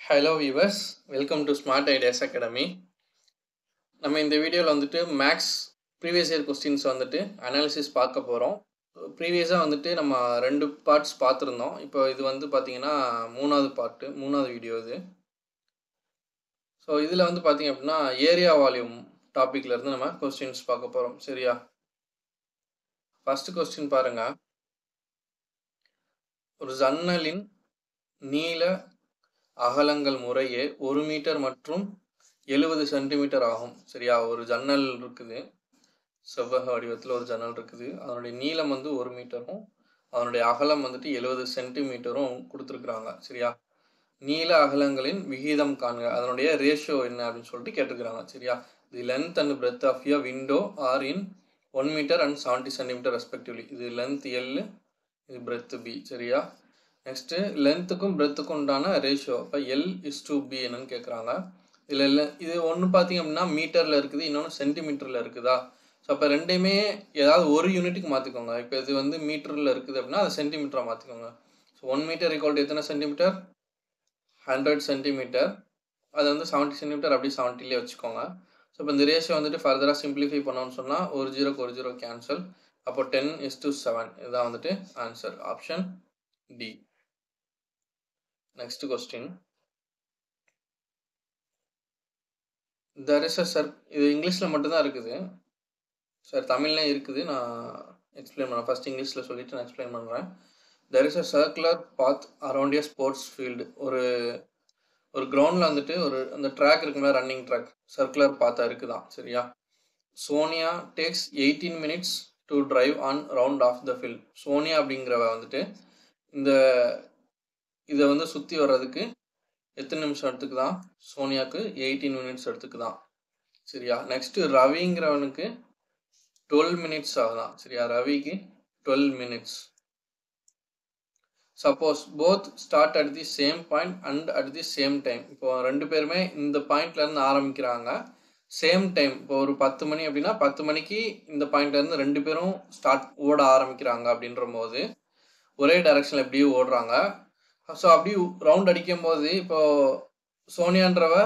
hello viewers welcome to smart ideas academy நம்ம இந்த வீடியோவில் வந்துட்டு மேக்ஸ் ப்ரீவியஸ் இயர் கொஸ்டின்ஸ் வந்துட்டு அனாலிசிஸ் பார்க்க போகிறோம் ப்ரீவியஸாக வந்துட்டு நம்ம ரெண்டு பார்ட்ஸ் பார்த்துருந்தோம் இப்போ இது வந்து பார்த்திங்கன்னா மூணாவது பார்ட்டு மூணாவது வீடியோ இது ஸோ இதில் வந்து பார்த்திங்க அப்படின்னா ஏரியா வால்யூம் டாப்பிக்லேருந்து நம்ம கொஸ்டின்ஸ் பார்க்க போகிறோம் சரியா ஃபஸ்ட்டு கொஸ்டின் பாருங்கள் ஒரு ஜன்னலின் நீள அகலங்கள் முறையே ஒரு மீட்டர் மற்றும் எழுபது சென்டிமீட்டர் ஆகும் சரியா ஒரு ஜன்னல் இருக்குது செவ்வக வடிவத்தில் ஒரு ஜன்னல் இருக்குது அதனுடைய நீளம் வந்து ஒரு மீட்டரும் அதனுடைய அகலம் வந்துட்டு எழுபது சென்டிமீட்டரும் கொடுத்துருக்குறாங்க சரியா நீள அகலங்களின் விகிதம் காண்க அதனுடைய ரேஷியோ என்ன அப்படின்னு சொல்லிட்டு கேட்டுக்கிறாங்க சரியா the length and breadth of a window are in one metre and seventy centimetre respectively இது லென்த் எல் இது பிரெத் பி சரியா நெக்ஸ்ட்டு லென்த்துக்கும் பிரெத்துக்கும் உண்டான ரேஷியோ இப்போ எல் இஸ் டு பி என்னன்னு கேட்குறாங்க இதில் இல்லை இது ஒன்று பார்த்தீங்க அப்படின்னா மீட்டரில் இருக்குது இன்னொன்று சென்டிமீட்டரில் இருக்குதா ஸோ அப்போ ரெண்டையுமே ஏதாவது ஒரு யூனிட்டுக்கு மாற்றிக்கோங்க இப்போ இது வந்து மீட்டரில் இருக்குது அப்படின்னா அதை சென்டிமீட்டராக மாற்றிக்கோங்க so one metre equal to எத்தனை சென்டிமீட்டர் ஹண்ட்ரட் சென்டிமீட்டர் அது வந்து செவன்ட்டி சென்டிமீட்டர் அப்படி செவன்ட்டிலே வச்சுக்கோங்க ஸோ இப்போ இந்த ரேஷியோ வந்துட்டு ஃபர்தராக சிம்பிளிஃபை பண்ணோம்னு சொன்னால் ஒரு ஜீரோக்கு ஒரு ஜீரோ கேன்சல் அப்போ டென் இஸ் டு செவன் இதுதான் வந்துட்டு answer option D next question there is a சர் இது இங்கிலீஷில் மட்டும்தான் இருக்குது சார் தமிழ்லேயும் இருக்குது நான் எக்ஸ்பிளைன் பண்ணுறேன் ஃபஸ்ட் இங்கிலீஷில் சொல்லிவிட்டு நான் எக்ஸ்பிளைன் பண்ணுறேன் there is a circular path around a sports field ஒரு ஒரு கிரவுண்டில் வந்துட்டு ஒரு அந்த ட்ராக் இருக்குங்களா ரன்னிங் ட்ராக் சர்க்குலர் பாத்தாக இருக்குதான் சரியா Sonia takes eighteen minutes to drive on round of the field Sonia அப்படிங்கிறவ வந்துட்டு இந்த இதை வந்து சுற்றி வர்றதுக்கு எத்தனை நிமிஷம் எடுத்துக்குதான் சோனியாவுக்கு எயிட்டீன் மினிட்ஸ் எடுத்துக்குதான் சரியா நெக்ஸ்ட்டு ரவிங்கிறவனுக்கு டுவெல் மினிட்ஸ் ஆகுதான் சரியா ரவிக்கு twelve minutes suppose both start at the same point and at the same time இப்போ ரெண்டு பேருமே இந்த பாயிண்ட்லேருந்து ஆரம்பிக்கிறாங்க சேம் டைம் இப்போ ஒரு பத்து மணி அப்படின்னா பத்து மணிக்கு இந்த பாயிண்ட்லேருந்து ரெண்டு பேரும் ஸ்டார்ட் ஓட ஆரம்பிக்கிறாங்க அப்படின்ற போது ஒரே டைரக்ஷனில் எப்படியும் ஓடுறாங்க ஸோ அப்படி ரவுண்ட் அடிக்கும் போது இப்போ சோனியான்றவ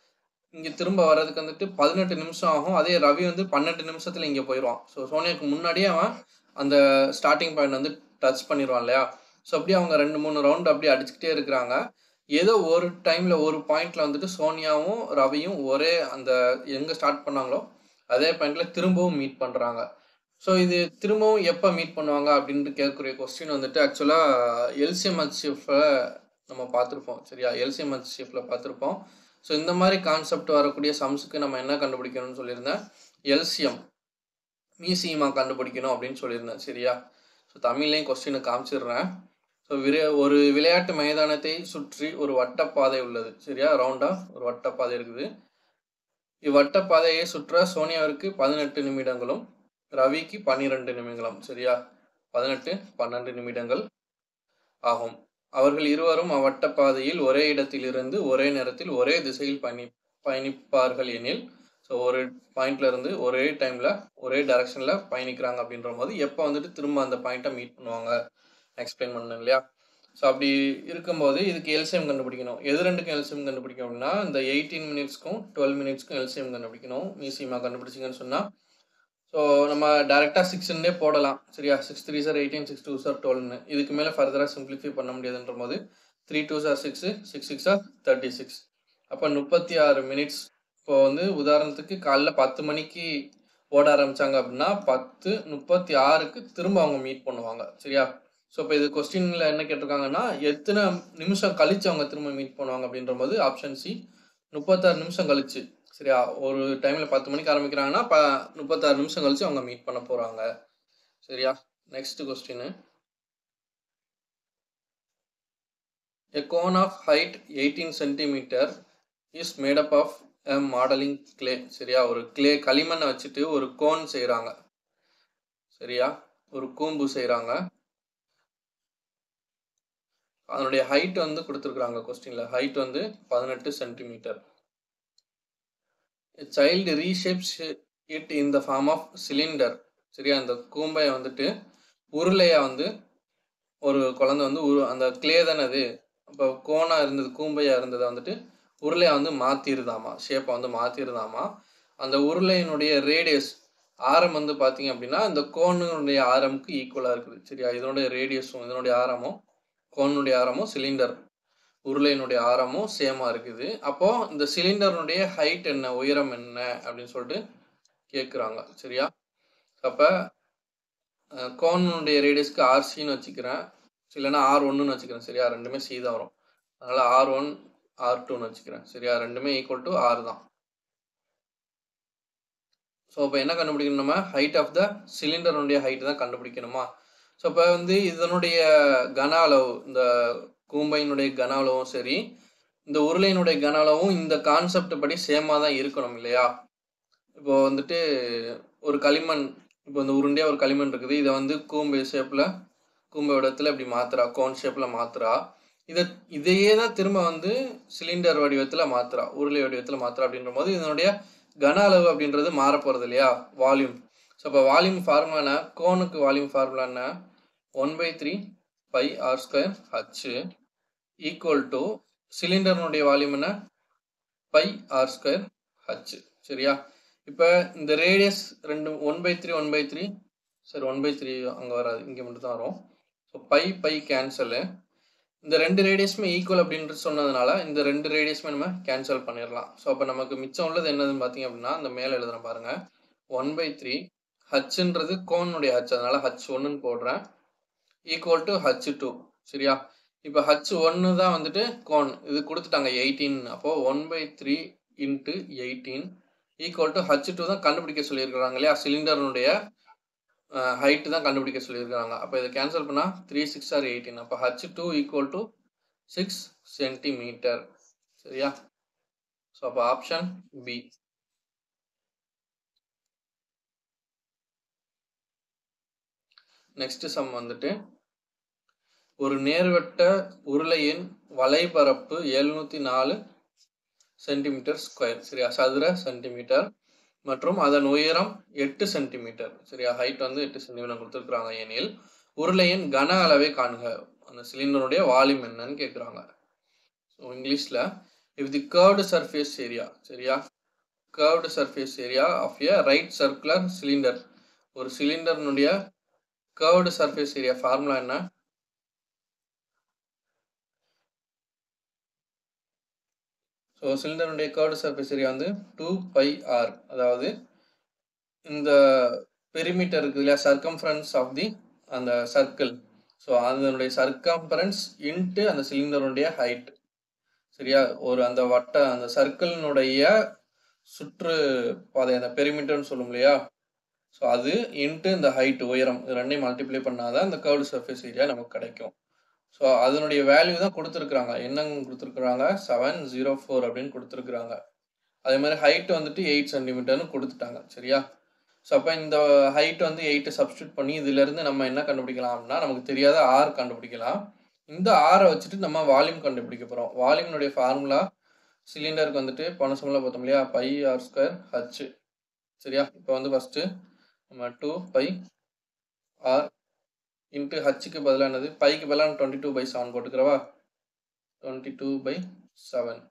இங்கே திரும்ப வர்றதுக்கு வந்துட்டு பதினெட்டு நிமிஷம் ஆகும் அதே ரவி வந்து பன்னெண்டு நிமிஷத்தில் இங்கே போயிடுவான் ஸோ சோனியாவுக்கு முன்னாடியே அவன் அந்த ஸ்டார்டிங் பாயிண்ட் வந்து டச் பண்ணிடுவான் இல்லையா ஸோ அப்படியே அவங்க ரெண்டு மூணு ரவுண்ட் அப்படியே அடிச்சுக்கிட்டே இருக்கிறாங்க ஏதோ ஒரு டைமில் ஒரு பாயிண்டில் வந்துட்டு சோனியாவும் ரவியும் ஒரே அந்த எங்கே ஸ்டார்ட் பண்ணாங்களோ அதே பாயிண்டில் திரும்பவும் மீட் பண்ணுறாங்க ஸோ இது திரும்பவும் எப்போ மீட் பண்ணுவாங்க அப்படின்ட்டு கேட்கக்கூடிய கொஸ்டின் வந்துட்டு ஆக்சுவலாக எல்சிஎம் ஹெச்எஃப்பில் நம்ம பார்த்துருப்போம் சரியா எல்சிஎம் ஹெச்எஃப்பில் பார்த்துருப்போம் ஸோ இந்த மாதிரி கான்செப்ட் வரக்கூடிய சம்ஸுக்கு நம்ம என்ன கண்டுபிடிக்கணும்னு சொல்லியிருந்தேன் எல்சிஎம் மீசியமா கண்டுபிடிக்கணும் அப்படின்னு சொல்லியிருந்தேன் சரியா ஸோ தமிழ்லேயும் கொஸ்டினை காமிச்சிடுறேன் ஸோ விரை ஒரு விளையாட்டு மைதானத்தை சுற்றி ஒரு வட்டப்பாதை உள்ளது சரியா ரவுண்டாக ஒரு வட்டப்பாதை இருக்குது இவ்வட்டப்பாதையை சுற்ற சோனியாவிற்கு பதினெட்டு நிமிடங்களும் ரவிக்கு பன்னிரெண்டு நிமிடங்களும் சரியா பதினெட்டு பன்னெண்டு நிமிடங்கள் ஆகும் அவர்கள் இருவரும் அவ்வட்டப்பாதையில் ஒரே இடத்திலிருந்து ஒரே நேரத்தில் ஒரே திசையில் பயணி பயணிப்பார்கள் எனில் ஸோ ஒரு பாயிண்ட்ல இருந்து ஒரே டைம்ல ஒரே டைரக்ஷன்ல பயணிக்கிறாங்க அப்படின்ற போது எப்போ வந்துட்டு திரும்ப அந்த பாயிண்ட்டை மீட் பண்ணுவாங்க எக்ஸ்பிளைன் பண்ணணும் இல்லையா ஸோ அப்படி இருக்கும்போது இதுக்கு எல்சிஎம் கண்டுபிடிக்கணும் எது ரெண்டுக்கும் எல்சிஎம் கண்டுபிடிக்கணும் அப்படின்னா இந்த எயிட்டீன் மினிட்ஸ்க்கும் டுவெல் மினிட்ஸ்க்கும் எல்சிஎம் கண்டுபிடிக்கணும் மிசியமா கண்டுபிடிச்சிங்கன்னு சொன்னால் ஸோ நம்ம டேரெக்டாக சிக்ஸ்ன்னே போடலாம் சரியா six three sir eighteen six two சார் டுவெல்னு இதுக்கு மேலே ஃபர்தராக சிம்பிளிஃபை பண்ண முடியாதுன்ற போது three two sir six six six or thirty six அப்போ முப்பத்தி ஆறு மினிட்ஸ் இப்போ வந்து உதாரணத்துக்கு காலைல பத்து மணிக்கு ஓட ஆரம்பித்தாங்க அப்படின்னா பத்து முப்பத்தி ஆறுக்கு திரும்ப அவங்க மீட் பண்ணுவாங்க சரியா ஸோ இப்போ இது கொஸ்டினில் என்ன கேட்டிருக்காங்கன்னா எத்தனை நிமிஷம் கழிச்சு அவங்க திரும்ப மீட் பண்ணுவாங்க அப்படின்ற போது ஆப்ஷன் சி முப்பத்தாறு நிமிஷம் கழிச்சு சரியா ஒரு டைமில் பத்து மணிக்கு ஆரம்பிக்கிறாங்கன்னா ப முப்பத்தாறு நிமிஷம் கழிச்சு அவங்க மீட் பண்ண போகிறாங்க சரியா next question a cone of height eighteen centimetre is made up of a modelling clay சரியா ஒரு கிளே களிமண்ணை வச்சுட்டு ஒரு கோன் செய்கிறாங்க சரியா ஒரு கூம்பு செய்கிறாங்க அதனுடைய ஹைட் வந்து கொடுத்துருக்குறாங்க கொஸ்டினில் ஹைட் வந்து பதினெட்டு centimetre child reshapes it in the form of cylinder சரியா அந்த கூம்பை வந்துட்டு உருளையாக வந்து ஒரு குழந்தை வந்து உரு அந்த கிளே தானே அது இப்போ கோனா இருந்தது கூம்பையா இருந்ததை வந்துட்டு உருளையை வந்து மாற்றிருதாமா ஷேப்பை வந்து மாற்றிருதாமா அந்த உருளையினுடைய ரேடியஸ் ஆரம் வந்து பார்த்தீங்க அப்படின்னா இந்த கோனுடைய ஆரமுக்கு ஈக்குவலாக இருக்குது சரியா இதனுடைய ரேடியஸும் இதனுடைய ஆரமும் கோனுடைய ஆரமும் சிலிண்டர் உருளையினுடைய ஆரமும் சேமாக இருக்குது அப்போது இந்த சிலிண்டருடைய ஹைட் என்ன உயரம் என்ன அப்படின்னு சொல்லிட்டு கேட்குறாங்க சரியா அப்போ கோனுடைய ரேடியஸ்க்கு ஆர்சின்னு வச்சுக்கிறேன் இல்லைன்னா ஆர் ஒன்றுன்னு வச்சுக்கிறேன் சரியா ரெண்டுமே சி தான் வரும் அதனால் ஆர் ஒன் ஆர் டூன்னு வச்சுக்கிறேன் சரியா ரெண்டுமே ஈக்குவல் டு ஆர் தான் ஸோ இப்போ என்ன கண்டுபிடிக்கணும் நம்ம ஹைட் ஆஃப் த சிலிண்டருடைய ஹைட் தான் கண்டுபிடிக்கணுமா ஸோ இப்போ வந்து இதனுடைய கன அளவு இந்த கூம்பையினுடைய கன அளவும் சரி இந்த உருளையினுடைய கன அளவும் இந்த கான்செப்ட் படி சேமாக தான் இருக்கணும் இல்லையா இப்போ வந்துட்டு ஒரு களிமண் இப்போ இந்த உருண்டையாக ஒரு களிமண் இருக்குது இதை வந்து கூம்பு ஷேப்பில் கூம்பு இடத்துல இப்படி மாத்துறா கோன் ஷேப்பில் மாத்துறா இதை இதையே தான் திரும்ப வந்து சிலிண்டர் வடிவத்தில் மாத்துறா உருளை வடிவத்தில் மாத்துறா அப்படின்ற போது இதனுடைய கன அளவு அப்படின்றது மாற போகிறது இல்லையா வால்யூம் ஸோ இப்போ வால்யூம் ஃபார்முலா என்ன கோனுக்கு வால்யூம் ஃபார்முலா என்ன one by three pi R square H equal to சிலிண்டர்னுடைய வால்யூம் என்ன பை ஆர் ஸ்கொயர் ஹச் சரியா இப்போ இந்த ரேடியஸ் ரெண்டு one by three one by three சரி ஒன் பை த்ரீ அங்கே வராது இங்கே மட்டும் தான் வரும் ஸோ பை பை கேன்சலு இந்த ரெண்டு ரேடியஸுமே ஈக்குவல் அப்படின்ட்டு சொன்னதுனால இந்த ரெண்டு ரேடியஸுமே நம்ம கேன்சல் பண்ணிடலாம் ஸோ அப்போ நமக்கு மிச்சம் உள்ளது என்னதுன்னு பார்த்தீங்க அப்படின்னா அந்த மேலே எழுதுறேன் பாருங்க ஒன் பை த்ரீ ஹச்ன்றது கோனுடைய ஹச் அதனால ஹச் ஒன்றுன்னு போடுறேன் ஈக்குவல் டு ஹச் டூ சரியா இப்போ ஹச் ஒன்று தான் வந்துட்டு கோன் இது கொடுத்துட்டாங்க எயிட்டீன் அப்போது one by three into eighteen equal to H two தான் கண்டுபிடிக்க சொல்லியிருக்கிறாங்க இல்லையா சிலிண்டருடைய ஹைட்டு தான் கண்டுபிடிக்க சொல்லியிருக்காங்க அப்போ இதை கேன்சல் பண்ணால் த்ரீ சிக்ஸ் ஆர் எயிட்டீன் அப்போ H two equal to six centimetre சரியா ஸோ அப்போ ஆப்ஷன் பி நெக்ஸ்ட் சம் வந்துட்டு ஒரு நேர்வட்ட உருளையின் வலைபரப்பு எழுநூற்றி நாலு சென்டிமீட்டர் ஸ்கொயர் சரியா சதுர சென்டிமீட்டர் மற்றும் அதன் உயரம் எட்டு சென்டிமீட்டர் சரியா ஹைட் வந்து எட்டு சென்டிமீட்டர் கொடுத்துருக்குறாங்க எனில் உருளையின் கன அளவை காணுங்க அந்த சிலிண்டருடைய வால்யூம் என்னன்னு கேட்குறாங்க ஸோ இங்கிலீஷில் if the curved surface area சரியா curved surface area of a right circular cylinder ஒரு சிலிண்டர்னுடைய கர்வ்டு சர்ஃபேஸ் ஏரியா ஃபார்முலா என்ன ஸோ சிலிண்டருடைய கர்வ்டு சர்ஃபேஸ் ஏரியா வந்து டூ பை ஆர் அதாவது இந்த பெரிமீட்டர் இருக்குது இல்லையா சர்க்கம்ஃபரன்ஸ் ஆஃப் தி அந்த சர்க்கிள் ஸோ அதனுடைய சர்க்கம்ஃபரன்ஸ் இன்ட்டு அந்த சிலிண்டருடைய ஹைட் சரியா ஒரு அந்த வட்ட அந்த சர்க்கிளினுடைய சுற்று பாதை அந்த பெரிமீட்டர்னு சொல்லும் இல்லையா ஸோ அது இன்ட்டு இந்த ஹைட் உயரம் இது ரெண்டையும் மல்டிப்ளை பண்ணாதான் இந்த கர்வ்டு சர்ஃபேஸ் ஏரியா நமக்கு கிடைக்கும் ஸோ அதனுடைய வேல்யூ தான் கொடுத்துருக்குறாங்க என்னங்க கொடுத்துருக்குறாங்க செவன் ஜீரோ ஃபோர் அப்படின்னு கொடுத்துருக்குறாங்க அதே மாதிரி ஹைட் வந்துட்டு எயிட் சென்டிமீட்டர்னு கொடுத்துட்டாங்க சரியா ஸோ அப்போ இந்த ஹைட் வந்து எயிட்டை சப்ஸ்டியூட் பண்ணி இதுலேருந்து நம்ம என்ன கண்டுபிடிக்கலாம் அப்படின்னா நமக்கு தெரியாத ஆர் கண்டுபிடிக்கலாம் இந்த ஆரை வச்சுட்டு நம்ம வால்யூம் கண்டுபிடிக்க போகிறோம் வால்யூம்னுடைய ஃபார்முலா சிலிண்டருக்கு வந்துட்டு போன சமல பார்த்தோம் இல்லையா பை ஆர் ஸ்கொயர் ஹச் சரியா இப்போ வந்து ஃபஸ்ட்டு நம்ம டூ பை ஆர் இன்ட்டு ஹச்சுக்கு பதிலாக என்னது பைக்கு பதிலாக டுவெண்ட்டி டூ பை செவன் போட்டுக்கிறவா twenty two by seven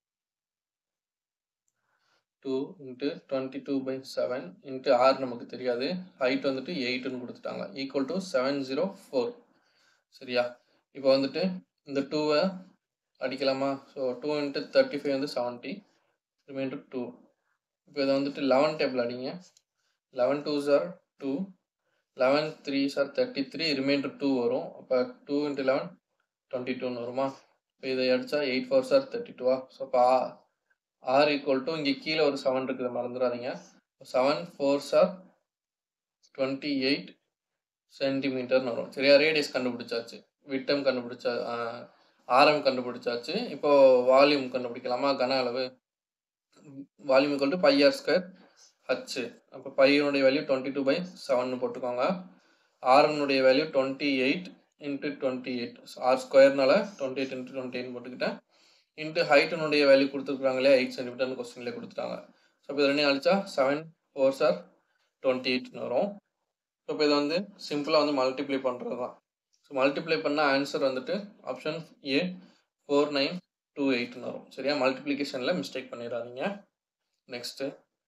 two into twenty two by seven into R நமக்கு தெரியாது ஹைட் வந்துட்டு எயிட்டுன்னு கொடுத்துட்டாங்க equal to seven zero four சரியா இப்போ வந்துட்டு இந்த டூவை அடிக்கலாமா so two into thirty five வந்து செவன்ட்டி ரிமைண்டர் டூ இப்போ இதை வந்துட்டு லெவன் டேபிள் அடிங்க eleven two sir two eleven three சார் தேர்ட்டி த்ரீ ரிமைண்டர் டூ வரும் அப்போ டூ இன்ட்டு லெவன் டுவெண்ட்டி டூன்னு வருமா இப்போ இதை அடித்தா எயிட் ஃபோர் சார் தேர்ட்டி டூவா ஸோ இப்போ ஆர் ஈக்குவல் டு இங்கே கீழே ஒரு செவன் இருக்குது மறந்துடாதீங்க seven four sir twenty eight சென்டிமீட்டர்னு வரும் சரியா ரேடியஸ் கண்டுபிடிச்சாச்சு விட்டம் கண்டுபிடிச்சா ஆரம் கண்டுபிடிச்சாச்சு இப்போ வால்யூம் கண்டுபிடிக்கலாமா கன அளவு volume equal to pi R square H அப்போ பையனுடைய value twenty two by seven போட்டுக்கோங்க ஆர்னுடைய value twenty eight into twenty eight R ஸ்கொயர்னால twenty eight into twenty eight போட்டுக்கிட்டேன் இன்ட்டு ஹைட்டினுடைய வேல்யூ கொடுத்துருக்காங்களே எயிட் சென்டிமீட்டர்னு கொஸ்டின்லேயே கொடுத்துட்டாங்க ஸோ இப்போ இது ரெண்டையும் அழிச்சா செவன் ஃபோர் சார் டுவெண்ட்டி எயிட்னு வரும் ஸோ இப்போ இதை வந்து சிம்பிளாக வந்து மல்டிப்ளை பண்ணுறது தான் ஸோ மல்டிப்ளை பண்ணால் ஆன்சர் வந்துட்டு option A four nine two எயிட்னு வரும் சரியா மல்டிப்ளிகேஷனில் மிஸ்டேக் பண்ணிடாதீங்க நெக்ஸ்ட்டு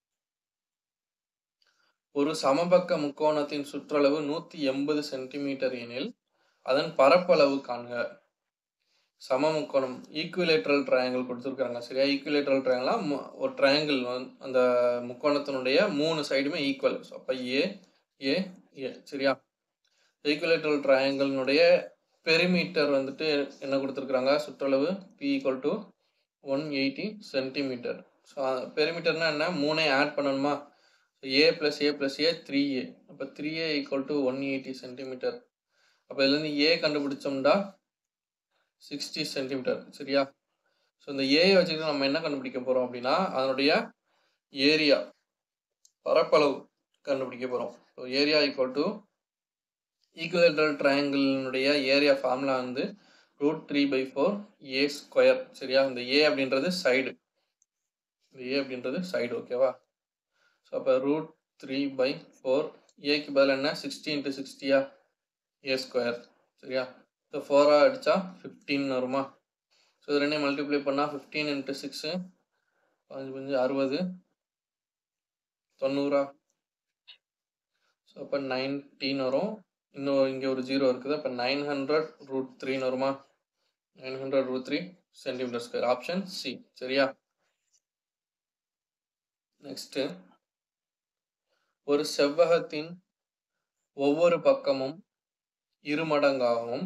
ஒரு சமபக்க முக்கோணத்தின் சுற்றளவு நூற்றி எண்பது சென்டிமீட்டர் எனில் அதன் பரப்பளவு காண்க சம முக்கோணம் ஈக்குவலேட்ரல் ட்ரையாங்கிள் கொடுத்துருக்காங்க சரியா ஈக்குவலேட்ரல் ட்ரையாங்கிளாம் ஒரு ட்ரையாங்கிள் அந்த முக்கோணத்தினுடைய மூணு சைடுமே ஈக்குவல் ஸோ அப்போ ஏ ஏ ஏ சரியா ஈக்குவலேட்ரல் ட்ரையாங்கிள்னுடைய பெரிமீட்டர் வந்துட்டு என்ன கொடுத்துருக்குறாங்க சுற்றளவு B equal to one eighty centimetre so பெரிமீட்டர்னா என்ன மூணே ஆட் பண்ணணுமா A plus A plus A three A அப்போ three A equal to one eighty centimetre அப்போ இதுலேருந்து ஏ கண்டுபிடிச்சோம்டா சிக்ஸ்டி சென்டிமீட்டர் சரியா ஸோ இந்த ஏயை வச்சுக்கிட்டு நம்ம என்ன கண்டுபிடிக்க போகிறோம் அப்படின்னா அதனுடைய ஏரியா பரப்பளவு கண்டுபிடிக்க போகிறோம் so area equal to equilateral ட்ரையாங்கிளினுடைய ஏரியா ஃபார்முலா வந்து root three by four A square சரியா இந்த ஏ அப்படின்றது சைடு இந்த ஏ அப்படின்றது சைடு ஓகேவா ஸோ அப்போ ரூட் த்ரீ பை ஃபோர் ஏக்கு பதில் என்ன சிக்ஸ்டி இன்ட்டு சிக்ஸ்டியா ஏ ஸ்கொயர் சரியா ஸோ ஃபோராக அடித்தா ஃபிஃப்டீன் வருமா ஸோ இது ரெண்டையும் மல்டிப்ளை பண்ணால் ஃபிஃப்டீன் இன்ட்டு சிக்ஸு பதினஞ்சு பஞ்சு அறுபது தொண்ணூறா ஸோ அப்போ நைன்டீன் வரும் இன்னும் இங்கே ஒரு ஜீரோ இருக்குது அப்போ நைன் ஹண்ட்ரட் ரூட் த்ரீன்னு வருமா nine hundred root three centimetre square option C சரியா நெக்ஸ்ட்டு ஒரு செவ்வகத்தின் ஒவ்வொரு பக்கமும் இருமடங்காகவும்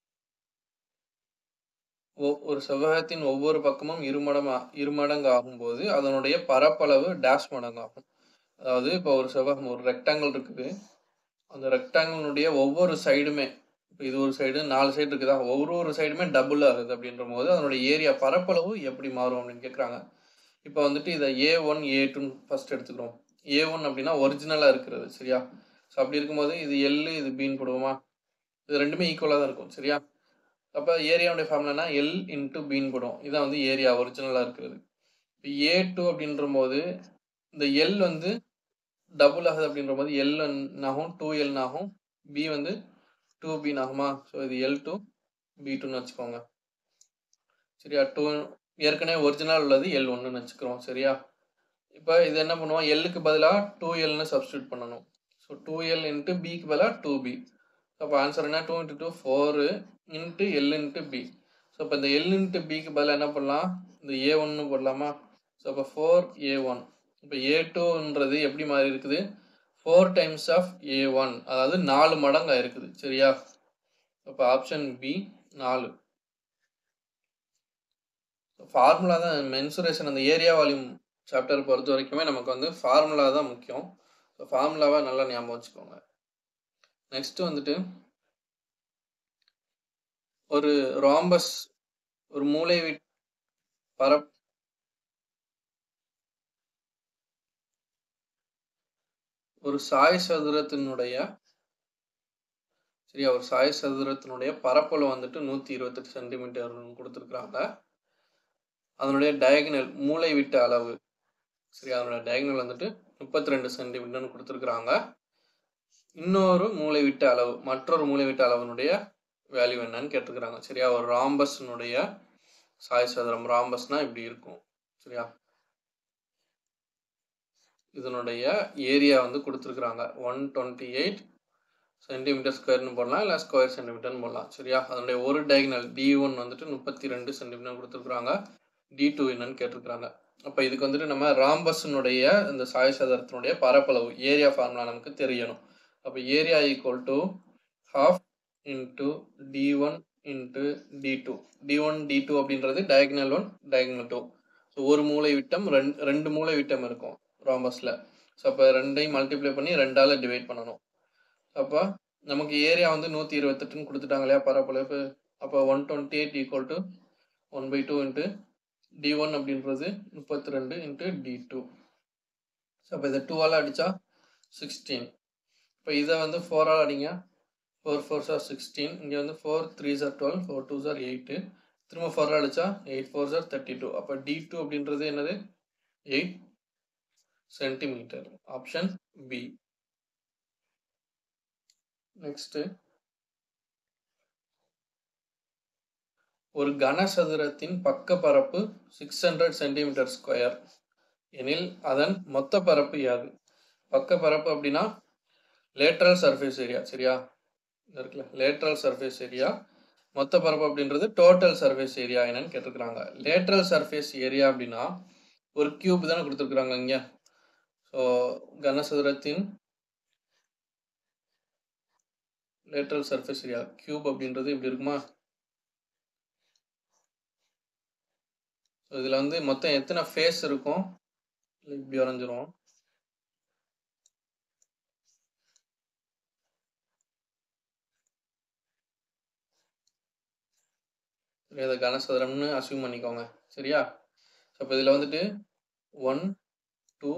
ஒரு செவ்வகத்தின் ஒவ்வொரு பக்கமும் இருமடம் இருமடங்கு ஆகும்போது அதனுடைய பரப்பளவு டேஷ் மடங்காகும் அதாவது இப்போ ஒரு செவ்வகம் ஒரு ரெக்டாங்கிள் இருக்குது அந்த ரெக்டாங்கிளுடைய ஒவ்வொரு சைடுமே இப்போ இது ஒரு சைடு நாலு சைடு இருக்குதா ஒவ்வொரு ஒரு சைடுமே டபுள் ஆகுது அப்படின்ற போது அதனுடைய ஏரியா பரப்பளவு எப்படி மாறும் அப்படின்னு கேட்குறாங்க இப்போ வந்துட்டு இதை ஏ ஒன் ஏ டூன்னு ஃபஸ்ட் எடுத்துக்கிறோம் ஏ ஒன் அப்படின்னா ஒரிஜினலாக இருக்கிறது சரியா ஸோ அப்படி இருக்கும்போது இது எல் இது பீன் போடுவோமா இது ரெண்டுமே ஈக்குவலாக தான் இருக்கும் சரியா அப்போ ஏரியாவுடைய ஃபார்முலானா எல் இன்ட்டு பீன் போடும் இதான் வந்து ஏரியா ஒரிஜினலாக இருக்கிறது இப்போ ஏ டூ அப்படின்ற போது இந்த எல் வந்து டபுள் ஆகுது அப்படின்ற போது எல் ஆகும் டூ எல் ஆகும் பி வந்து டூ பின் ஆகுமா ஸோ இது எல் டூ பி டூன்னு வச்சுக்கோங்க சரியா டூ ஏற்கனவே ஒரிஜினல் உள்ளது எல் ஒன்றுன்னு வச்சுக்கிறோம் சரியா இப்போ இது என்ன பண்ணுவோம் எல்லுக்கு பதிலாக டூ எல்னு சப்ஸ்டியூட் பண்ணணும் ஸோ டூ எல் இன்ட்டு பிக்கு பதிலாக டூ பி அப்போ ஆன்சர் என்ன two into two four into L into B so இப்போ இந்த எல் இன்ட்டு பிக்கு பதிலாக என்ன பண்ணலாம் இந்த ஏ ஒன்று போடலாமா ஸோ அப்போ ஃபோர் ஏ ஒன் இப்போ ஏ டூன்றது எப்படி மாறி இருக்குது four times of A one அதாவது நாலு மடங்காக இருக்குது சரியா அப்போ ஆப்ஷன் பி நாலு ஃபார்முலா தான் மென்சுரேஷன் அந்த ஏரியா வால்யூம் சாப்டர் பொறுத்த வரைக்குமே நமக்கு வந்து ஃபார்முலா தான் முக்கியம் ஸோ ஃபார்முலாவை நல்லா ஞாபகம் வச்சுக்கோங்க நெக்ஸ்ட் வந்துட்டு ஒரு ராம்பஸ் ஒரு மூளை விட் பரப் ஒரு சாய் சதுரத்தினுடைய சரியா ஒரு சாய் சதுரத்தினுடைய பரப்பளவு வந்துட்டு நூற்றி இருபத்தெட்டு சென்டிமீட்டர் கொடுத்துருக்குறாங்க அதனுடைய டயகனல் மூளை விட்ட அளவு சரி அதனுடைய டயகனல் வந்துட்டு முப்பத்தி ரெண்டு சென்டிமீட்டர்னு கொடுத்துருக்குறாங்க இன்னொரு மூளை விட்ட அளவு மற்றொரு மூளை விட்ட அளவினுடைய வேல்யூ என்னன்னு கேட்டிருக்கிறாங்க சரியா ஒரு ராம்பஸ்னுடைய சாய் சதுரம் ராம்பஸ்னா இப்படி இருக்கும் சரியா இதனுடைய ஏரியா வந்து கொடுத்துருக்குறாங்க ஒன் டுவெண்ட்டி எயிட் சென்டிமீட்டர் ஸ்கொயர்னு போடலாம் இல்லை ஸ்கொயர் சென்டிமீட்டர்னு போடலாம் சரியா அதனுடைய ஒரு டயகனல் டி ஒன் வந்துட்டு முப்பத்தி ரெண்டு சென்டிமீட்டர் கொடுத்துருக்குறாங்க டி டூ என்னன்னு கேட்டிருக்கிறாங்க அப்போ இதுக்கு வந்துட்டு நம்ம ராம்பஸினுடைய இந்த சாய் சதுரத்தினுடைய பரப்பளவு ஏரியா ஃபார்முலா நமக்கு தெரியணும் அப்போ area equal to half into D one into D two D one D two அப்படின்றது diagonal one diagonal two so ஒரு மூளை விட்டம் ரெண்டு ரெண்டு மூளை விட்டம் இருக்கும் ராம்பஸில் ஸோ அப்போ ரெண்டையும் மல்டிப்ளை பண்ணி ரெண்டால் டிவைட் பண்ணணும் அப்போ நமக்கு ஏரியா வந்து நூற்றி இருபத்தெட்டுன்னு கொடுத்துட்டாங்க இல்லையா பரப்பளவு அப்போ one twenty eight equal to one by two into D one அப்படின்றது முப்பத்தி ரெண்டு இன்ட்டு டி டூ ஸோ அப்போ இதை டூவால் அடித்தா சிக்ஸ்டீன் இப்போ இதை வந்து ஃபோரால் அடிங்க ஃபோர் ஃபோர் சார் சிக்ஸ்டீன் இங்கே வந்து four three sir twelve four two sir eight திரும்ப ஃபோரால் அடித்தா eight four sir thirty two அப்போ டி டூ அப்படின்றது என்னது eight centimetre option B next ஒரு கனசதுரத்தின் பக்க பரப்பு சிக்ஸ் ஹண்ட்ரட் சென்டிமீட்டர் ஸ்கொயர் எனில் அதன் மொத்த பரப்பு யாது பக்க பரப்பு அப்படின்னா லேட்ரல் சர்ஃபேஸ் ஏரியா சரியா இது இருக்குல்ல லேட்ரல் சர்ஃபேஸ் ஏரியா மொத்த பரப்பு அப்படின்றது டோட்டல் சர்ஃபேஸ் ஏரியா என்னன்னு கேட்டிருக்கிறாங்க லேட்ரல் சர்ஃபேஸ் ஏரியா அப்படின்னா ஒரு கியூப் தானே கொடுத்துருக்குறாங்க இங்கே ஸோ கனசதுரத்தின் லேட்ரல் சர்ஃபேஸ் ஏரியா கியூப் அப்படின்றது இப்படி இருக்குமா இதில் வந்து மொத்தம் எத்தனை ஃபேஸ் இருக்கும் இப்படி வரைஞ்சிரும் இதை கனசதுரம்னு அசியூம் பண்ணிக்கோங்க சரியா ஸோ இப்போ இதில் வந்துட்டு ஒன் டூ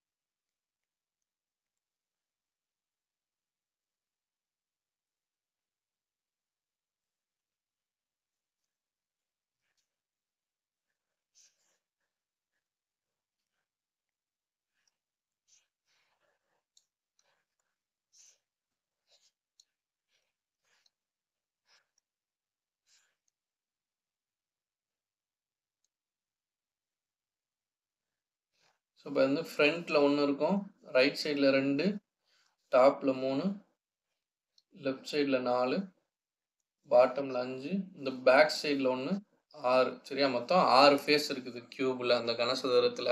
ஸோ இப்போ வந்து ஃப்ரண்ட்டில் ஒன்று இருக்கும் ரைட் சைடில் ரெண்டு டாப்பில் மூணு லெஃப்ட் சைடில் நாலு பாட்டமில் அஞ்சு இந்த பேக் சைடில் ஒன்று ஆறு சரியா மொத்தம் ஆறு ஃபேஸ் இருக்குது கியூபில் அந்த கனசதுரத்தில்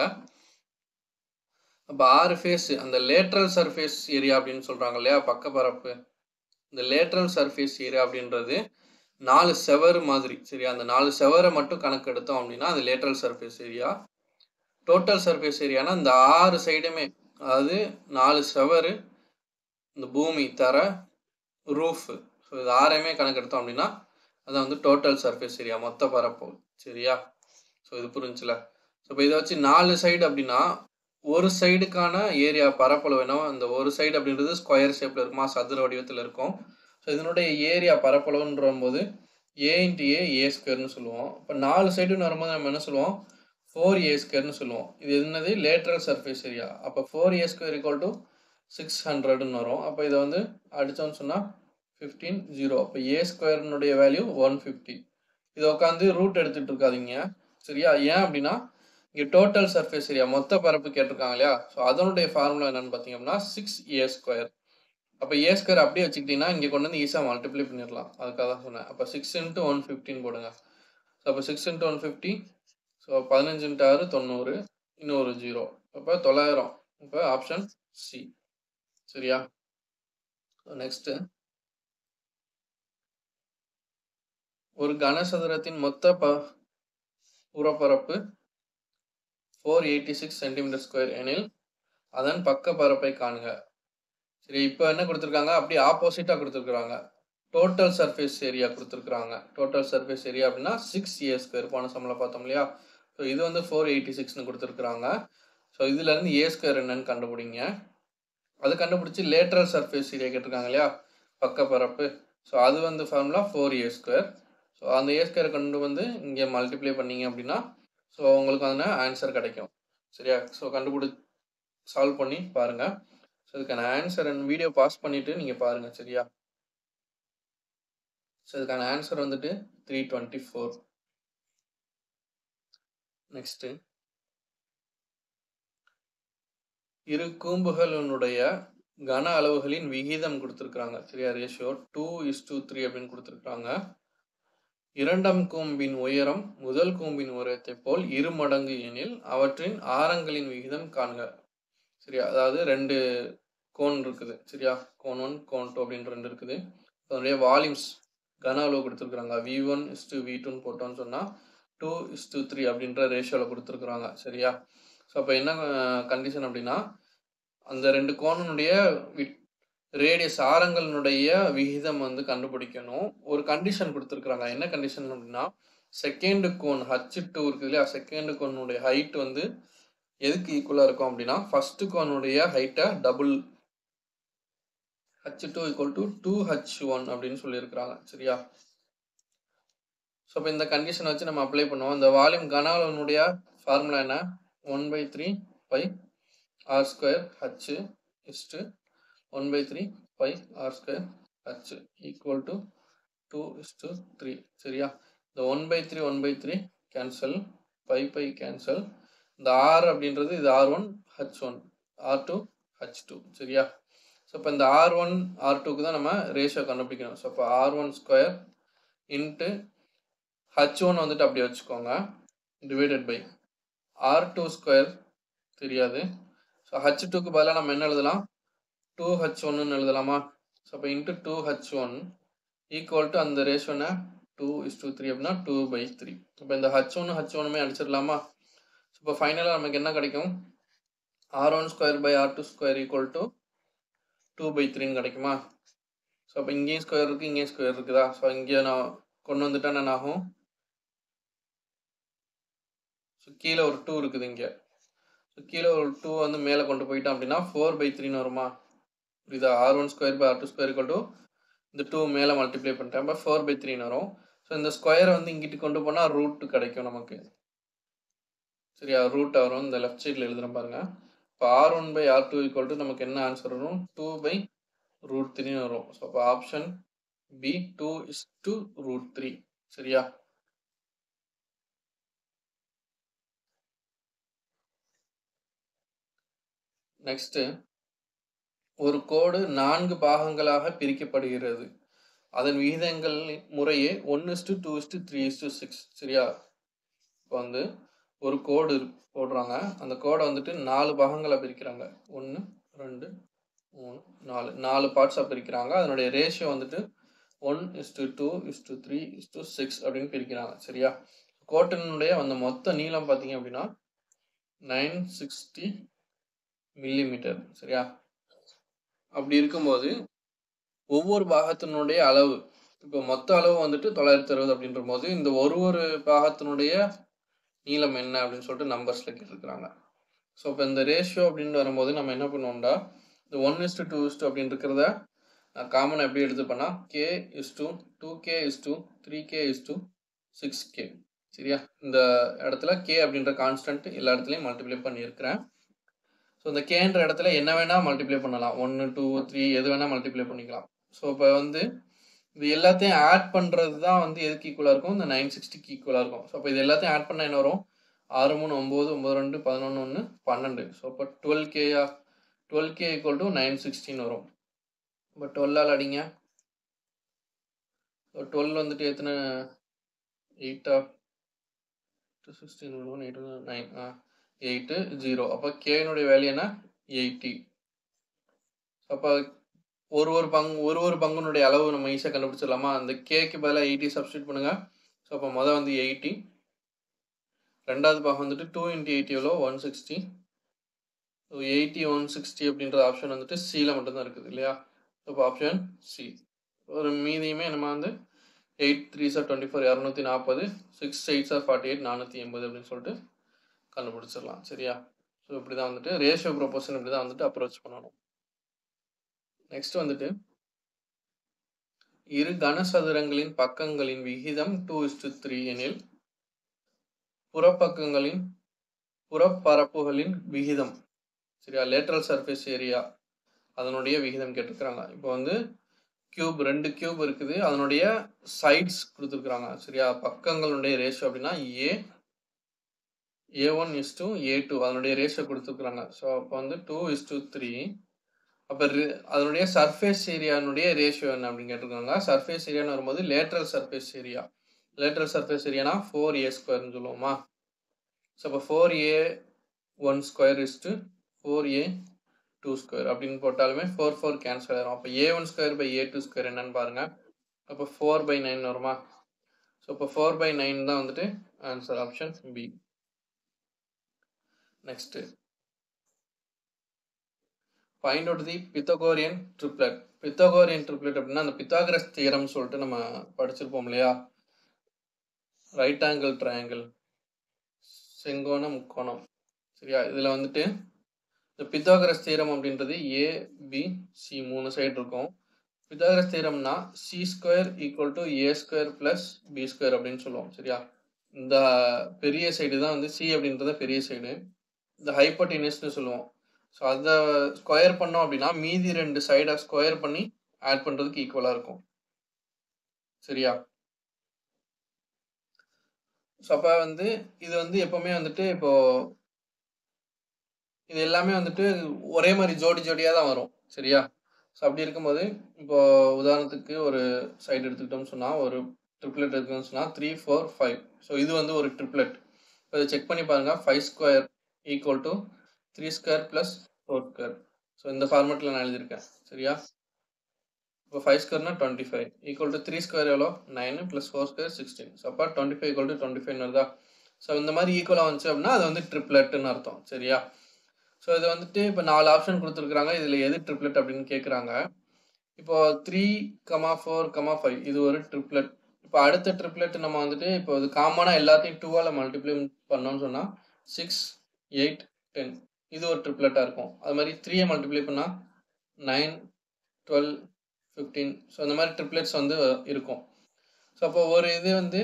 அப்போ ஆறு ஃபேஸ் அந்த லேட்ரல் சர்ஃபேஸ் ஏரியா அப்படின்னு சொல்கிறாங்க இல்லையா பக்கப்பரப்பு இந்த லேட்ரல் சர்ஃபேஸ் ஏரியா அப்படின்றது நாலு செவரு மாதிரி சரியா அந்த நாலு செவரை மட்டும் கணக்கு எடுத்தோம் அப்படின்னா அது lateral surface area total surface ஏரியானா இந்த ஆறு சைடுமே அதாவது நாலு செவரு இந்த பூமி தர ரூஃபு ஸோ இது ஆறையுமே கணக்கு எடுத்தோம் அப்படின்னா அதான் வந்து டோட்டல் சர்ஃபேஸ் ஏரியா மொத்த பரப்பு சரியா ஸோ இது புரிஞ்சுல ஸோ இப்போ இதை வச்சு நாலு சைடு அப்படின்னா ஒரு சைடுக்கான ஏரியா பரப்பளவு வேணும் அந்த ஒரு சைடு அப்படின்றது ஸ்கொயர் ஷேப்பில் இருக்குமா சதுர வடிவத்தில் இருக்கும் ஸோ இதனுடைய ஏரியா பரப்பளவுன்ற போது ஏ இன்ட்டு ஏ ஏ ஸ்கொயர்னு சொல்லுவோம் இப்போ நாலு சைடுன்னு வரும்போது நம்ம என்ன சொல்லுவோம் ஃபோர் ஏ ஸ்கொயர்னு சொல்லுவோம் இது என்னது லேட்ரல் சர்ஃபேஸ் ஏரியா அப்போ four A square equal to six ஹண்ட்ரட்னு வரும் அப்போ இதை வந்து அடித்தோம்னு சொன்னால் ஃபிஃப்டீன் ஜீரோ அப்போ ஏ ஸ்கொயர்னுடைய வேல்யூ ஒன் ஃபிஃப்டி இதை உட்காந்து ரூட் எடுத்துகிட்டு இருக்காதீங்க சரியா ஏன் அப்படின்னா இங்கே டோட்டல் சர்ஃபேஸ் ஏரியா மொத்த பரப்பு கேட்டிருக்காங்க இல்லையா ஸோ அதனுடைய ஃபார்முலா என்னன்னு பார்த்தீங்க அப்படின்னா சிக்ஸ் ஏ ஸ்கொயர் அப்போ ஏ ஸ்கொயர் அப்படியே வச்சுக்கிட்டிங்கன்னா இங்கே கொண்டு வந்து ஈஸியாக மல்டிப்ளை பண்ணிடலாம் அதுக்காக தான் சொன்னேன் அப்போ சிக்ஸ் இன்ட்டு ஒன் ஃபிஃப்டின் போடுங்க ஸோ அப்போ six into one fifty so பதினஞ்சு இன்ட்டு ஆறு தொண்ணூறு இன்னொரு ஜீரோ அப்போ தொள்ளாயிரம் இப்போ ஆப்ஷன் சி சரியா நெக்ஸ்ட்டு ஒரு கனசதுரத்தின் மொத்த ப புறப்பரப்பு four eighty six centimetre square எனில் அதன் பக்க பரப்பை காணுங்க சரி இப்போ என்ன கொடுத்துருக்காங்க அப்படியே ஆப்போசிட்டாக கொடுத்துருக்குறாங்க டோட்டல் சர்ஃபேஸ் ஏரியா கொடுத்துருக்குறாங்க டோட்டல் சர்ஃபேஸ் ஏரியா அப்படின்னா சிக்ஸ் ஏ ஸ்கொயர் போன சம்பளம் பார்த்தோம் இல்லையா ஸோ இது வந்து ஃபோர் எயிட்டி சிக்ஸ்னு கொடுத்துருக்குறாங்க ஸோ இதுலேருந்து ஏ ஸ்கொயர் என்னன்னு கண்டுபிடிங்க அது கண்டுபிடிச்சி லேட்ரல் சர்ஃபேஸ் ஏரியா கேட்டிருக்காங்க இல்லையா பக்க பரப்பு ஸோ அது வந்து formula four A square so அந்த ஏ ஸ்கொயரை கொண்டு வந்து இங்கே மல்டிப்ளை பண்ணீங்க அப்படின்னா ஸோ உங்களுக்கு வந்து ஆன்சர் கிடைக்கும் சரியா ஸோ கண்டுபிடி சால்வ் பண்ணி பாருங்கள் ஸோ இதுக்கான ஆன்சர் வீடியோ பாஸ் பண்ணிவிட்டு நீங்கள் பாருங்கள் சரியா ஸோ இதுக்கான ஆன்சர் வந்துட்டு த்ரீ டுவெண்ட்டி ஃபோர் நெக்ஸ்ட்டு இரு கூம்புகளினுடைய கன அளவுகளின் விகிதம் கொடுத்துருக்குறாங்க சரியா ratio two is to three அப்படின்னு கொடுத்துருக்குறாங்க இரண்டாம் கூம்பின் உயரம் முதல் கூம்பின் உயரத்தை போல் இரு மடங்கு எனில் அவற்றின் ஆரங்களின் விகிதம் காண்க சரியா அதாவது ரெண்டு கோன் இருக்குது சரியா கோன் ஒன் கோன் டூ அப்படின்னு ரெண்டு இருக்குது அதனுடைய வால்யூம்ஸ் கன அளவு கொடுத்துருக்குறாங்க V one is to V டூன்னு போட்டோம்னு சொன்னால் டூ இஸ் டூ த்ரீ அப்படின்ற ரேஷியோவில் கொடுத்துருக்குறாங்க சரியா ஸோ அப்போ என்ன கண்டிஷன் அப்படின்னா அந்த ரெண்டு கோணனுடைய ரேடியஸ் ஆரங்களினுடைய விகிதம் வந்து கண்டுபிடிக்கணும் ஒரு கண்டிஷன் கொடுத்துருக்குறாங்க என்ன கண்டிஷன் அப்படின்னா செகண்ட் கோன் ஹச் டூ இருக்குது இல்லையா செகண்ட் கோனுடைய ஹைட் வந்து எதுக்கு ஈக்குவலாக இருக்கும் அப்படின்னா ஃபர்ஸ்ட் கோனுடைய ஹைட்டை double H two equal to two H one அப்படின்னு சொல்லியிருக்கிறாங்க சரியா ஸோ இப்போ இந்த கண்டிஷனை வச்சு நம்ம அப்ளை பண்ணுவோம் இந்த வால்யூம் கனாலனுடைய ஃபார்முலா என்ன one by three pi R square H is to one by three pi R square H equal to two is to three சரியா இந்த one by three one by three cancel pi pi cancel இந்த R அப்படின்றது இது R one H one R two H two சரியா so இப்போ இந்த R one R டூக்கு தான் நம்ம ரேஷியோ கண்டுபிடிக்கணும் ஸோ இப்போ R one square into H one வந்துட்டு அப்படி வச்சுக்கோங்க divided by R two square தெரியாது ஸோ ஹச் டூக்கு பதிலாக நம்ம என்ன எழுதலாம் டூ ஹச் ஒன்னு எழுதலாமா ஸோ அப்போ into two H one equal to அந்த ரேஷியோனை டூ இஸ் டூ த்ரீ அப்படின்னா டூ பை த்ரீ இப்போ இந்த ஹச் ஒன்று ஹச் ஒன்றுமே அடிச்சிடலாமா ஸோ இப்போ ஃபைனலாக நமக்கு என்ன கிடைக்கும் R one square by R two square equal to two by த்ரீன்னு கிடைக்குமா ஸோ அப்போ இங்கேயும் ஸ்கொயர் இருக்குது இங்கேயும் ஸ்கொயர் இருக்குதா ஸோ இங்கே நான் கொண்டு வந்துட்டா என்ன ஆகும் ஸோ கீழே ஒரு டூ இருக்குது இங்கே ஸோ கீழே ஒரு டூ வந்து மேலே கொண்டு போயிட்டோம் அப்படின்னா ஃபோர் பை த்ரீன்னு வருமா புரியுதா R one square by R two square equal to இந்த டூ மேலே மல்டிப்ளை பண்ணிட்டேன் அப்போ ஃபோர் பை த்ரீன்னு வரும் ஸோ இந்த ஸ்கொயரை வந்து இங்கிட்டு கொண்டு போனால் ரூட் கிடைக்கும் நமக்கு சரியா ரூட் வரும் இந்த லெஃப்ட் சைடில் எழுதுகிறேன் பாருங்க இப்போ R one by R two equal to நமக்கு என்ன ஆன்சர் வரும் டூ பை ரூட் த்ரீன்னு வரும் ஸோ அப்போ option B two is to root three சரியா நெக்ஸ்ட்டு ஒரு கோடு நான்கு பாகங்களாக பிரிக்கப்படுகிறது அதன் விகிதங்கள் முறையே ஒன்று is to two is to three is to six சரியா இப்போ வந்து ஒரு கோடு போடுறாங்க அந்த கோடை வந்துட்டு நாலு பாகங்களாக பிரிக்கிறாங்க ஒன்று ரெண்டு மூணு நாலு நாலு பார்ட்ஸாக பிரிக்கிறாங்க அதனுடைய ரேஷியோ வந்துட்டு one is to two is to three is to six அப்படின்னு பிரிக்கிறாங்க சரியா கோட்டினுடைய அந்த மொத்த நீளம் பார்த்தீங்க அப்படின்னா நைன் சிக்ஸ்டி மில்லிமீட்டர் சரியா அப்படி இருக்கும்போது ஒவ்வொரு பாகத்தினுடைய அளவு இப்போ மொத்த அளவு வந்துட்டு தொள்ளாயிரத்தி அறுபது அப்படின்ற போது இந்த ஒரு ஒரு பாகத்தினுடைய நீளம் என்ன அப்படின்னு சொல்லிட்டு நம்பர்ஸில் கேட்டிருக்கிறாங்க ஸோ இப்போ இந்த ரேஷியோ அப்படின்னு வரும்போது நம்ம என்ன பண்ணுவோம்டா இந்த ஒன் இஸ்டு டூ இஸ்டு அப்படின்னு இருக்கிறத நான் காமன் எப்படி எடுத்துப்பேன்னா K is to two K is to three K is to six K சரியா இந்த இடத்துல கே அப்படின்ற கான்ஸ்டன்ட் எல்லா இடத்துலையும் மல்டிப்ளை பண்ணியிருக்கிறேன் ஸோ இந்த கேன்ற இடத்துல என்ன வேணால் மல்டிப்ளை பண்ணலாம் ஒன்று டூ த்ரீ எது வேணால் மல்டிப்ளை பண்ணிக்கலாம் ஸோ இப்போ வந்து இது எல்லாத்தையும் ஆட் பண்ணுறது தான் வந்து எதுக்கு ஈக்குவலாக இருக்கும் இந்த நைன் சிக்ஸ்டிக்கு ஈக்குவலாக இருக்கும் ஸோ இப்போ இது எல்லாத்தையும் ஆட் பண்ணால் என்ன வரும் ஆறு மூணு ஒம்பது ஒம்பது ரெண்டு பதினொன்று ஒன்று பன்னெண்டு ஸோ இப்போ டுவெல் கேயா twelve K equal to nine sixteen வரும் இப்போ டுவெல்லால் அடிங்க ஸோ டுவெல் வந்துட்டு எத்தனை எயிட்டா two sixteen one eight nine ah eight zero அப்போ கேனுடைய வேல்யூ என்ன எயிட்டி அப்போ ஒரு ஒரு பங்கு ஒரு ஒரு பங்குனுடைய அளவு நம்ம ஈஸியாக கண்டுபிடிச்சிடலாமா அந்த கேக்கு பதிலாக எயிட்டி சப்ஸ்டியூட் பண்ணுங்க ஸோ அப்போ மொதல் வந்து எயிட்டி ரெண்டாவது பாகம் வந்துட்டு டூ இன்ட்டு எயிட்டி எவ்வளோ one sixty so eighty one sixty அப்படின்ற ஆப்ஷன் வந்துட்டு சியில் மட்டும்தான் இருக்குது இல்லையா இப்போ ஆப்ஷன் சி ஒரு மீதியுமே நம்ம வந்து eight three sir twenty four இரநூத்தி நாற்பது six eight sir forty eight நானூற்றி எண்பது அப்படின்னு சொல்லிட்டு கண்டுபிடிச்சிடலாம் சரியா ஸோ இப்படி தான் வந்துட்டு ரேஷியோ ப்ரொபோஷன் இப்படி தான் வந்துட்டு அப்ரோச் பண்ணணும் நெக்ஸ்ட் வந்துட்டு இரு கனசதுரங்களின் பக்கங்களின் விகிதம் டூ இஸ்டு த்ரீ எனில் புறப்பக்கங்களின் புறப்பரப்புகளின் விகிதம் சரியா லேட்ரல் சர்ஃபேஸ் ஏரியா அதனுடைய விகிதம் கேட்டிருக்கிறாங்க இப்போ வந்து கியூப் ரெண்டு கியூப் இருக்குது அதனுடைய சைட்ஸ் கொடுத்துருக்குறாங்க சரியா பக்கங்களுடைய ரேஷியோ அப்படின்னா A A one is to A two அதனுடைய ரேஷியோ கொடுத்துருக்குறாங்க ஸோ அப்போ வந்து டூ இஸ் டூ த்ரீ அப்போ அதனுடைய சர்ஃபேஸ் ஏரியானுடைய ரேஷியோ என்ன அப்படின்னு கேட்டிருக்காங்க சர்ஃபேஸ் ஏரியான்னு வரும்போது lateral surface area lateral surface ஏரியானா ஃபோர் ஏ ஸ்கொயர்னு சொல்லுவோமா ஸோ அப்போ four A one square is to four A two square அப்படின்னு போட்டாலுமே ஃபோர் ஃபோர் கேன்சல் ஆயிரும் அப்போ A one square by A two square என்னன்னு பாருங்க அப்போ ஃபோர் பை நைன் வருமா ஸோ இப்போ ஃபோர் பை நைன் தான் வந்துட்டு answer option B next find out the Pythagorean triplet Pythagorean triplet அப்படின்னா அந்த பித்தாகரஸ் தியரம் சொல்லிட்டு நம்ம படிச்சிருப்போம் இல்லையா ரைட் ஆங்கிள் ட்ரையாங்கிள் செங்கோண முக்கோணம் சரியா இதில் வந்துட்டு இந்த பித்தாகரஸ் தீரம் அப்படின்றது ஏ பி சி மூணு சைடு இருக்கும் பித்தாகரஸ் தீரம்னா C square equal to A square plus B square அப்படின்னு சொல்லுவோம் சரியா இந்த பெரிய சைடு தான் வந்து சி அப்படின்றத பெரிய சைடு இந்த ஹைப்போட்டினஸ்னு சொல்லுவோம் ஸோ அதை ஸ்கொயர் பண்ணோம் அப்படின்னா மீதி ரெண்டு சைடை ஸ்கொயர் பண்ணி ஆட் பண்ணுறதுக்கு ஈக்குவலாக இருக்கும் சரியா ஸோ அப்போ வந்து இது வந்து எப்போவுமே வந்துட்டு இப்போ இது எல்லாமே வந்துட்டு ஒரே மாதிரி ஜோடி ஜோடியாக தான் வரும் சரியா ஸோ அப்படி இருக்கும்போது இப்போ உதாரணத்துக்கு ஒரு சைடு எடுத்துக்கிட்டோம்னு சொன்னால் ஒரு ட்ரிப்ளெட் இருக்குன்னு சொன்னால் த்ரீ ஃபோர் ஃபைவ் ஸோ இது வந்து ஒரு ட்ரிப்ளெட் இப்போ இதை செக் பண்ணி பாருங்கள் five square equal to three square plus four square so இந்த ஃபார்மேட்டில் நான் எழுதியிருக்கேன் சரியா இப்போ ஃபைவ் ஸ்கொயர்னா twenty five equal to three square எவ்வளோ nine plus four square sixteen so அப்போ twenty five equal to twenty five வருதா ஸோ இந்த மாதிரி ஈக்குவலாக வந்துச்சு அப்படின்னா அது வந்து ட்ரிப்ளெட்டுன்னு அர்த்தம் சரியா ஸோ இது வந்துட்டு இப்போ நாலு ஆப்ஷன் கொடுத்துருக்குறாங்க இதில் எது ட்ரிப்ளெட் அப்படின்னு கேட்குறாங்க இப்போ three comma four comma five இது ஒரு ட்ரிப்ளெட் இப்போ அடுத்த ட்ரிப்ளெட் நம்ம வந்துட்டு இப்போ இது காமனாக எல்லாத்தையும் டூவால் மல்டிப்ளை பண்ணோம்னு சொன்னால் சிக்ஸ் எயிட் டென் இது ஒரு ட்ரிப்ளெட்டாக இருக்கும் அது மாதிரி த்ரீயை மல்டிப்ளை பண்ணால் நைன் டுவெல் ஃபிஃப்டீன் ஸோ இந்த மாதிரி ட்ரிப்ளெட்ஸ் வந்து இருக்கும் ஸோ அப்போ ஒரு இது வந்து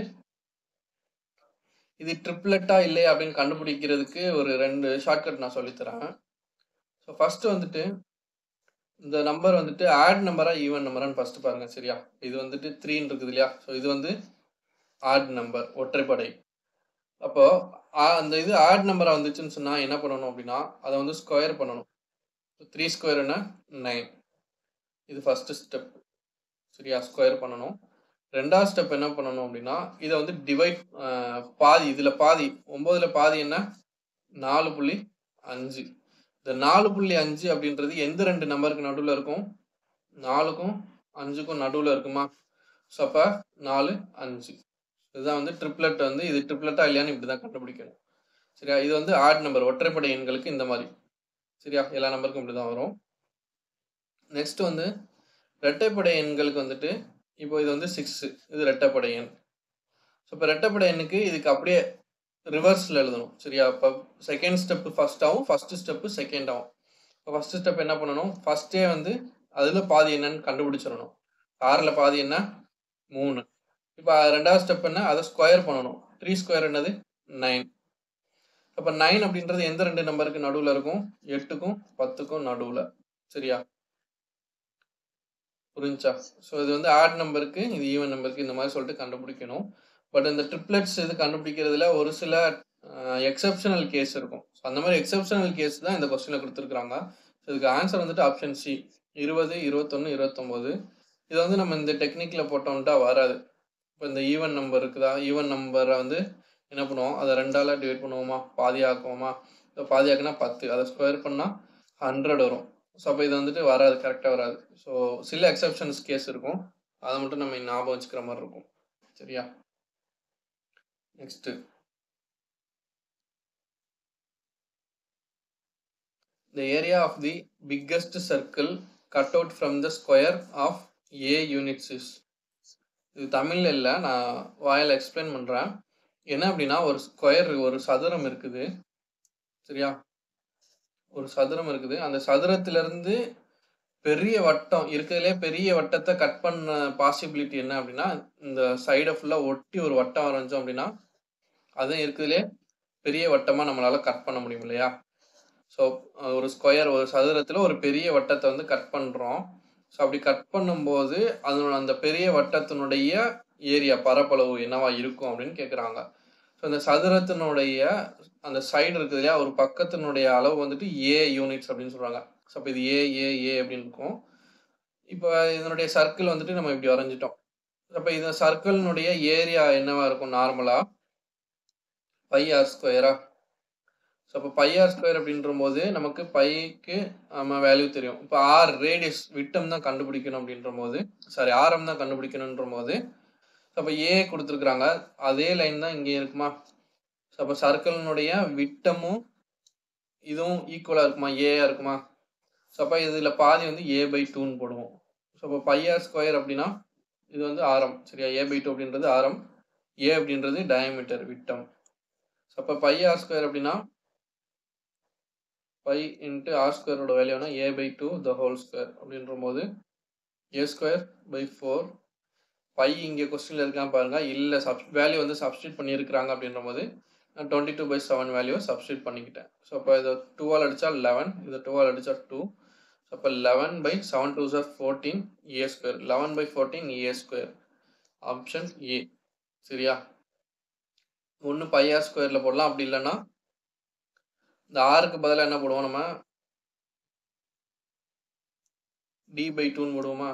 இது ட்ரிப்ளெட்டா இல்லையா அப்படின்னு கண்டுபிடிக்கிறதுக்கு ஒரு ரெண்டு ஷார்ட்கட் நான் சொல்லித்தரேன் ஸோ ஃபர்ஸ்ட் வந்துட்டு இந்த நம்பர் வந்துட்டு ஆட் நம்பரா ஈவன் நம்பரான்னு ஃபர்ஸ்ட் பாருங்க சரியா இது வந்துட்டு த்ரீன்னு இருக்குது இல்லையா ஸோ இது வந்து ஆட் நம்பர் ஒற்றைப்படை அப்போ ஆ- அந்த இது ஆட் நம்பரா வந்துச்சுன்னு சொன்னா என்ன பண்ணணும் அப்படின்னா அதை வந்து ஸ்கொயர் பண்ணணும் த்ரீ ஸ்கொயர்னா நைன் இது ஃபர்ஸ்ட் ஸ்டெப் சரியா ஸ்கொயர் பண்ணணும் ரெண்டாவது ஸ்டெப் என்ன பண்ணணும் அப்படின்னா இதை வந்து டிவைட் பாதி இதில் பாதி ஒம்போதில் பாதி என்ன நாலு புள்ளி அஞ்சு இந்த நாலு புள்ளி அஞ்சு அப்படின்றது எந்த ரெண்டு நம்பருக்கு நடுவில் இருக்கும் நாலுக்கும் அஞ்சுக்கும் நடுவில் இருக்குமா ஸோ அப்போ நாலு அஞ்சு இதுதான் வந்து ட்ரிப்ளெட் வந்து இது ட்ரிப்ளெட்டா இல்லையான்னு இப்படி தான் கண்டுபிடிக்கணும் சரியா இது வந்து ஆட் நம்பர் ஒற்றைப்படை எண்களுக்கு இந்த மாதிரி சரியா எல்லா நம்பருக்கும் இப்படி தான் வரும் நெக்ஸ்ட் வந்து இரட்டைப்படை எண்களுக்கு வந்துட்டு இப்போ இது வந்து சிக்ஸு இது ரெட்டைப்படை எண் ஸோ இப்போ ரெட்டைப்படை எண்ணுக்கு இதுக்கு அப்படியே ரிவர்ஸில் எழுதணும் சரியா இப்போ செகண்ட் ஸ்டெப்பு ஃபஸ்ட்டாகவும் ஃபஸ்ட்டு ஸ்டெப்பு செகண்டாகவும் இப்போ ஃபஸ்ட்டு ஸ்டெப் என்ன பண்ணணும் ஃபஸ்ட்டே வந்து அதில் பாதி என்னன்னு கண்டுபிடிச்சிடணும் ஆறில் பாதி என்ன மூணு இப்போ ரெண்டாவது ஸ்டெப் என்ன அதை ஸ்கொயர் பண்ணணும் த்ரீ ஸ்கொயர் என்னது நைன் அப்போ நைன் அப்படின்றது எந்த ரெண்டு நம்பருக்கு நடுவில் இருக்கும் எட்டுக்கும் பத்துக்கும் நடுவில் சரியா புரிஞ்சா ஸோ இது வந்து ஆட் நம்பருக்கு இது ஈவன் நம்பருக்கு இந்த மாதிரி சொல்லிட்டு கண்டுபிடிக்கணும் பட் இந்த ட்ரிப்ளெட்ஸ் இது கண்டுபிடிக்கிறதுல ஒரு சில எக்ஸப்ஷனல் கேஸ் இருக்கும் ஸோ அந்த மாதிரி எக்ஸப்ஷனல் கேஸ் தான் இந்த கொஸ்டினில் கொடுத்துருக்காங்க ஸோ இதுக்கு ஆன்சர் வந்துட்டு ஆப்ஷன் சி இருபது இருபத்தொன்று இருபத்தொம்போது இது வந்து நம்ம இந்த டெக்னிக்கில் போட்டோம்ட்டா வராது இப்போ இந்த ஈவன் நம்பர் இருக்குதா ஈவன் நம்பரை வந்து என்ன பண்ணுவோம் அதை ரெண்டால் டிவைட் பண்ணுவோமா பாதி ஆக்குவோமா இப்போ பாதி ஆக்குனா பத்து அதை ஸ்கொயர் பண்ணால் ஹண்ட்ரட் வரும் ஸோ அப்போ இது வந்துட்டு வராது கரெக்டாக வராது ஸோ சில எக்ஸப்ஷன்ஸ் கேஸ் இருக்கும் அதை மட்டும் நம்ம ஞாபகம் வச்சுக்கிற மாதிரி இருக்கும் சரியா next the area of the biggest circle cut out from the square of a units is இது தமிழ்ல இல்லை நான் வாயில் எக்ஸ்பிளைன் பண்ணுறேன் என்ன அப்படின்னா ஒரு ஸ்கொயர் ஒரு சதுரம் இருக்குது சரியா ஒரு சதுரம் இருக்குது அந்த சதுரத்திலிருந்து பெரிய வட்டம் இருக்கிறதுலே பெரிய வட்டத்தை கட் பண்ண பாசிபிலிட்டி என்ன அப்படின்னா இந்த சைடை ஃபுல்லாக ஒட்டி ஒரு வட்டம் வரைஞ்சோம் அப்படின்னா அதுவும் இருக்கிறதுலே பெரிய வட்டமாக நம்மளால கட் பண்ண முடியும் இல்லையா ஸோ ஒரு ஸ்கொயர் ஒரு சதுரத்தில் ஒரு பெரிய வட்டத்தை வந்து கட் பண்ணுறோம் ஸோ அப்படி கட் பண்ணும்போது அதனோட அந்த பெரிய வட்டத்தினுடைய ஏரியா பரப்பளவு என்னவா இருக்கும் அப்படின்னு கேட்குறாங்க ஸோ அந்த சதுரத்தினுடைய அந்த சைடு இருக்குது இல்லையா ஒரு பக்கத்தினுடைய அளவு வந்துட்டு ஏ யூனிட்ஸ் அப்படின்னு சொல்கிறாங்க ஸோ அப்போ இது ஏ ஏ ஏ அப்படின்னு இருக்கும் இப்போ இதனுடைய சர்க்கிள் வந்துட்டு நம்ம இப்படி வரைஞ்சிட்டோம் அப்போ இந்த சர்க்கிளினுடைய ஏரியா என்னவா இருக்கும் நார்மலாக பை ஆர் ஸ்கொயரா ஸோ அப்போ பை ஆர் ஸ்கொயர் அப்படின்ற போது நமக்கு பைக்கு நம்ம வேல்யூ தெரியும் இப்போ ஆர் ரேடியஸ் விட்டம் தான் கண்டுபிடிக்கணும் அப்படின்ற போது சாரி ஆரம் தான் கண்டுபிடிக்கணுன்ற போது ஸோ அப்போ ஏ கொடுத்துருக்குறாங்க அதே லைன் தான் இங்கே இருக்குமா ஸோ அப்போ சர்க்கிளினுடைய விட்டமும் இதுவும் ஈக்குவலாக இருக்குமா ஏயா இருக்குமா ஸோ அப்போ இதில் பாதி வந்து ஏ பை டூன்னு போடுவோம் ஸோ அப்போ பை ஆர் ஸ்கொயர் அப்படின்னா இது வந்து ஆரம் சரியா ஏ பை டூ அப்படின்றது ஆரம் ஏ அப்படின்றது டயமீட்டர் விட்டம் ஸோ அப்போ பை ஆர் ஸ்கொயர் அப்படின்னா பை இன்ட்டு ஆர் ஸ்கொயரோட வேல்யூனா A by two the whole square அப்படின்ற போது A square by four pi இங்கே கொஸ்டினில் இருக்கான் பாருங்க இல்லை சப் வேல்யூ வந்து சப்ஸ்டியூட் பண்ணியிருக்கிறாங்க அப்படின்ற போது நான் twenty two by seven value substitute பண்ணிக்கிட்டேன் ஸோ அப்போ இதை டூவால் அடித்தா லெவன் இதை டூவால் அடித்தா டூ ஸோ அப்போ eleven by seven two sir fourteen A square eleven by fourteen A square option A சரியா ஒன்று பை ஆர் ஸ்கொயரில் போடலாம் அப்படி இல்லைன்னா இந்த ஆறுக்கு பதிலாக என்ன போடுவோம் நம்ம டி பை டூன்னு போடுவோமா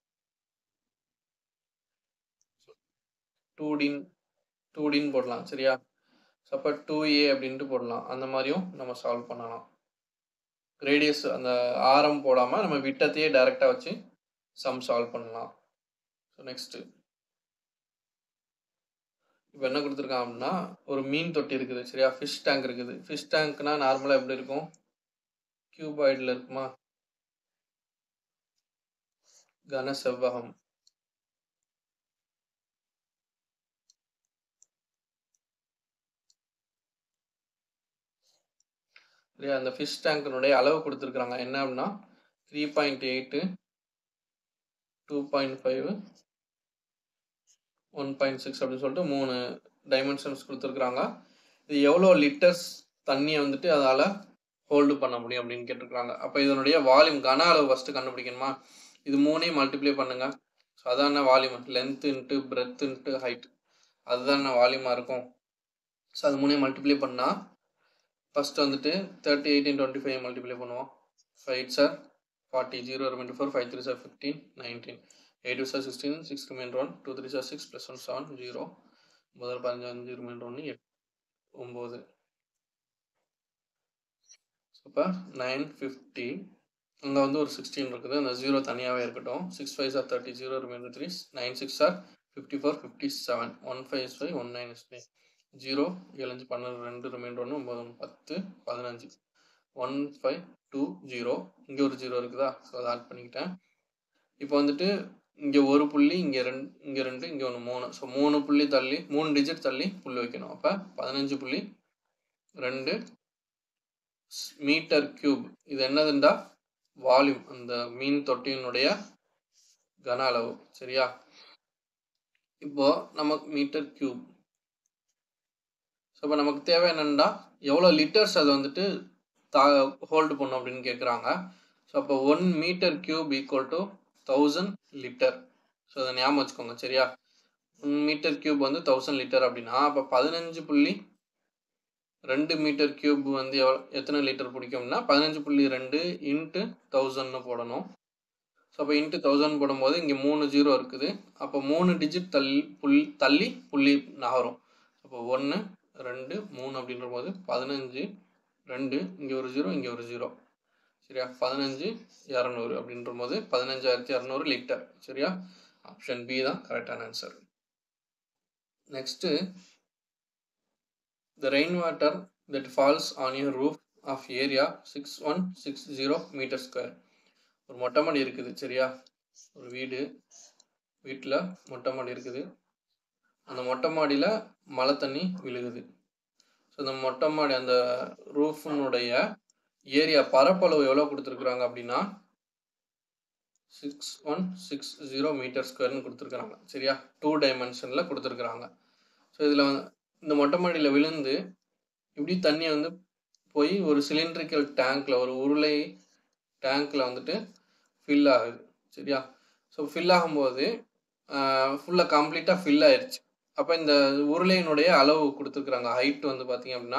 டூ டின் டூ டின்னு போடலாம் சரியா ஸோ அப்போ டூ ஏ அப்படின்ட்டு போடலாம் அந்த மாதிரியும் நம்ம சால்வ் பண்ணலாம் ரேடியஸ் அந்த ஆரம் போடாமல் நம்ம விட்டத்தையே டைரெக்டாக வச்சு சம் சால்வ் பண்ணலாம் ஸோ நெக்ஸ்ட்டு இப்போ என்ன கொடுத்துருக்கான் அப்படின்னா ஒரு மீன் தொட்டி இருக்குது சரியா ஃபிஷ் டேங்க் இருக்குது ஃபிஷ் டேங்க்னா நார்மலாக எப்படி இருக்கும் கியூபாய்டில் இருக்குமா கன செவ்வகம் சரியா அந்த ஃபிஷ் டேங்கினுடைய அளவு கொடுத்துருக்குறாங்க என்ன அப்படின்னா three point eight two point five one point six அப்படின்னு சொல்லிட்டு மூணு டைமென்ஷன்ஸ் கொடுத்துருக்குறாங்க இது எவ்வளோ லிட்டர்ஸ் தண்ணியை வந்துட்டு அதால் ஹோல்டு பண்ண முடியும் அப்படின்னு கேட்டிருக்காங்க அப்போ இதனுடைய வால்யூம் கன அளவு ஃபஸ்ட்டு கண்டுபிடிக்கணுமா இது மூணையும் மல்டிப்ளை பண்ணுங்க ஸோ அதான volume length into breadth into height அதுதான் வால்யூமாக இருக்கும் ஸோ அது மூணையும் மல்டிப்ளை பண்ணால் ஃபஸ்ட்டு வந்துட்டு thirty eighteen twenty five multiply பண்ணுவோம் five sir forty zero remind four five three sir fifteen nineteen eight two sir sixteen six remind one two three sir six plus one seven zero முதல் பதினஞ்சு remind ஒன்று எட் ஒம்பது இப்போ nine fifty அங்கே வந்து ஒரு sixteen இருக்குது அந்த ஜீரோ தனியாகவே இருக்கட்டும் six five sir thirty zero remind three nine six sir fifty four fifty seven one five five one nine is five zero ஏழஞ்சு பன்னெண்டு ரெண்டு ரிமைண்ட் ஒன்று ஒம்பது ஒன்று பத்து பதினஞ்சு ஒன் ஃபைவ் டூ ஜீரோ இங்கே ஒரு ஜீரோ இருக்குதா ஸோ அதை ஆட் பண்ணிக்கிட்டேன் இப்போ வந்துட்டு இங்கே ஒரு புள்ளி இங்கே ரெண்டு இங்கே ரெண்டு இங்கே ஒன்று மூணு ஸோ மூணு புள்ளி தள்ளி மூணு டிஜிட் தள்ளி புள்ளி வைக்கணும் அப்போ பதினஞ்சு புள்ளி ரெண்டு மீட்டர் கியூப் இது என்னதுண்டா வால்யூம் அந்த மீன் தொட்டியினுடைய கன அளவு சரியா இப்போ நமக்கு மீட்டர் கியூப் ஸோ இப்போ நமக்கு தேவை என்னென்னா எவ்வளோ லிட்டர்ஸ் அதை வந்துட்டு தா ஹோல்டு பண்ணும் அப்படின்னு கேட்குறாங்க ஸோ அப்போ one metre cube equal to thousand litre so அதை ஞாபகம் வச்சுக்கோங்க சரியா ஒன் மீட்டர் கியூப் வந்து தௌசண்ட் லிட்டர் அப்படின்னா அப்போ பதினஞ்சு புள்ளி ரெண்டு மீட்டர் கியூப் வந்து எவ்வளோ எத்தனை லிட்டர் பிடிக்கும்னா பதினஞ்சு புள்ளி ரெண்டு இன்ட்டு தௌசண்ட்னு போடணும் ஸோ அப்போ இன்ட்டு தௌசண்ட் போடும்போது இங்கே மூணு ஜீரோ இருக்குது அப்போ மூணு டிஜிட் தள்ளி புள்ளி தள்ளி புள்ளி நகரும் அப்போ ஒன்று ரெண்டு மூணு அப்படின்ற போது பதினஞ்சு ரெண்டு இங்கே ஒரு ஜீரோ இங்கே ஒரு ஜீரோ சரியா பதினஞ்சு இரநூறு அப்படின்ற போது பதினஞ்சாயிரத்தி இரநூறு லிட்டர் சரியா ஆப்ஷன் பி தான் கரெக்டான answer next the rain water that falls on your roof of area six one six zero metre square ஒரு மொட்டை மாடி இருக்குது சரியா ஒரு வீடு வீட்டில் மொட்டை மாடி இருக்குது அந்த மொட்டை மாடியில் மழை தண்ணி விழுகுது ஸோ அந்த மொட்டை மாடி அந்த ரூஃபினுடைய ஏரியா பரப்பளவு எவ்வளோ கொடுத்துருக்குறாங்க அப்படின்னா six one six zero metre ஸ்கொயர்னு கொடுத்துருக்குறாங்க சரியா டூ டைமென்ஷனில் கொடுத்துருக்குறாங்க ஸோ இதில் இந்த மொட்டை மாடியில் விழுந்து இப்படி தண்ணி வந்து போய் ஒரு சிலிண்ட்ரிக்கல் டேங்க்கில் ஒரு உருளை டேங்க்கில் வந்துட்டு ஃபில் ஆகுது சரியா ஸோ ஃபில் ஆகும்போது ஃபுல்லாக கம்ப்ளீட்டாக ஃபில் ஆயிடுச்சு அப்போ இந்த உருளையினுடைய அளவு கொடுத்துருக்குறாங்க ஹைட் வந்து பார்த்தீங்க அப்படின்னா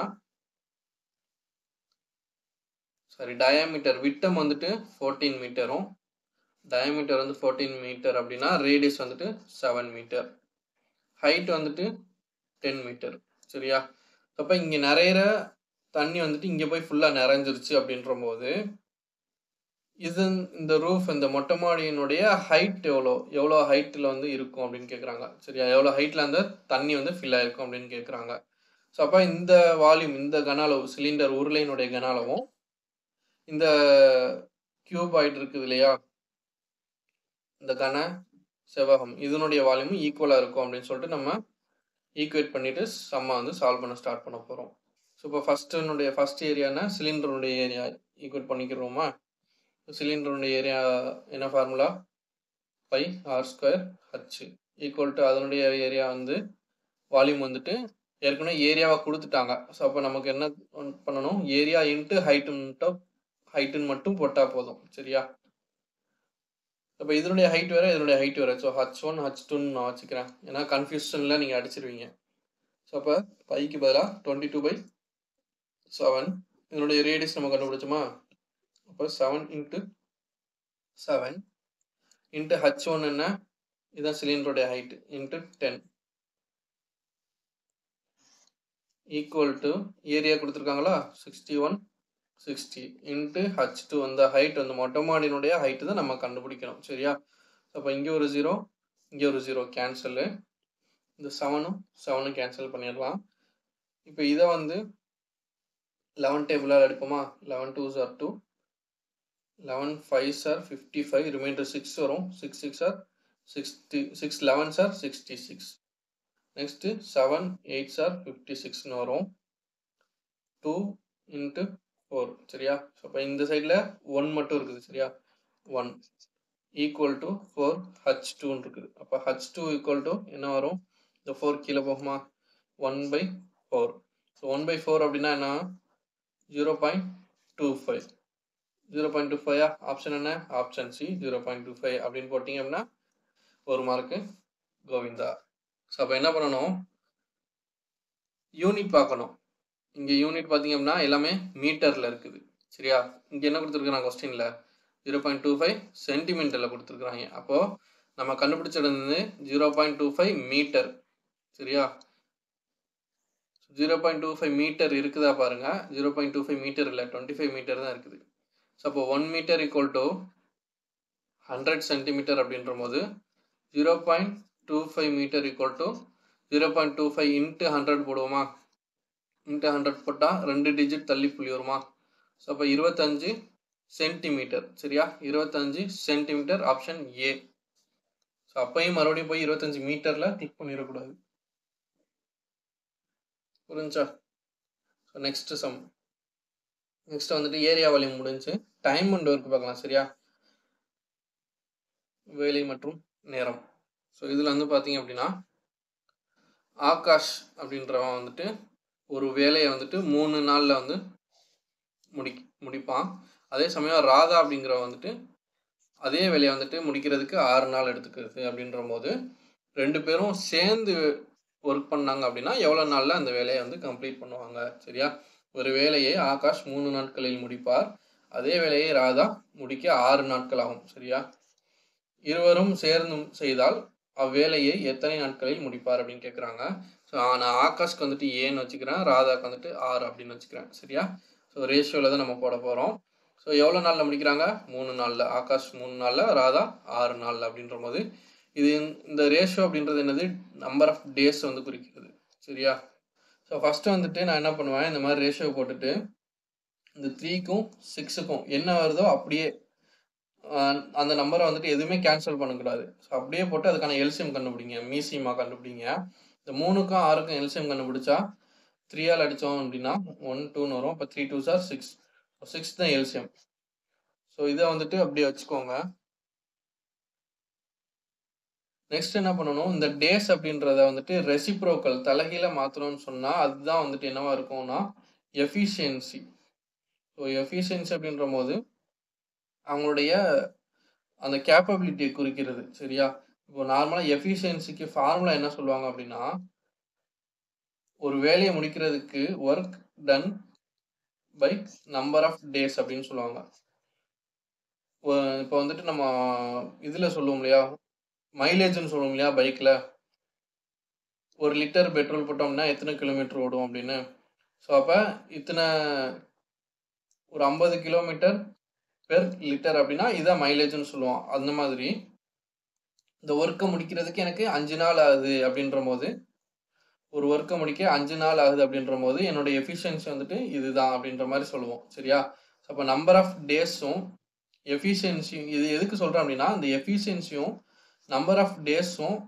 சாரி டயாமீட்டர் விட்டம் வந்துட்டு ஃபோர்டீன் மீட்டரும் டயாமீட்டர் வந்து ஃபோர்டீன் மீட்டர் அப்படின்னா ரேடியஸ் வந்துட்டு செவன் மீட்டர் ஹைட் வந்துட்டு டென் மீட்டர் சரியா அப்போ இங்கே நிறையிற தண்ணி வந்துட்டு இங்கே போய் ஃபுல்லாக நிறைஞ்சிருச்சு அப்படின்ற போது இது இந்த ரூஃப் இந்த மொட்டை மாடியினுடைய ஹைட் எவ்வளோ எவ்வளோ ஹைட்டில் வந்து இருக்கும் அப்படின்னு கேட்குறாங்க சரியா எவ்வளோ ஹைட்டில் அந்த தண்ணி வந்து ஃபில் ஆயிருக்கும் அப்படின்னு கேட்குறாங்க ஸோ அப்போ இந்த வால்யூம் இந்த கன அளவு சிலிண்டர் உருளையினுடைய கன அளவும் இந்த கியூப் ஆயிட்டு இருக்குது இல்லையா இந்த கன செவ்வகம் இதனுடைய வால்யூமும் ஈக்குவலாக இருக்கும் அப்படின்னு சொல்லிட்டு நம்ம ஈக்குவேட் பண்ணிட்டு சம்மா வந்து சால்வ் பண்ண ஸ்டார்ட் பண்ண போகிறோம் ஸோ இப்போ ஃபஸ்ட்டுனுடைய ஃபஸ்ட் ஏரியானா சிலிண்டருடைய ஏரியா ஈக்குவேட் பண்ணிக்கிறோமா சிலிண்டருடைய ஏரியா என்ன formula pi R square H equal to அதனுடைய ஏரியா வந்து வால்யூம் வந்துட்டு ஏற்கனவே ஏரியாவை கொடுத்துட்டாங்க ஸோ அப்போ நமக்கு என்ன பண்ணணும் ஏரியா இன்ட்டு ஹைட்டு ஹைட்டுன்னு மட்டும் போட்டால் போதும் சரியா அப்போ இதனுடைய ஹைட் வேறு இதனுடைய ஹைட் வேறு ஸோ ஹச் ஒன் ஹச் டூன்னு நான் வச்சுக்கிறேன் ஏன்னா கன்ஃபியூஷனில் நீங்கள் அடிச்சிருவீங்க ஸோ அப்போ பைக்கு பதிலாக டுவெண்ட்டி டூ பை செவன் இதனுடைய ரேடியஸ் நம்ம கண்டுபிடிச்சோமா அப்போ seven into seven into H one என்ன இதுதான் சிலிண்டருடைய height into ten equal to area கொடுத்துருக்காங்களா sixty one sixty into H two அந்த ஹைட் அந்த மொட்டை மாடியினுடைய ஹைட்டு தான் நம்ம கண்டுபிடிக்கணும் சரியா அப்போ இங்கே ஒரு ஜீரோ இங்கே ஒரு ஜீரோ கேன்சலு இந்த செவனும் செவனும் கேன்சல் பண்ணிடலாம் இப்போ இதை வந்து லெவன் டேபிளால் எடுப்போமா eleven two sir two eleven five sir fifty five reminder six வரும் six six sir sixty six eleven sir sixty six next seven eight sir fifty சிக்ஸ்னு வரும் டூ இன்ட்டு ஃபோர் சரியா ஸோ அப்போ இந்த சைடில் ஒன் மட்டும் இருக்குது சரியா ஒன் ஈக்குவல் டு ஃபோர் ஹச் டூன்னு இருக்குது அப்போ ஹச் டூ ஈக்குவல் டு என்ன வரும் இந்த ஃபோர் கீழே போகுமா one by four so one by four அப்படின்னா என்ன zero point two five zero point two ஃபைவா ஆப்ஷன் என்ன option C zero point two five அப்படின்னு போட்டிங்க அப்படின்னா ஒரு மார்க்கு கோவிந்தா ஸோ அப்போ என்ன பண்ணணும் யூனிட் பார்க்கணும் இங்கே யூனிட் பார்த்தீங்க அப்படின்னா எல்லாமே மீட்டரில் இருக்குது சரியா இங்கே என்ன கொடுத்துருக்குறாங்க கொஸ்டினில் ஜீரோ பாயிண்ட் டூ ஃபைவ் சென்டிமீட்டரில் கொடுத்துருக்குறாங்க அப்போது நம்ம கண்டுபிடிச்சது வந்து zero point two five metre சரியா zero point two five metre இருக்குதா பாருங்க zero point two five metre இல்லை டுவெண்ட்டி ஃபைவ் மீட்டர் தான் இருக்குது ஸோ அப்போ one metre equal to hundred centimetre அப்படின்ற போது zero point two five metre equal to zero point two five into hundred போடுவோமா into hundred போட்டால் ரெண்டு டிஜிட் தள்ளி புள்ளி வருமா ஸோ அப்போ இருபத்தஞ்சு சென்டிமீட்டர் சரியா இருபத்தஞ்சு சென்டிமீட்டர் ஆப்ஷன் ஏ ஸோ அப்பையும் மறுபடியும் போய் இருபத்தஞ்சு மீட்டரில் கிளிக் பண்ணிடக்கூடாது புரிஞ்சா ஸோ நெக்ஸ்ட் சம் நெக்ஸ்ட் வந்துட்டு ஏரியா வால்யூம் முடிஞ்சு டைம் அண்ட் ஒர்க் பார்க்கலாம் சரியா வேலை மற்றும் நேரம் ஸோ இதில் வந்து பார்த்தீங்க அப்படின்னா ஆகாஷ் அப்படின்றவன் வந்துட்டு ஒரு வேலையை வந்துட்டு மூணு நாளில் வந்து முடி முடிப்பான் அதே சமயம் ராதா அப்படிங்கிறவன் வந்துட்டு அதே வேலையை வந்துட்டு முடிக்கிறதுக்கு ஆறு நாள் எடுத்துக்கிறது அப்படின்ற போது ரெண்டு பேரும் சேர்ந்து ஒர்க் பண்ணாங்க அப்படின்னா எவ்வளோ நாளில் அந்த வேலையை வந்து கம்ப்ளீட் பண்ணுவாங்க சரியா ஒரு வேலையை ஆகாஷ் மூணு நாட்களில் முடிப்பார் அதே வேலையை ராதா முடிக்க ஆறு நாட்கள் ஆகும் சரியா இருவரும் சேர்ந்து செய்தால் அவ்வேலையை எத்தனை நாட்களில் முடிப்பார் அப்படின்னு கேட்குறாங்க ஸோ நான் ஆகாஷ்க்கு வந்துட்டு ஏன்னு வச்சுக்கிறேன் ராதாக்கு வந்துட்டு ஆறு அப்படின்னு வச்சுக்கிறேன் சரியா ஸோ ரேஷியோவில் தான் நம்ம போட போகிறோம் ஸோ எவ்வளோ நாளில் முடிக்கிறாங்க மூணு நாளில் ஆகாஷ் மூணு நாளில் ராதா ஆறு நாளில் அப்படின்ற போது இது இந்த ரேஷியோ அப்படின்றது என்னது நம்பர் ஆஃப் டேஸ் வந்து குறிக்கிறது சரியா ஸோ ஃபஸ்ட்டு வந்துட்டு நான் என்ன பண்ணுவேன் இந்த மாதிரி ரேஷியோ போட்டுட்டு இந்த த்ரீக்கும் சிக்ஸுக்கும் என்ன வருதோ அப்படியே அந்த நம்பரை வந்துட்டு எதுவுமே கேன்சல் பண்ணக்கூடாது ஸோ அப்படியே போட்டு அதுக்கான எல்சிஎம் கண்டுபிடிங்க மீசியமாக கண்டுபிடிங்க இந்த மூணுக்கும் ஆறுக்கும் எல்சிஎம் கண்டுபிடிச்சா த்ரீயால் அடித்தோம் அப்படின்னா ஒன் டூன்னு வரும் இப்போ three two sir six six தான் எல்சிஎம் ஸோ இதை வந்துட்டு அப்படியே வச்சுக்கோங்க நெக்ஸ்ட் என்ன பண்ணணும் இந்த டேஸ் அப்படின்றத வந்துட்டு ரெசிப்ரோக்கல் தலைகீழ மாற்றணும்னு சொன்னால் அதுதான் வந்துட்டு என்னவா இருக்கும்னா எஃபிஷியன்சி ஸோ எஃபிஷியன்சி அப்படின்ற போது அவங்களுடைய அந்த கேப்பபிலிட்டியை குறிக்கிறது சரியா இப்போ நார்மலாக எஃபிஷியன்சிக்கு ஃபார்முலா என்ன சொல்லுவாங்க அப்படின்னா ஒரு வேலையை முடிக்கிறதுக்கு work done by number of days அப்படின்னு சொல்லுவாங்க இப்போ வந்துட்டு நம்ம இதில் சொல்லுவோம் இல்லையா மைலேஜ்னு சொல்லுவோம் இல்லையா பைக்கில் ஒரு லிட்டர் பெட்ரோல் போட்டோம்னா எத்தனை கிலோமீட்டர் ஓடும் அப்படின்னு ஸோ அப்போ இத்தனை ஒரு ஐம்பது கிலோமீட்டர் பெர் லிட்டர் அப்படின்னா இதான் மைலேஜ்னு சொல்லுவோம் அந்த மாதிரி இந்த ஒர்க்கை முடிக்கிறதுக்கு எனக்கு அஞ்சு நாள் ஆகுது அப்படின்ற போது ஒரு ஒர்க்கை முடிக்க அஞ்சு நாள் ஆகுது அப்படின்ற போது என்னோட எஃபிஷியன்சி வந்துட்டு இதுதான் அப்படின்ற மாதிரி சொல்லுவோம் சரியா ஸோ அப்போ நம்பர் ஆஃப் டேஸும் எஃபிஷியன்சி இது எதுக்கு சொல்கிறேன் அப்படின்னா இந்த எஃபிஷியன்சியும் நம்பர் ஆஃப் டேஸும்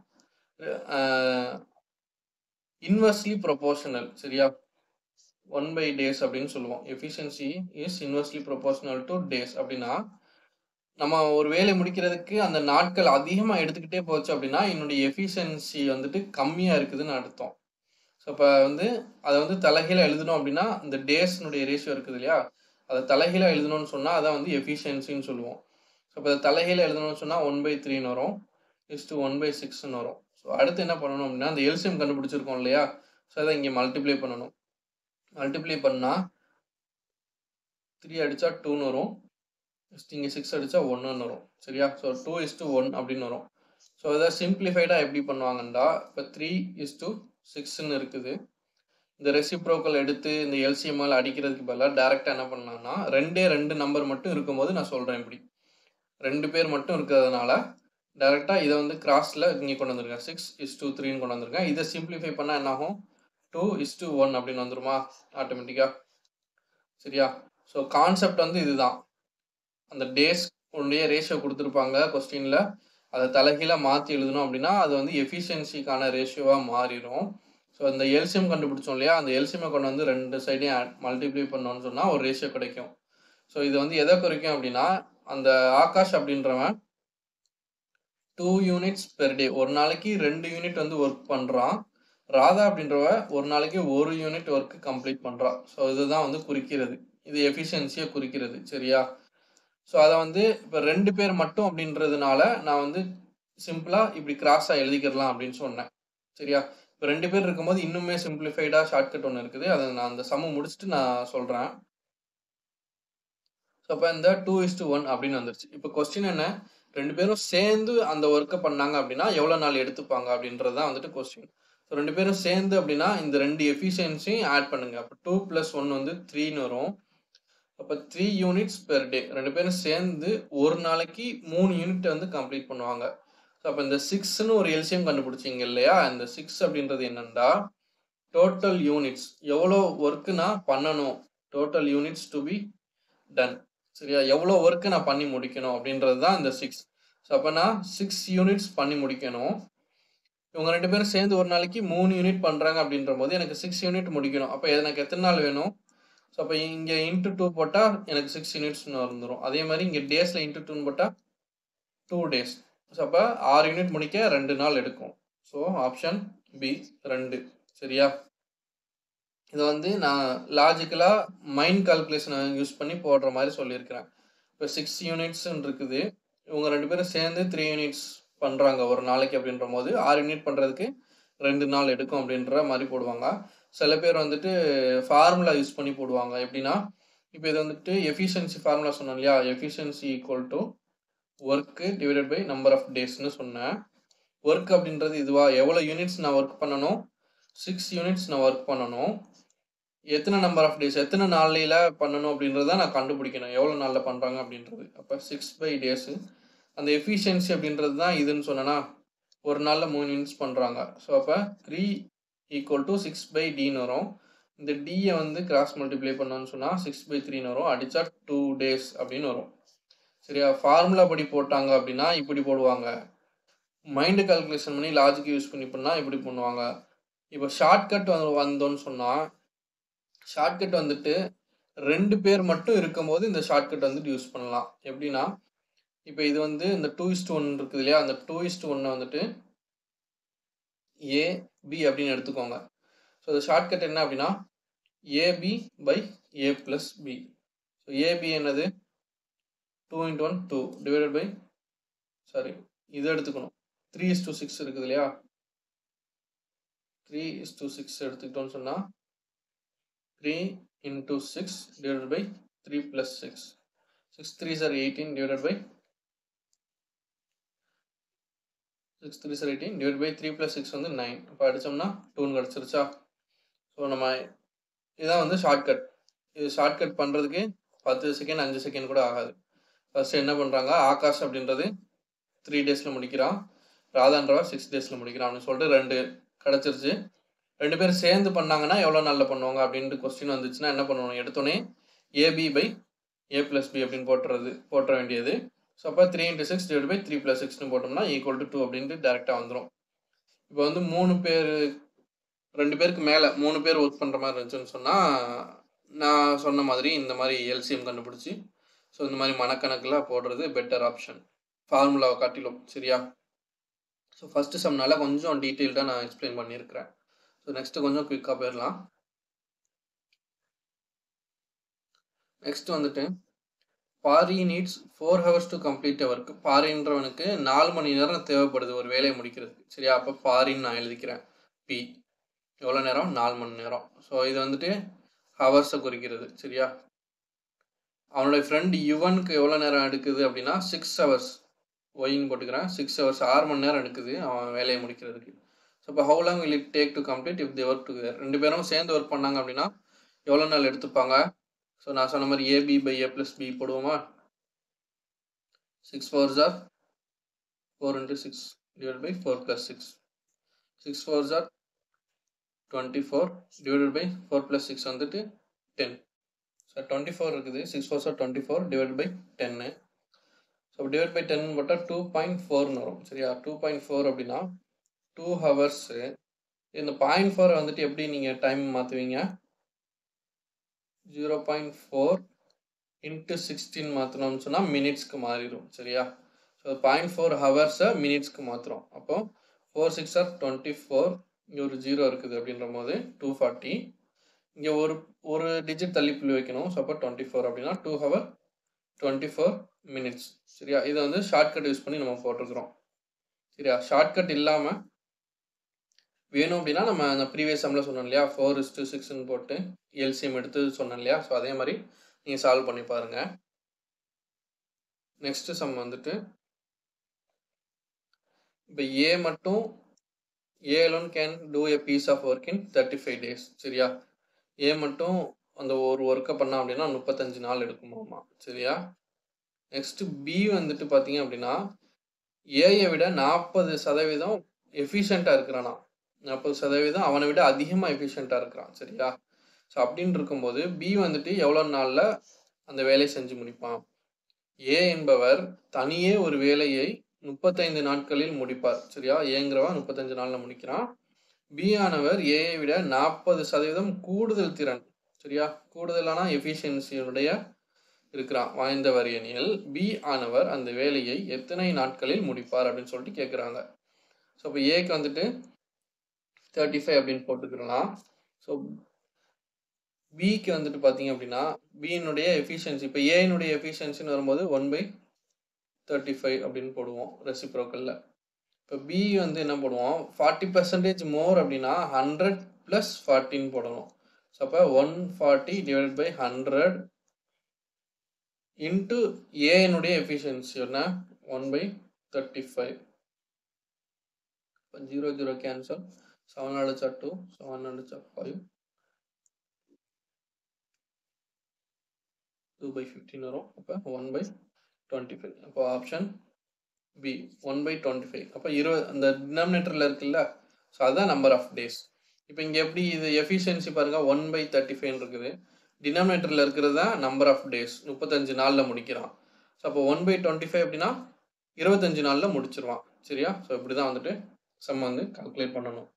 இன்வெர்ஸ்லி ப்ரொபோர்ஷனல் சரியா ஒன் பை டேஸ் அப்படின்னு சொல்லுவோம் efficiency is inversely proportional to days அப்படின்னா நம்ம ஒரு வேலை முடிக்கிறதுக்கு அந்த நாட்கள் அதிகமாக எடுத்துக்கிட்டே போச்சு அப்படின்னா என்னுடைய எஃபிஷியன்சி வந்துட்டு கம்மியாக இருக்குதுன்னு அர்த்தம் ஸோ இப்போ வந்து அதை வந்து தலைகீழ எழுதணும் அப்படின்னா இந்த டேஸ்னுடைய ரேஷியோ இருக்குது இல்லையா அதை தலைகீழ எழுதணும்னு சொன்னால் அதான் வந்து எஃபிஷியன்சின்னு சொல்லுவோம் ஸோ இப்போ அதை தலைகீழ எழுதணும்னு சொன்னால் ஒன் பை த்ரீன்னு வரும் இஸ் டு ஒன் பை சிக்ஸ்னு வரும் ஸோ அடுத்து என்ன பண்ணணும் அப்படின்னா அந்த எல்சிஎம் கண்டுபிடிச்சிருக்கோம் இல்லையா ஸோ அதை இங்கே மல்டிப்ளை பண்ணணும் மல்டிப்ளை பண்ணால் த்ரீ அடித்தா டூன்னு வரும் நெக்ஸ்ட் இங்கே சிக்ஸ் அடித்தா ஒன்றுன்னு வரும் சரியா so two is to one அப்படின்னு வரும் ஸோ இதை சிம்பிளிஃபைடாக எப்படி பண்ணுவாங்கண்டா இப்போ த்ரீ இஸ் டு சிக்ஸ்ன்னு இருக்குது இந்த ரெசிப்ரோக்கல் எடுத்து இந்த எல்சிஎம்எல் அடிக்கிறதுக்கு பதிலாக டேரெக்டாக என்ன பண்ணலாம்னா ரெண்டே ரெண்டு நம்பர் மட்டும் இருக்கும்போது நான் சொல்கிறேன் இப்படி ரெண்டு பேர் மட்டும் இருக்கிறதுனால டேரெக்டாக இதை வந்து கிராஸில் இங்கே கொண்டு வந்திருக்கேன் சிக்ஸ் இஸ் டூ த்ரீன்னு கொண்டு வந்திருக்கேன் இதை சிம்பிளிஃபை பண்ணால் என்ன ஆகும் டூ இஸ் டூ ஒன் அப்படின்னு வந்துருமா ஆட்டோமேட்டிக்காக சரியா ஸோ கான்செப்ட் வந்து இதுதான் அந்த டேஸ் உடைய ரேஷியோ கொடுத்துருப்பாங்க கொஸ்டினில் அதை தலைகீழாக மாற்றி எழுதணும் அப்படின்னா அது வந்து எஃபிஷியன்சிக்கான ரேஷியோவாக மாறிடும் ஸோ அந்த எல்சிஎம் கண்டுபிடிச்சோம் இல்லையா அந்த எல்சிஎம்மை கொண்டு வந்து ரெண்டு சைடையும் மல்டிப்ளை பண்ணோம்னு சொன்னால் ஒரு ரேஷியோ கிடைக்கும் ஸோ இது வந்து எதை குறைக்கும் அப்படின்னா அந்த ஆகாஷ் அப்படின்றவன் டூ யூனிட்ஸ் பெர் டே ஒரு நாளைக்கு ரெண்டு யூனிட் வந்து ஒர்க் பண்ணுறான் ராதா அப்படின்றவ ஒரு நாளைக்கு ஒரு யூனிட் ஒர்க் கம்ப்ளீட் பண்ணுறான் ஸோ இதுதான் வந்து குறிக்கிறது இது எஃபிஷியன்சியை குறிக்கிறது சரியா ஸோ அதை வந்து இப்போ ரெண்டு பேர் மட்டும் அப்படின்றதுனால நான் வந்து சிம்பிளாக இப்படி கிராஸாக எழுதிக்கிடலாம் அப்படின்னு சொன்னேன் சரியா இப்போ ரெண்டு பேர் இருக்கும்போது இன்னுமே சிம்பிளிஃபைடாக ஷார்ட்கட் ஒன்று இருக்குது அதை நான் அந்த சம்மு முடிச்சுட்டு நான் சொல்கிறேன் ஸோ அப்போ இந்த டூ இஸ் டு ஒன் அப்படின்னு வந்துருச்சு இப்போ கொஸ்டின் என்ன ரெண்டு பேரும் சேர்ந்து அந்த ஒர்க்கை பண்ணாங்க அப்படின்னா எவ்வளோ நாள் எடுத்துப்பாங்க அப்படின்றது தான் வந்துட்டு கொஸ்டின் ஸோ ரெண்டு பேரும் சேர்ந்து அப்படின்னா இந்த ரெண்டு எஃபிஷியன்சியும் ஆட் பண்ணுங்க அப்போ டூ ப்ளஸ் ஒன் வந்து த்ரீன்னு வரும் அப்போ த்ரீ யூனிட்ஸ் பெர் டே ரெண்டு பேரும் சேர்ந்து ஒரு நாளைக்கு மூணு யூனிட் வந்து கம்ப்ளீட் பண்ணுவாங்க ஸோ அப்போ இந்த சிக்ஸ்னு ஒரு எல்சியம் கண்டுபிடிச்சிங்க இல்லையா இந்த சிக்ஸ் அப்படின்றது என்னென்னா டோட்டல் யூனிட்ஸ் எவ்வளோ ஒர்க்கு நான் பண்ணணும் total units to be done சரியா எவ்வளோ ஒர்க்கு நான் பண்ணி முடிக்கணும் அப்படின்றது தான் இந்த சிக்ஸ் ஸோ அப்போ நான் சிக்ஸ் யூனிட்ஸ் பண்ணி முடிக்கணும் இவங்க ரெண்டு பேரும் சேர்ந்து ஒரு நாளைக்கு மூணு யூனிட் பண்ணுறாங்க அப்படின்ற போது எனக்கு சிக்ஸ் யூனிட் முடிக்கணும் அப்போ எனக்கு எத்தனை நாள் வேணும் ஸோ அப்போ இங்கே இன்ட்டு டூ போட்டால் எனக்கு சிக்ஸ் யூனிட்ஸ்னு வந்துடும் அதே மாதிரி இங்கே டேஸில் இன்ட்டு டூன்னு போட்டால் டூ டேஸ் ஸோ அப்போ ஆறு யூனிட் முடிக்க ரெண்டு நாள் எடுக்கும் ஸோ ஆப்ஷன் பி ரெண்டு சரியா இதை வந்து நான் லாஜிக்கலாக மைண்ட் கால்குலேஷனை யூஸ் பண்ணி போடுற மாதிரி சொல்லியிருக்கிறேன் இப்போ சிக்ஸ் யூனிட்ஸ்ன்னு இருக்குது இவங்க ரெண்டு பேரும் சேர்ந்து த்ரீ யூனிட்ஸ் பண்ணுறாங்க ஒரு நாளைக்கு அப்படின்ற போது ஆறு யூனிட் பண்ணுறதுக்கு ரெண்டு நாள் எடுக்கும் அப்படின்ற மாதிரி போடுவாங்க சில பேர் வந்துட்டு ஃபார்முலா யூஸ் பண்ணி போடுவாங்க எப்படின்னா இப்போ இது வந்துட்டு எஃபிஷியன்சி ஃபார்முலா சொன்னோம் இல்லையா efficiency equal to work divided by number of டேஸ்னு சொன்னேன் ஒர்க் அப்படின்றது இதுவா எவ்வளோ யூனிட்ஸ் நான் ஒர்க் பண்ணணும் சிக்ஸ் யூனிட்ஸ் நான் ஒர்க் பண்ணணும் எத்தனை நம்பர் ஆஃப் டேஸ் எத்தனை நாளையில் பண்ணணும் அப்படின்றத நான் கண்டுபிடிக்கணும் எவ்வளோ நாளில் பண்ணுறாங்க அப்படின்றது அப்போ சிக்ஸ் பை டேஸு அந்த எஃபிஷியன்சி அப்படின்றது தான் இதுன்னு சொன்னேன்னா ஒரு நாளில் மூணு யூனிட்ஸ் பண்ணுறாங்க ஸோ அப்போ three equal to six by டின்னு வரும் இந்த டியை வந்து கிராஸ் மல்டிப்ளை பண்ணோன்னு சொன்னால் சிக்ஸ் பை த்ரீன்னு வரும் அடித்தா டூ டேஸ் அப்படின்னு வரும் சரியா ஃபார்முலா படி போட்டாங்க அப்படின்னா இப்படி போடுவாங்க மைண்டு கால்குலேஷன் பண்ணி லாஜிக் யூஸ் பண்ணி பண்ணால் இப்படி பண்ணுவாங்க இப்போ ஷார்ட்கட் வந்து வந்தோன்னு சொன்னால் ஷார்ட்கட் வந்துட்டு ரெண்டு பேர் மட்டும் இருக்கும்போது இந்த ஷார்ட்கட் வந்துட்டு யூஸ் பண்ணலாம் எப்படின்னா இப்போ இது வந்து இந்த டூ இஸ்ட் ஒன் இருக்குது இல்லையா அந்த டூ இஸ்ட் ஒன்னை வந்துட்டு ஏ பி அப்படின்னு எடுத்துக்கோங்க ஸோ இந்த ஷார்ட்கட் என்ன அப்படின்னா AB by A plus B so AB என்னது two into one two divided by sorry இது எடுத்துக்கணும் த்ரீ இஸ் டூ சிக்ஸ் இருக்குது இல்லையா த்ரீ இஸ் டூ சிக்ஸ் எடுத்துக்கிட்டோம்னு சொன்னால் three into six divided by three plus six six three sir eighteen divided by six three sir eighteen divide by three plus six வந்து nine இப்போ அடித்தோம்னா டூன்னு கிடச்சிருச்சா so நம்ம இதுதான் வந்து ஷார்ட்கட் இது ஷார்ட்கட் பண்ணுறதுக்கு பத்து செகண்ட் அஞ்சு செகண்ட் கூட ஆகாது ஃபஸ்ட்டு என்ன பண்ணுறாங்க ஆகாஷ் அப்படின்றது த்ரீ டேஸில் முடிக்கிறான் ராதான்றவா சிக்ஸ் டேஸில் முடிக்கிறான் அப்படின்னு சொல்லிட்டு ரெண்டு கிடச்சிருச்சு ரெண்டு பேரும் சேர்ந்து பண்ணாங்கன்னா எவ்வளோ நாளில் பண்ணுவாங்க அப்படின்ட்டு கொஸ்டின் வந்துச்சுன்னா என்ன பண்ணுவோம் எடுத்தோடனே AB by A plus B அப்படின்னு போட்டுறது போட்டுற வேண்டியது ஸோ அப்போ three into six divide by three plus சிக்ஸ்னு போட்டோம்னா ஈக்குவல் டு டூ அப்படின்ட்டு டேரெக்டாக வந்துடும் இப்போ வந்து மூணு பேர் ரெண்டு பேருக்கு மேலே மூணு பேர் ஒர்க் பண்ணுற மாதிரி இருந்துச்சுன்னு சொன்னால் நான் சொன்ன மாதிரி இந்த மாதிரி எல்சிஎம் கண்டுபிடிச்சி ஸோ இந்த மாதிரி மனக்கணக்கில் போடுறது பெட்டர் ஆப்ஷன் ஃபார்முலாவை காட்டிலும் சரியா ஸோ ஃபஸ்ட்டு சம்னால கொஞ்சம் டீட்டெயில்டாக நான் எக்ஸ்பிளைன் பண்ணியிருக்கிறேன் ஸோ நெக்ஸ்ட்டு கொஞ்சம் குயிக்காக போயிடலாம் நெக்ஸ்ட் வந்துட்டு Bari needs four hours to complete work பாரின்றவனுக்கு நாலு மணி நேரம் தேவைப்படுது ஒரு வேலையை முடிக்கிறதுக்கு சரியா அப்போ பாரின்னு நான் எழுதிக்கிறேன் பி எவ்வளோ நேரம் நாலு மணி நேரம் ஸோ இது வந்துட்டு ஹவர்ஸை குறிக்கிறது சரியா அவனுடைய ஃப்ரெண்ட் யுவனுக்கு எவ்வளோ நேரம் எடுக்குது அப்படின்னா சிக்ஸ் ஹவர்ஸ் ஒயின்னு போட்டுக்கிறேன் சிக்ஸ் ஹவர்ஸ் ஆறு மணி நேரம் எடுக்குது அவன் வேலையை முடிக்கிறதுக்கு ஸோ இப்போ how long will it take to complete if the work together ரெண்டு பேரும் சேர்ந்து ஒர்க் பண்ணாங்க அப்படின்னா எவ்வளோ நாள் எடுத்துப்பாங்க ஸோ நான் சொன்ன மாதிரி AB by A plus B போடுவோமா six fours are four into six divide by four plus six six fours are twenty four divided by four plus six வந்துட்டு டென் ஸோ டுவெண்ட்டி ஃபோர் இருக்குது six four sir twenty four divide by டென்னு so divide by ten போட்டால் two point ஃபோர்னு வரும் சரியா two point four அப்படின்னா two hours இந்த point four வந்துட்டு எப்படி நீங்கள் டைம் மாற்றுவீங்க zero point four into sixteen மாற்றினோம்னு சொன்னால் மினிட்ஸ்க்கு மாறிடும் சரியா ஸோ பாயிண்ட் ஃபோர் ஹவர்ஸை மினிட்ஸ்க்கு மாற்றுறோம் அப்போ four six are twenty four இங்கே ஒரு ஜீரோ இருக்குது அப்படின்ற போது டூ ஃபார்ட்டி இங்கே ஒரு ஒரு டிஜிட் தள்ளி புள்ளி வைக்கணும் ஸோ அப்போ டுவெண்ட்டி ஃபோர் அப்படின்னா two hour twenty four minutes சரியா இதை வந்து ஷார்ட்கட் யூஸ் பண்ணி நம்ம போட்டிருக்கிறோம் சரியா ஷார்ட்கட் இல்லாமல் வேணும் அப்படின்னா நம்ம அந்த ப்ரீவியஸ் சம்மில் சொன்னோம் இல்லையா ஃபோர் இஸ் டூ சிக்ஸ்னு போட்டு எல்சிஎம் எடுத்து சொன்னோம் இல்லையா ஸோ அதே மாதிரி நீங்கள் சால்வ் பண்ணி பாருங்கள் நெக்ஸ்ட் சம் வந்துட்டு இப்போ ஏ மட்டும் A alone can do a piece of work in thirty five days சரியா ஏ மட்டும் அந்த ஒரு ஒர்க்கை பண்ணா அப்படின்னா முப்பத்தஞ்சு நாள் எடுக்குமாமா சரியா நெக்ஸ்ட் பி வந்துட்டு பார்த்தீங்க அப்படின்னா ஏயை விட நாற்பது சதவீதம் எஃபிஷியண்ட்டாக இருக்கிறானா நாற்பது சதவீதம் அவனை விட அதிகமாக எஃபிஷியண்ட்டாக இருக்கிறான் சரியா ஸோ அப்படின்னு இருக்கும்போது பி வந்துட்டு எவ்வளோ நாளில் அந்த வேலையை செஞ்சு முடிப்பான் ஏ என்பவர் தனியே ஒரு வேலையை முப்பத்தைந்து நாட்களில் முடிப்பார் சரியா ஏங்கிறவன் முப்பத்தஞ்சு நாளில் முடிக்கிறான் பி ஆனவர் ஏஐ விட நாற்பது சதவீதம் கூடுதல் திறன் சரியா கூடுதலான எஃபிஷியன்சியுடைய இருக்கிறான் வாய்ந்தவர் எனில் பி ஆனவர் அந்த வேலையை எத்தனை நாட்களில் முடிப்பார் அப்படின்னு சொல்லிட்டு கேட்குறாங்க ஸோ இப்போ ஏக்கு வந்துட்டு தேர்ட்டி ஃபைவ் அப்படின்னு போட்டுக்கிறலாம் ஸோ பிக்கு வந்துட்டு பார்த்தீங்க அப்படின்னா பியினுடைய எஃபிஷியன்சி இப்போ ஏனுடைய எஃபிஷியன்சின்னு வரும்போது ஒன் பை தேர்ட்டி ஃபைவ் அப்படின்னு போடுவோம் ரெசிப்ரோக்கலில் இப்போ பி வந்து என்ன போடுவோம் ஃபார்ட்டி பர்சன்டேஜ் மோர் அப்படின்னா ஹண்ட்ரட் ப்ளஸ் ஃபார்ட்டின்னு போடணும் ஸோ அப்போ one forty divide by hundred into ஏனுடைய எஃபிஷியன்சி என்ன ஒன் பை தேர்ட்டி ஃபைவ் இப்போ ஜீரோ ஜீரோ கேன்சல் செவன் அடிச்சா டூ செவன் அடிச்சா ஃபைவ் டூ பை ஃபிஃப்டின் வரும் அப்போ ஒன் பை டுவெண்ட்டி ஃபைவ் அப்போ option B one by twenty five அப்போ இருபது அந்த டினாமினேட்டரில் இருக்குல்ல ஸோ அதுதான் நம்பர் ஆஃப் டேஸ் இப்போ இங்கே எப்படி இது எஃபிஷியன்சி பாருங்கள் ஒன் பை தேர்ட்டி ஃபைவ் இருக்குது டினாமினேட்டரில் இருக்கிறது தான் நம்பர் ஆஃப் டேஸ் முப்பத்தஞ்சு நாளில் முடிக்கிறான் ஸோ அப்போ ஒன் பை டுவெண்ட்டி ஃபைவ் அப்படின்னா இருபத்தஞ்சு நாளில் முடிச்சிருவான் சரியா ஸோ இப்படி தான் வந்துட்டு சம் வந்து கால்குலேட் பண்ணணும்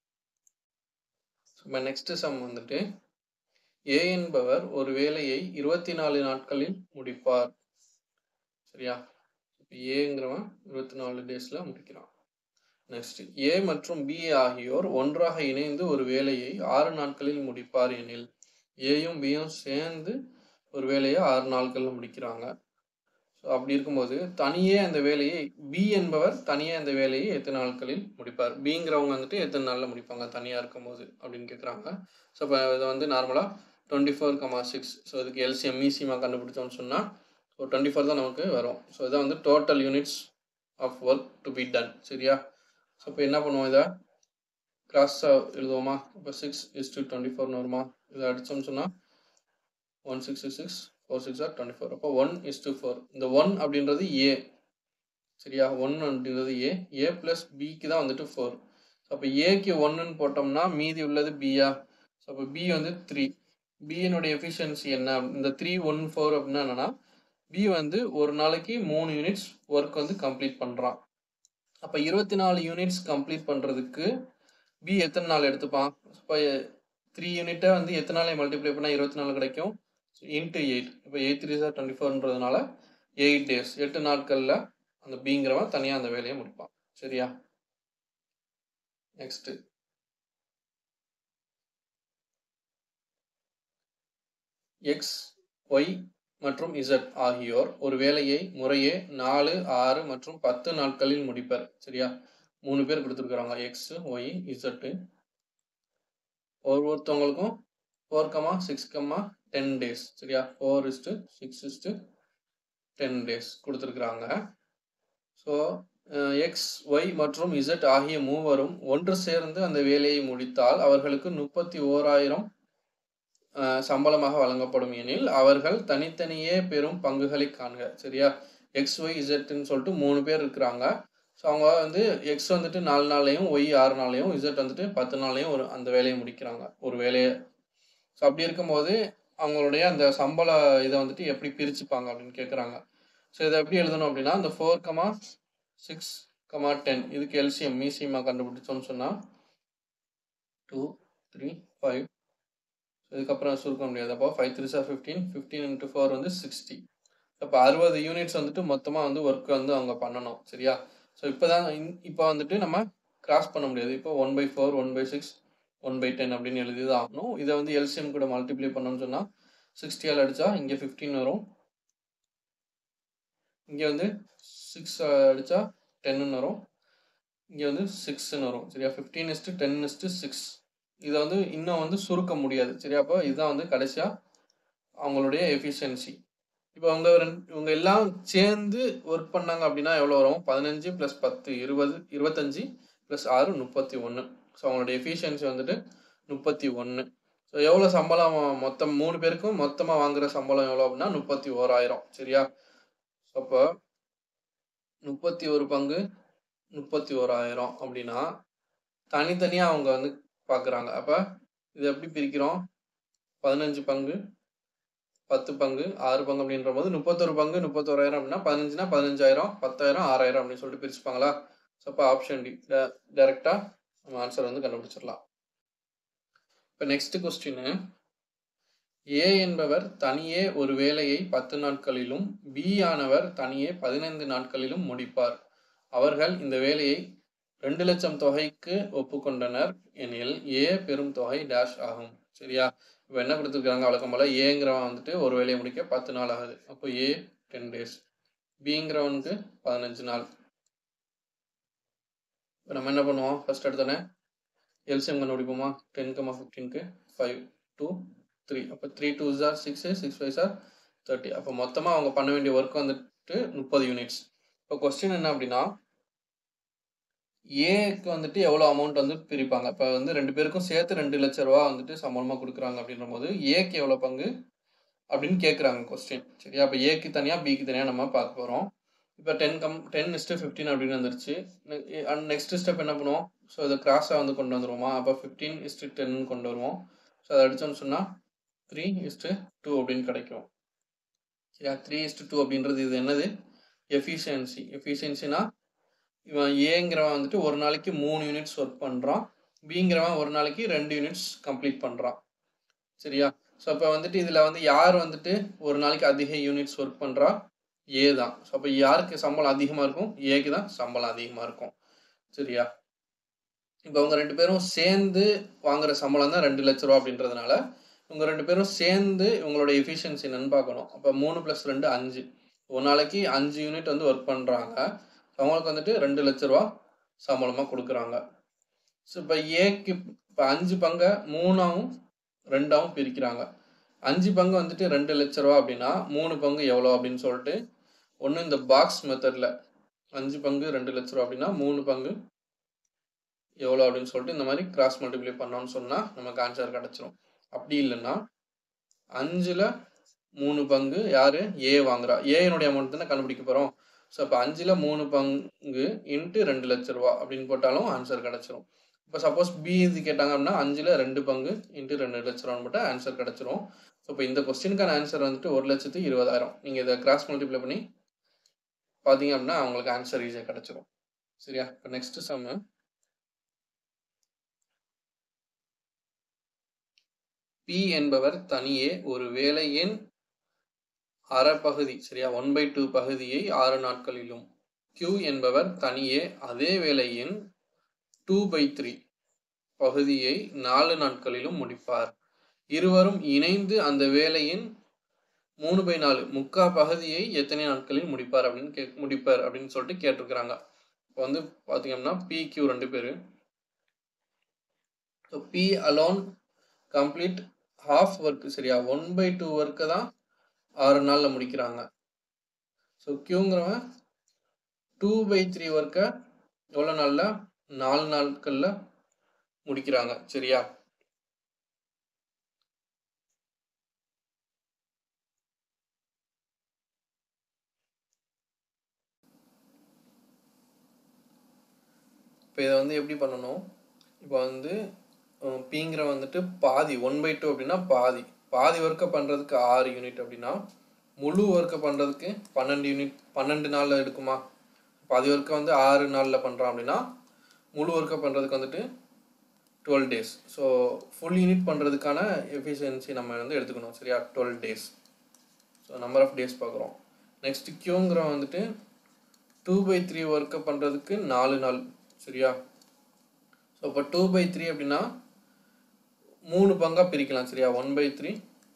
இப்போ நெக்ஸ்ட்டு சம் வந்துட்டு ஏ என்பவர் ஒரு வேலையை இருபத்தி நாலு நாட்களில் முடிப்பார் சரியா இப்போ ஏங்கிறவன் இருபத்தி நாலு டேஸில் முடிக்கிறான் நெக்ஸ்ட் ஏ மற்றும் பி ஆகியோர் ஒன்றாக இணைந்து ஒரு வேலையை ஆறு நாட்களில் முடிப்பார் எனில் ஏயும் பியும் சேர்ந்து ஒரு வேலையை ஆறு நாட்களில் முடிக்கிறாங்க ஸோ அப்படி இருக்கும்போது தனியே அந்த வேலையை பி என்பவர் தனியே அந்த வேலையை எத்தனை நாட்களில் முடிப்பார் பிங்கிறவங்க வந்துட்டு எத்தனை நாளில் முடிப்பாங்க தனியாக இருக்கும்போது அப்படின்னு கேட்குறாங்க ஸோ இப்போ இதை வந்து நார்மலாக twenty four comma six so இதுக்கு எல்சிஎம் ஈசியமாக கண்டுபிடிச்சோம்னு சொன்னால் ஸோ டுவெண்ட்டி ஃபோர் தான் நமக்கு வரும் ஸோ இதான் வந்து total units of work to be done சரியா ஸோ இப்போ என்ன பண்ணுவோம் இதை கிராஸாக எழுதுவோமா இப்போ சிக்ஸ் இஸ் டு டுவெண்ட்டி ஃபோர்னு வருமா இதை அடித்தோம்னு சொன்னால் one six six four six are twenty four அப்போ ஒன் இஸ் டு ஃபோர் இந்த ஒன் அப்படின்றது ஏ சரியா ஒன் அப்படின்றது ஏ ஏ ப்ளஸ் பிக்கு தான் வந்துட்டு ஃபோர் அப்போ ஏக்கு ஒன்றுன்னு போட்டோம்னா மீதி உள்ளது பியா ஸோ அப்போ பி வந்து த்ரீ பியினுடைய எஃபிஷியன்சி என்ன இந்த த்ரீ ஒன் ஃபோர் அப்படின்னா என்னன்னா பி வந்து ஒரு நாளைக்கு மூணு யூனிட்ஸ் ஒர்க் வந்து கம்ப்ளீட் பண்ணுறான் அப்போ இருபத்தி நாலு யூனிட்ஸ் கம்ப்ளீட் பண்ணுறதுக்கு பி எத்தனை நாள் எடுத்துப்பான் இப்போ த்ரீ யூனிட்டை வந்து எத்தனை நாளை மல்டிப்ளை பண்ணால் இருபத்தி நாலு கிடைக்கும் இன்ட்டு எயிட் இப்போ எயிட் த்ரீ சார் டுவெண்ட்டி ஃபோர்ன்றதுனால எயிட் டேஸ் எட்டு நாட்களில் அந்த பிங்கிறவன் தனியாக அந்த வேலையை முடிப்பான் சரியா நெக்ஸ்ட்டு எக்ஸ் ஒய் மற்றும் இசட் ஆகியோர் ஒரு வேலையை முறையே நாலு ஆறு மற்றும் பத்து நாட்களில் முடிப்பர் சரியா மூணு பேர் கொடுத்துருக்குறாங்க எக்ஸ் ஒய் இசட்டு ஒரு ஒருத்தவங்களுக்கும் four comma six comma ten days சரியா four is to six is to ten days கொடுத்துருக்குறாங்க ஸோ எக்ஸ் ஒய் மற்றும் இசட் ஆகிய மூவரும் ஒன்று சேர்ந்து அந்த வேலையை முடித்தால் அவர்களுக்கு முப்பத்தி ஓராயிரம் சம்பளமாக வழங்கப்படும் எனில் அவர்கள் தனித்தனியே பெறும் பங்குகளை காண்க சரியா எக்ஸ் ஒய் இசட்னு சொல்லிட்டு மூணு பேர் இருக்கிறாங்க ஸோ அவங்க வந்து எக்ஸ் வந்துட்டு நாலு நாள்லையும் ஒய் ஆறு நாள்லையும் இசட் வந்துட்டு பத்து நாள்லையும் ஒரு அந்த வேலையை முடிக்கிறாங்க ஒரு வேலையை ஸோ அப்படி இருக்கும்போது அவங்களுடைய அந்த சம்பள இதை வந்துட்டு எப்படி பிரிச்சுப்பாங்க அப்படின்னு கேட்குறாங்க ஸோ இதை எப்படி எழுதணும் அப்படின்னா இந்த four comma six comma ten இதுக்கு எல்சிஎம் மீசியமாக கண்டுபிடிச்சோம்னு சொன்னால் டூ த்ரீ ஃபைவ் இதுக்கப்புறம் சுருக்க முடியாது அப்போ five three sir fifteen fifteen into four வந்து சிக்ஸ்டி அப்போ அறுபது யூனிட்ஸ் வந்துட்டு மொத்தமாக வந்து ஒர்க் வந்து அவங்க பண்ணணும் சரியா ஸோ இப்போ தான் இப்போ வந்துட்டு நம்ம கிராஸ் பண்ண முடியாது இப்போ one by four one by six one by ten அப்படின்னு எழுதி தான் ஆகணும் இதை வந்து எல்சிஎம் கூட மல்டிப்ளை பண்ணோம்னு சொன்னால் சிக்ஸ்டியால் அடித்தா இங்கே ஃபிஃப்டீன் வரும் இங்கே வந்து சிக்ஸ் அடித்தா டென்னு வரும் இங்கே வந்து சிக்ஸ்ன்னு வரும் சரியா fifteen is to ten is to six இதை வந்து இன்னும் வந்து சுருக்க முடியாது சரியா அப்போ இதுதான் வந்து கடைசியாக அவங்களுடைய எஃபிஷியன்சி இப்போ அவங்க ரெண்டு இவங்க எல்லாம் சேர்ந்து ஒர்க் பண்ணாங்க அப்படின்னா எவ்வளோ வரும் பதினஞ்சு ப்ளஸ் பத்து இருபது இருபத்தஞ்சி ப்ளஸ் ஆறு முப்பத்தி ஒன்று ஸோ அவங்களுடைய எஃபிஷியன்சி வந்துட்டு முப்பத்தி ஒன்று ஸோ எவ்வளோ சம்பளம் மொத்தம் மூணு பேருக்கும் மொத்தமாக வாங்குற சம்பளம் எவ்வளோ அப்படின்னா முப்பத்தி ஓராயிரம் சரியா அப்போ முப்பத்தி ஒரு பங்கு முப்பத்தி ஓராயிரம் அப்படின்னா தனித்தனியாக அவங்க வந்து பார்க்குறாங்க அப்போ இது எப்படி பிரிக்கிறோம் பதினஞ்சு பங்கு பத்து பங்கு ஆறு பங்கு அப்படின்ற போது முப்பத்தொரு பங்கு முப்பத்தோராயிரம் அப்படின்னா பதினஞ்சுனா பதினஞ்சாயிரம் பத்தாயிரம் ஆறாயிரம் அப்படின்னு சொல்லிட்டு பிரிச்சுப்பாங்களா ஸோ அப்போ ஆப்ஷன் டி டைரெக்டாக நம்ம ஆன்சர் வந்து கண்டுபிடிச்சிடலாம் இப்போ நெக்ஸ்ட் கொஸ்டின் ஏ என்பவர் தனியே ஒரு வேலையை பத்து நாட்களிலும் பி ஆனவர் தனியே பதினைந்து நாட்களிலும் முடிப்பார் அவர்கள் இந்த வேலையை ரெண்டு லட்சம் தொகைக்கு ஒப்புக்கொண்டனர் எனில் ஏ பெரும் தொகை டேஷ் ஆகும் சரியா இப்போ என்ன கொடுத்துருக்காங்க வழக்கம் போல் ஏங்கிறவன் வந்துட்டு ஒரு வேலையை முடிக்க பத்து நாள் ஆகுது அப்போ ஏ டென் டேஸ் பிங்கிறவனுக்கு பதினஞ்சு நாள் இப்போ நம்ம என்ன பண்ணுவோம் ஃபர்ஸ்ட் எடுத்தோன்னே எல்சிஎம் கண்டுபிடிப்போமா டென் கமா ஃபிஃப்டீனுக்கு ஃபைவ் டூ த்ரீ அப்போ three two sir six six five sir thirty அப்போ மொத்தமாக அவங்க பண்ண வேண்டிய ஒர்க் வந்துட்டு முப்பது யூனிட்ஸ் இப்போ கொஸ்டின் என்ன அப்படின்னா ஏக்கு வந்துட்டு எவ்வளோ அமௌண்ட் வந்து பிரிப்பாங்க இப்போ வந்து ரெண்டு பேருக்கும் சேர்த்து ரெண்டு லட்ச ரூபா வந்துட்டு சம்பளமாக கொடுக்குறாங்க அப்படின்ற போது ஏக்கு எவ்வளோ பங்கு அப்படின்னு கேட்குறாங்க கொஸ்டின் சரியா அப்போ ஏக்கு தனியாக பிக்கு தனியாக நம்ம பார்க்க போகிறோம் இப்போ ten come ten is to fifteen அப்படின்னு வந்துருச்சு நெக்ஸ்ட் ஸ்டெப் என்ன பண்ணுவோம் ஸோ இதை கிராஸாக வந்து கொண்டு வந்துருவோமா அப்போ ஃபிஃப்டீன் இஸ்ட்டு டென் கொண்டு வருவோம் ஸோ அதை அடித்தோம்னு சொன்னால் த்ரீ இஸ்ட்டு டூ அப்படின்னு கிடைக்கும் சரியா த்ரீ இஸ்ட்டு டூ அப்படின்றது இது என்னது எஃபிஷியன்சி எஃபிஷியன்சினா இவன் ஏங்கிறவன் வந்துட்டு ஒரு நாளைக்கு மூணு யூனிட்ஸ் ஒர்க் பண்ணுறான் பிங்கிறவன் ஒரு நாளைக்கு ரெண்டு யூனிட்ஸ் கம்ப்ளீட் பண்ணுறான் சரியா ஸோ அப்போ வந்துட்டு இதில் வந்து யார் வந்துட்டு ஒரு நாளைக்கு அதிக யூனிட்ஸ் ஒர்க் பண்ணுறா ஏ தான் ஸோ அப்போ யாருக்கு சம்பளம் அதிகமாக இருக்கும் ஏக்கு தான் சம்பளம் அதிகமாக இருக்கும் சரியா இப்போ அவங்க ரெண்டு பேரும் சேர்ந்து வாங்குற சம்பளம் தான் ரெண்டு லட்ச ரூபா அப்படின்றதுனால இவங்க ரெண்டு பேரும் சேர்ந்து இவங்களோட எஃபிஷியன்சி என்னன்னு பார்க்கணும் அப்போ மூணு ப்ளஸ் ரெண்டு அஞ்சு ஒரு நாளைக்கு அஞ்சு யூனிட் வந்து ஒர்க் பண்ணுறாங்க அவங்களுக்கு வந்துட்டு ரெண்டு லட்ச ரூபா சம்பளமாக கொடுக்குறாங்க ஸோ இப்போ ஏக்கு இப்போ அஞ்சு பங்கை மூணாவும் ரெண்டாவும் பிரிக்கிறாங்க அஞ்சு பங்கு வந்துட்டு ரெண்டு லட்ச ரூபா அப்படின்னா மூணு பங்கு எவ்வளோ அப்படின்னு சொல்லிட்டு ஒன்று இந்த பாக்ஸ் மெத்தடில் அஞ்சு பங்கு ரெண்டு லட்ச ரூபா அப்படின்னா மூணு பங்கு எவ்வளோ அப்படின்னு சொல்லிட்டு இந்த மாதிரி கிராஸ் மல்டிப்ளை பண்ணோம்னு சொன்னால் நமக்கு ஆன்சர் கிடச்சிரும் அப்படி இல்லைன்னா அஞ்சில் மூணு பங்கு யார் ஏ வாங்குறா ஏனுடைய அமௌண்ட் தானே கண்டுபிடிக்க போகிறோம் ஸோ அப்போ அஞ்சில் மூணு பங்கு இன்ட்டு ரெண்டு லட்ச ரூபா அப்படின்னு போட்டாலும் ஆன்சர் கிடச்சிரும் இப்போ சப்போஸ் பி இது கேட்டாங்க அப்படின்னா அஞ்சில் ரெண்டு பங்கு இன்ட்டு ரெண்டு லட்ச ரூபான்னு போட்டால் ஆன்சர் கிடச்சிரும் ஸோ இப்போ இந்த கொஸ்டினுக்கான ஆன்சர் வந்துட்டு ஒரு லட்சத்து இருபதாயிரம் நீங்கள் இதை கிராஸ் மல்டிப்ளை பண்ணி பார்த்தீங்க அப்படின்னா அவங்களுக்கு ஆன்சர் ஈஸியாக கிடச்சிரும் சரியா இப்போ நெக்ஸ்ட் சம்மு பி என்பவர் தனியே ஒரு வேலையின் அரை பகுதி சரியா ஒன் பை டூ பகுதியை ஆறு நாட்களிலும் Q என்பவர் தனியே அதே வேலையின் டூ பை த்ரீ பகுதியை நாலு நாட்களிலும் முடிப்பார் இருவரும் இணைந்து அந்த வேலையின் மூணு பை நாலு முக்கா பகுதியை எத்தனை நாட்களில் முடிப்பார் அப்படின்னு கே முடிப்பார் அப்படின்னு சொல்லிட்டு கேட்டிருக்கிறாங்க இப்போ வந்து பார்த்தீங்கன்னா பி கியூ ரெண்டு பேர் so P alone complete half work சரியா ஒன் பை டூ ஒர்க்கை தான் ஆறு நாளில் முடிக்கிறாங்க ஸோ கியூங்கிறவன் டூ பை த்ரீ ஒர்க்கை எவ்வளோ நாளில் நாலு நாட்களில் முடிக்கிறாங்க சரியா இப்போ இதை வந்து எப்படி பண்ணணும் இப்போ வந்து பிங்கிற வந்துட்டு பாதி ஒன் பை டூ அப்படின்னா பாதி பாதி ஒர்க்கை பண்ணுறதுக்கு ஆறு யூனிட் அப்படின்னா முழு ஒர்க்கை பண்ணுறதுக்கு பன்னெண்டு யூனிட் பன்னெண்டு நாளில் எடுக்குமா பாதி ஒர்க்கை வந்து ஆறு நாளில் பண்ணுறோம் அப்படின்னா முழு ஒர்க்கை பண்ணுறதுக்கு வந்துட்டு twelve days so full unit பண்ணுறதுக்கான எஃபிஷியன்சி நம்ம வந்து எடுத்துக்கணும் சரியா twelve days so number of days பார்க்குறோம் நெக்ஸ்ட் கியூங்கிற வந்துட்டு டூ பை த்ரீ ஒர்க்கை பண்ணுறதுக்கு நாலு நாள் சரியா ஸோ இப்போ டூ பை த்ரீ அப்படின்னா மூணு பங்காக பிரிக்கலாம் சரியா one by three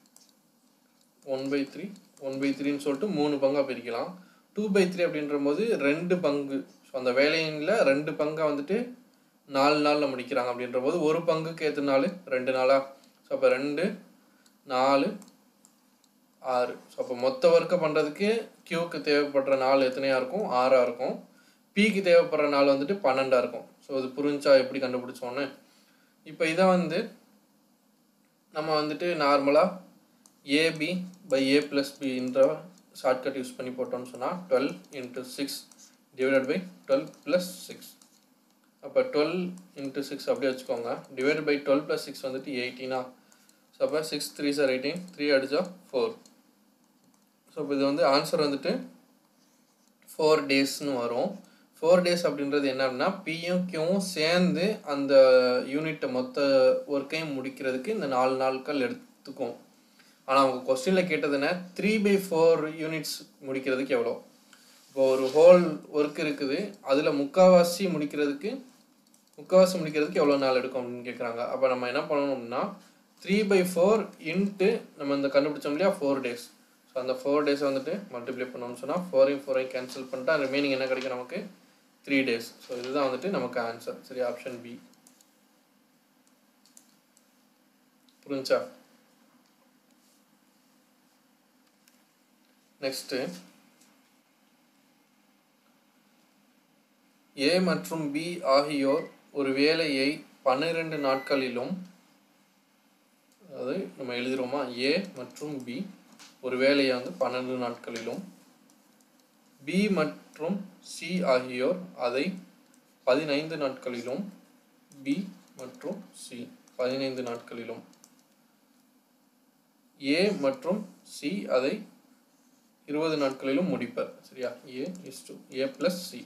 one by three one by த்ரீன்னு சொல்லிட்டு மூணு பங்காக பிரிக்கலாம் டூ பை த்ரீ அப்படின்ற போது ரெண்டு பங்கு ஸோ அந்த வேலையில ரெண்டு பங்கை வந்துட்டு நாலு நாளில் முடிக்கிறாங்க அப்படின்ற போது ஒரு பங்குக்கு எத்தனை நாள் ரெண்டு நாளா ஸோ அப்போ ரெண்டு நாலு ஆறு ஸோ அப்போ மொத்த ஒர்க்கை பண்ணுறதுக்கு கியூக்கு தேவைப்படுற நாள் எத்தனையாக இருக்கும் ஆறாக இருக்கும் பிக்கு தேவைப்படுற நாள் வந்துட்டு பன்னெண்டாக இருக்கும் ஸோ இது புரிஞ்சா எப்படி கண்டுபிடிச்சோன்னு இப்போ இதை வந்து நம்ம வந்துட்டு நார்மலாக ஏபி பை ஏ ப்ளஸ் பின்ற ஷார்ட்கட் யூஸ் பண்ணி போட்டோம்னு சொன்னால் twelve into six divided by twelve plus six அப்போ டுவெல் இன்ட்டு சிக்ஸ் அப்படியே வச்சுக்கோங்க divide by twelve plus six வந்துட்டு எயிட்டீனா ஸோ அப்போ six three sir eighteen three அடிச்சா ஃபோர் ஸோ இப்போ இது வந்து ஆன்சர் வந்துட்டு ஃபோர் டேஸ்னு வரும் ஃபோர் டேஸ் அப்படின்றது என்ன அப்படின்னா பியும் கியூவும் சேர்ந்து அந்த யூனிட்டை மொத்த ஒர்க்கையும் முடிக்கிறதுக்கு இந்த நாலு நாட்கள் எடுத்துக்கும் ஆனால் அவங்க கொஸ்டினில் கேட்டது என்ன த்ரீ பை ஃபோர் யூனிட்ஸ் முடிக்கிறதுக்கு எவ்வளோ இப்போ ஒரு ஹோல் ஒர்க் இருக்குது அதில் முக்கால்வாசி முடிக்கிறதுக்கு முக்கால்வாசி முடிக்கிறதுக்கு எவ்வளோ நாள் எடுக்கும் அப்படின்னு கேட்குறாங்க அப்போ நம்ம என்ன பண்ணணும் அப்படின்னா த்ரீ பை ஃபோர் இன்ட்டு நம்ம இந்த கண்டுபிடிச்சோம் இல்லையா ஃபோர் டேஸ் ஸோ அந்த ஃபோர் டேஸ் வந்துட்டு மல்டிப்ளை பண்ணோம்னு சொன்னால் ஃபோரையும் ஃபோரையும் கேன்சல் பண்ணிட்டா ரிமைனிங் என்ன கிடைக்கும் நமக்கு த்ரீ டேஸ் ஸோ இதுதான் வந்துட்டு நமக்கு ஆன்சர் சரி ஆப்ஷன் பி புரிஞ்சா நெக்ஸ்ட்டு ஏ மற்றும் பி ஆகியோர் ஒரு வேலையை பன்னிரண்டு நாட்களிலும் அதாவது நம்ம எழுதுகிறோமா ஏ மற்றும் பி ஒரு வேலையை வந்து பன்னெண்டு நாட்களிலும் பி மற்றும் சி ஆகியோர் அதை பதினைந்து நாட்களிலும் பி மற்றும் சி பதினைந்து நாட்களிலும் ஏ மற்றும் சி அதை இருபது நாட்களிலும் முடிப்பர் சரியா A is to A plus C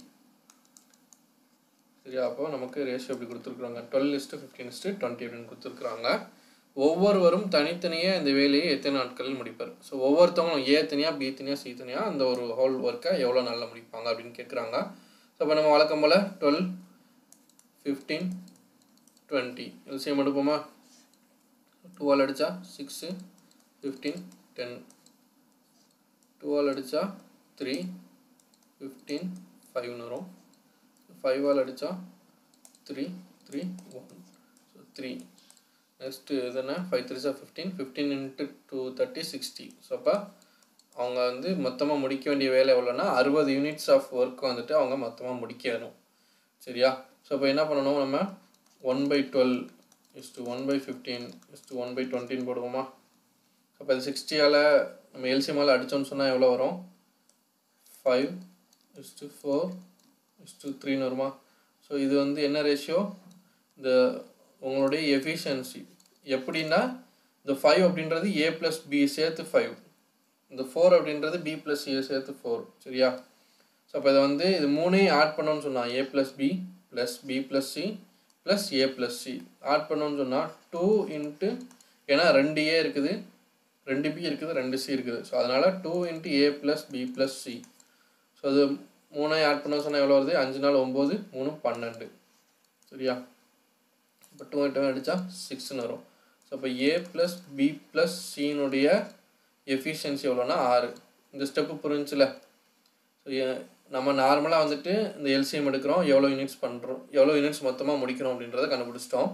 சரியா அப்போ நமக்கு ரேஷியோ எப்படி கொடுத்துருக்குறாங்க twelve is to fifteen is to twenty அப்படின்னு கொடுத்துருக்குறாங்க ஒவ்வொருவரும் தனித்தனியாக இந்த வேலையை எத்தனை நாட்களில் முடிப்பார் ஸோ ஒவ்வொருத்தவங்களும் ஏ தனியாக பி தனியாக சி தனியாக அந்த ஒரு ஹோல் ஒர்க்கை எவ்வளோ நாளில் முடிப்பாங்க அப்படின்னு கேட்குறாங்க ஸோ இப்போ நம்ம வழக்கம் போல் டுவெல் ஃபிஃப்டீன் டுவெண்ட்டி எல்சிஎம் எடுப்போமா டுவெல் அடித்தா சிக்ஸு ஃபிஃப்டீன் டென் டுவெல் அடித்தா த்ரீ ஃபிஃப்டீன் ஃபைவ்னு வரும் ஃபைவ் ஆல் அடித்தா three three one so three next இது என்ன five three sir fifteen fifteen into two thirty sixty so அப்போ அவங்க வந்து மொத்தமாக முடிக்க வேண்டிய வேலை எவ்வளோன்னா அறுபது யூனிட்ஸ் ஆஃப் ஒர்க் வந்துட்டு அவங்க மொத்தமாக முடிக்கணும் சரியா ஸோ இப்போ என்ன பண்ணணும் நம்ம one by twelve is to one by fifteen is to one by டுவெண்ட்டின்னு போடுவோமா அப்போ இது சிக்ஸ்டியால் நம்ம எல்சிஎம்மால் அடித்தோம்னு சொன்னால் எவ்வளோ வரும் five is to four is to த்ரீன்னு வருமா ஸோ இது வந்து என்ன ரேஷியோ இந்த உங்களுடைய எஃபிஷியன்சி எப்படின்னா இந்த ஃபைவ் அப்படின்றது ஏ ப்ளஸ் பி சேர்த்து ஃபைவ் இந்த ஃபோர் அப்படின்றது பி ப்ளஸ் ஏ சேர்த்து ஃபோர் சரியா ஸோ அப்போ இதை வந்து இது மூணையும் ஆட் பண்ணோன்னு சொன்னால் A plus B plus B plus C plus A plus C add பண்ணோன்னு சொன்னால் டூ இன்ட்டு ஏன்னா ரெண்டு ஏ இருக்குது ரெண்டு பி இருக்குது ரெண்டு சி இருக்குது ஸோ அதனால் two into A plus B plus C so அது மூணையும் ஆட் பண்ண சொன்னால் எவ்வளோ வருது அஞ்சு நாள் ஒம்பது மூணு பன்னெண்டு சரியா இப்போ டூ இன்ட்டு அடித்தா சிக்ஸ்னு வரும் ஸோ அப்போ ஏ ப்ளஸ் பி ப்ளஸ் சியினுடைய எஃபிஷியன்சி எவ்வளோனா ஆறு இந்த ஸ்டெப்பு புரிஞ்சுல ஸோ நம்ம நார்மலாக வந்துட்டு இந்த எல்சிஎம் எடுக்கிறோம் எவ்வளோ யூனிட்ஸ் பண்ணுறோம் எவ்வளோ யூனிட்ஸ் மொத்தமாக முடிக்கிறோம் அப்படின்றத கண்டுபிடிச்சிட்டோம்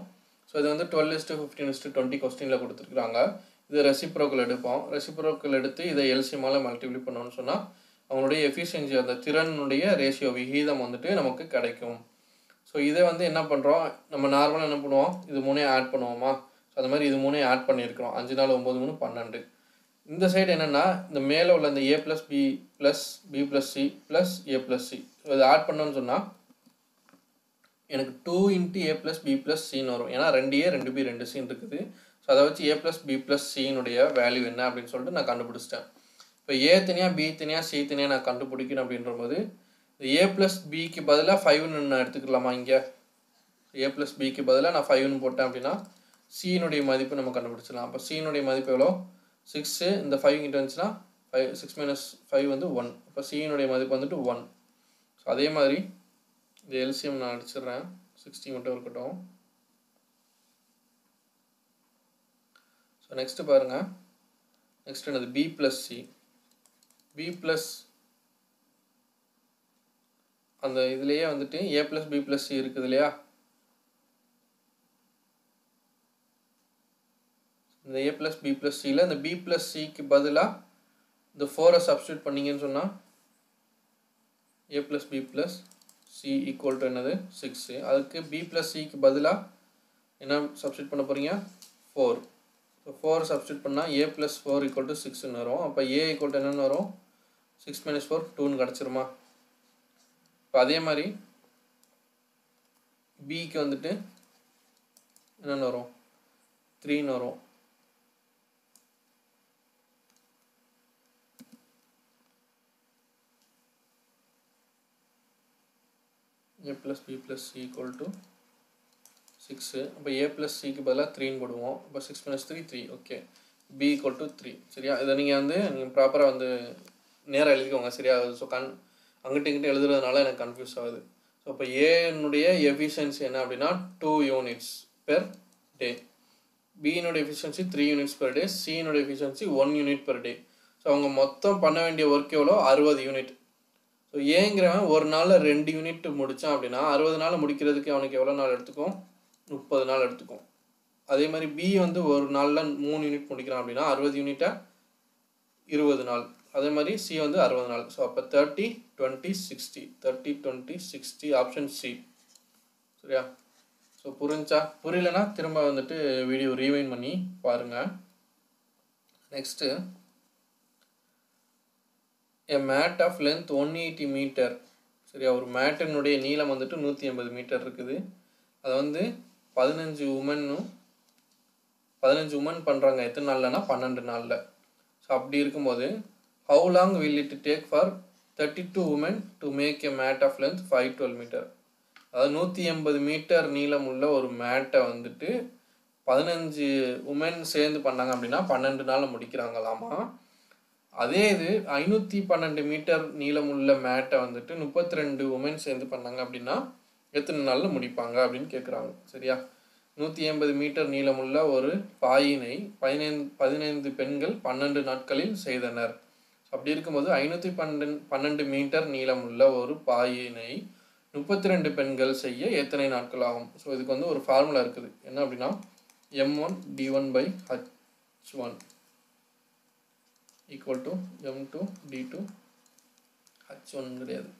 ஸோ இது வந்து twelve is to fifteen is to twenty கொஸ்டினில் கொடுத்துருக்குறாங்க இது ரெசிப்ரோக்கல் எடுப்போம் ரெசிப்ரோக்கல் எடுத்து இதை எல்சிமால் மல்டிப்ளை பண்ணோம்னு சொன்னால் அவங்களுடைய எஃபிஷியன்சி அந்த திறனுடைய ரேஷியோ விகிதம் வந்துட்டு நமக்கு கிடைக்கும் ஸோ இதை வந்து என்ன பண்ணுறோம் நம்ம நார்மலாக என்ன பண்ணுவோம் இது மூணையும் ஆட் பண்ணுவோமா ஸோ அந்த மாதிரி இது மூணையும் ஆட் பண்ணியிருக்கிறோம் அஞ்சு நாள் ஒம்பது மூணு பன்னெண்டு இந்த சைடு என்னென்னா இந்த மேலே உள்ள இந்த A plus B plus B plus C plus A plus C so இதை ஆட் பண்ணோன்னு சொன்னால் எனக்கு two into A plus B plus சின்னு வரும் ஏன்னா ரெண்டு ஏ ரெண்டு பி ரெண்டு சின்னு இருக்குது ஸோ அதை வச்சு ஏ ப்ளஸ் பி ப்ளஸ் சியினுடைய வேல்யூ என்ன அப்படின்னு சொல்லிட்டு நான் கண்டுபிடிச்சிட்டேன் இப்போ ஏ தனியாக பி தனியாக சி தனியாக நான் கண்டுபிடிக்கணும் அப்படின்ற போது இந்த ஏ ப்ளஸ் பிக்கு பதிலாக ஃபைவ்னு நான் எடுத்துக்கலாமா இங்கே ஏ ப்ளஸ் பிக்கு பதிலாக நான் ஃபைவ்னு போட்டேன் அப்படின்னா சியினுடைய மதிப்பு நம்ம கண்டுபிடிச்சிடலாம் அப்போ சியினுடைய மதிப்பு எவ்வளோ சிக்ஸு இந்த ஃபைவ் கிட்ட இருந்துச்சுன்னா ஃபைவ் சிக்ஸ் மைனஸ் ஃபைவ் வந்து ஒன் அப்போ சியினுடைய மதிப்பு வந்துட்டு ஒன் ஸோ அதே மாதிரி இந்த எல்சிஎம் நான் அடிச்சிடுறேன் சிக்ஸ்டி மட்டும் இருக்கட்டும் ஸோ நெக்ஸ்ட்டு பாருங்கள் நெக்ஸ்ட் என்னது B plus C B plus அந்த இதுலேயே வந்துட்டு A plus B plus C இருக்குது இல்லையா இந்த ஏ ப்ளஸ் பி ப்ளஸ் சியில் இந்த பி ப்ளஸ் சிக்கு பதிலாக இந்த ஃபோரை சப்ஸ்டியூட் பண்ணிங்கன்னு சொன்னால் A plus B plus C equal to என்னது சிக்ஸு அதுக்கு பி ப்ளஸ் சிக்கு பதிலாக என்ன சப்ஸ்டியூட் பண்ண போகிறீங்க ஃபோர் ஸோ ஃபோர் சப்ஸ்டியூட் பண்ணால் A plus four equal to சிக்ஸ்னு வரும் அப்போ ஏ ஈக்குவல் டு என்னென்னு வரும் சிக்ஸ் மைனஸ் ஃபோர் டூன்னு கிடச்சிருமா இப்போ அதே மாதிரி பிக்கு வந்துட்டு என்னென்னு வரும் த்ரீன்னு வரும் A plus B plus C equal to six அப்போ ஏ ப்ளஸ் சிக்கு பதிலாக த்ரீன்னு போடுவோம் அப்போ six minus three three okay B equal to three சரியா இதை நீங்கள் வந்து நீங்கள் ப்ராப்பராக வந்து நேராக எழுதிக்கோங்க சரியா ஸோ கண் அங்கிட்ட இங்கிட்ட எழுதுறதுனால எனக்கு கன்ஃபியூஸ் ஆகுது ஸோ இப்போ ஏனுடைய எஃபிஷியன்சி என்ன அப்படின்னா டூ யூனிட்ஸ் பெர் டே பியினுடைய efficiency three units per day சியினுடைய efficiency one unit per day so அவங்க மொத்தம் பண்ண வேண்டிய ஒர்க் எவ்வளோ அறுபது யூனிட் ஸோ ஏங்கிறவன் ஒரு நாளில் ரெண்டு யூனிட் முடித்தான் அப்படின்னா அறுபது நாள் முடிக்கிறதுக்கு அவனுக்கு எவ்வளோ நாள் எடுத்துக்கும் முப்பது நாள் எடுத்துக்கும் அதே மாதிரி பி வந்து ஒரு நாளில் மூணு யூனிட் முடிக்கிறான் அப்படின்னா அறுபது யூனிட்டை இருபது நாள் அதே மாதிரி சி வந்து அறுபது நாள் ஸோ அப்போ thirty twenty sixty thirty twenty sixty option C சரியா ஸோ புரிஞ்சா புரியலனா திரும்ப வந்துட்டு வீடியோ ரீவைன் பண்ணி பாருங்கள் next a mat of length one eighty metre சரியா ஒரு மேட்டினுடைய நீளம் வந்துட்டு நூற்றி எண்பது மீட்டர் இருக்குது அதை வந்து பதினஞ்சு உமனும் பதினஞ்சு உமன் பண்ணுறாங்க எத்தனை நாள்லனா பன்னெண்டு நாளில் ஸோ அப்படி இருக்கும்போது how long will it take for thirty two women to make a mat of length five twelve metre அதாவது நூற்றி எண்பது மீட்டர் நீளம் உள்ள ஒரு மேட்டை வந்துட்டு பதினஞ்சு உமன் சேர்ந்து பண்ணாங்க அப்படின்னா பன்னெண்டு நாளில் முடிக்கிறாங்களாமா அதே இது ஐநூற்றி பன்னெண்டு மீட்டர் நீளம் உள்ள மேட்டை வந்துட்டு முப்பத்தி ரெண்டு உமன் சேர்ந்து பண்ணாங்க அப்படின்னா எத்தனை நாளில் முடிப்பாங்க அப்படின்னு கேட்குறாங்க சரியா நூற்றி எண்பது மீட்டர் நீளமுள்ள ஒரு பாயினை பதினைந்து பதினைந்து பெண்கள் பன்னெண்டு நாட்களில் செய்தனர் அப்படி இருக்கும்போது ஐநூற்றி பன்னெண்டு பன்னெண்டு மீட்டர் நீளமுள்ள ஒரு பாயினை முப்பத்தி ரெண்டு பெண்கள் செய்ய எத்தனை நாட்கள் ஆகும் ஸோ இதுக்கு வந்து ஒரு ஃபார்முலா இருக்குது என்ன அப்படின்னா M one D one by H one equal to M two D two H one கிடையாது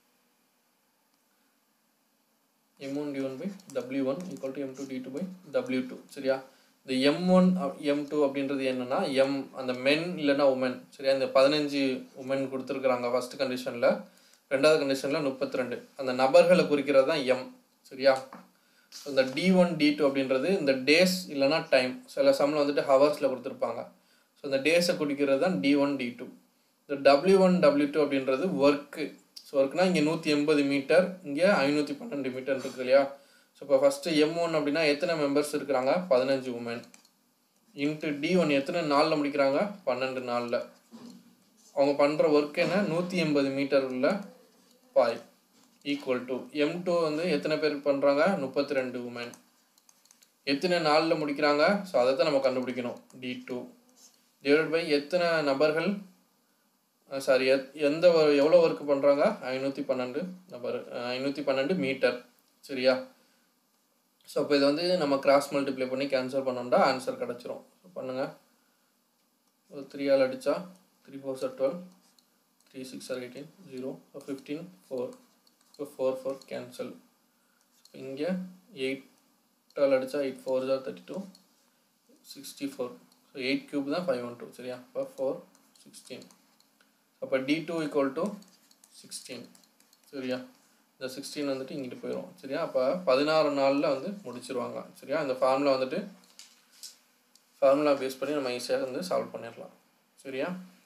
M one D one by W one equal to M two D two by W two சரியா இந்த M one M two அப்படின்றது என்னன்னா M அந்த மென் இல்லைன்னா woman சரியா இந்த பதினஞ்சு உமன் கொடுத்துருக்குறாங்க ஃபர்ஸ்ட் கண்டிஷனில் ரெண்டாவது கண்டிஷனில் முப்பத்தி ரெண்டு அந்த நபர்களை குறிக்கிறது தான் எம் சரியா இந்த டி ஒன் டி டூ அப்படின்றது இந்த டேஸ் இல்லைன்னா டைம் சில சம்மில் வந்துட்டு ஹவர்ஸில் கொடுத்துருப்பாங்க ஸோ இந்த டேஸை குறிக்கிறது தான் டி ஒன் டி டூ இந்த டபிள்யூ ஒன் டபிள்யூ டூ அப்படின்றது ஒர்க்கு ஸோ ஒர்க்னா இங்கே நூற்றி எண்பது மீட்டர் இங்கே ஐநூற்றி பன்னெண்டு மீட்டர் இருக்குது இல்லையா ஸோ இப்போ ஃபஸ்ட்டு எம் ஒன் அப்படின்னா எத்தனை மெம்பர்ஸ் இருக்கிறாங்க பதினஞ்சு உமன் இன்ட்டு டி ஒன் எத்தனை நாளில் முடிக்கிறாங்க பன்னெண்டு நாளில் அவங்க பண்ணுற ஒர்க் என்ன நூற்றி எண்பது மீட்டர் உள்ள by equal to M two வந்து எத்தனை பேர் பண்ணுறாங்க முப்பத்தி ரெண்டு உமன் எத்தனை நாளில் முடிக்கிறாங்க ஸோ அதை தான் நம்ம கண்டுபிடிக்கணும் டி டூ டிவைட் பை எத்தனை நபர்கள் சாரி எந்த ஒரு எவ்வளோ ஒர்க் பண்ணுறாங்க ஐநூற்றி பன்னெண்டு நபர் ஐநூற்றி பன்னெண்டு மீட்டர் சரியா ஸோ அப்போ இதை வந்து நம்ம கிராஸ் மல்டிப்ளை பண்ணி கேன்சல் பண்ணோம்னா ஆன்சர் கிடச்சிரும் பண்ணுங்கள் ஒரு த்ரீ ஆல் அடித்தா த்ரீ ஃபோர் சார் twelve three six are eighteen zero fifteen four இப்போ ஃபோர் ஃபோர் கேன்சல் இங்கே எயிட் டுவெல் அடித்தா எயிட் ஃபோர் ஜார் thirty two sixty four so eight cube தான் ஃபைவ் ஒன் டூ சரியா இப்போ ஃபோர் சிக்ஸ்டீன் அப்போ D two equal to sixteen சரியா இந்த சிக்ஸ்டீன் வந்துட்டு இங்கிட்டு போயிடும் சரியா அப்போ பதினாறு நாளில் வந்து முடிச்சிருவாங்க சரியா இந்த ஃபார்முலா வந்துட்டு ஃபார்முலா பேஸ் பண்ணி நம்ம ஈஸியாக வந்து சால்வ் பண்ணிடலாம் சரியா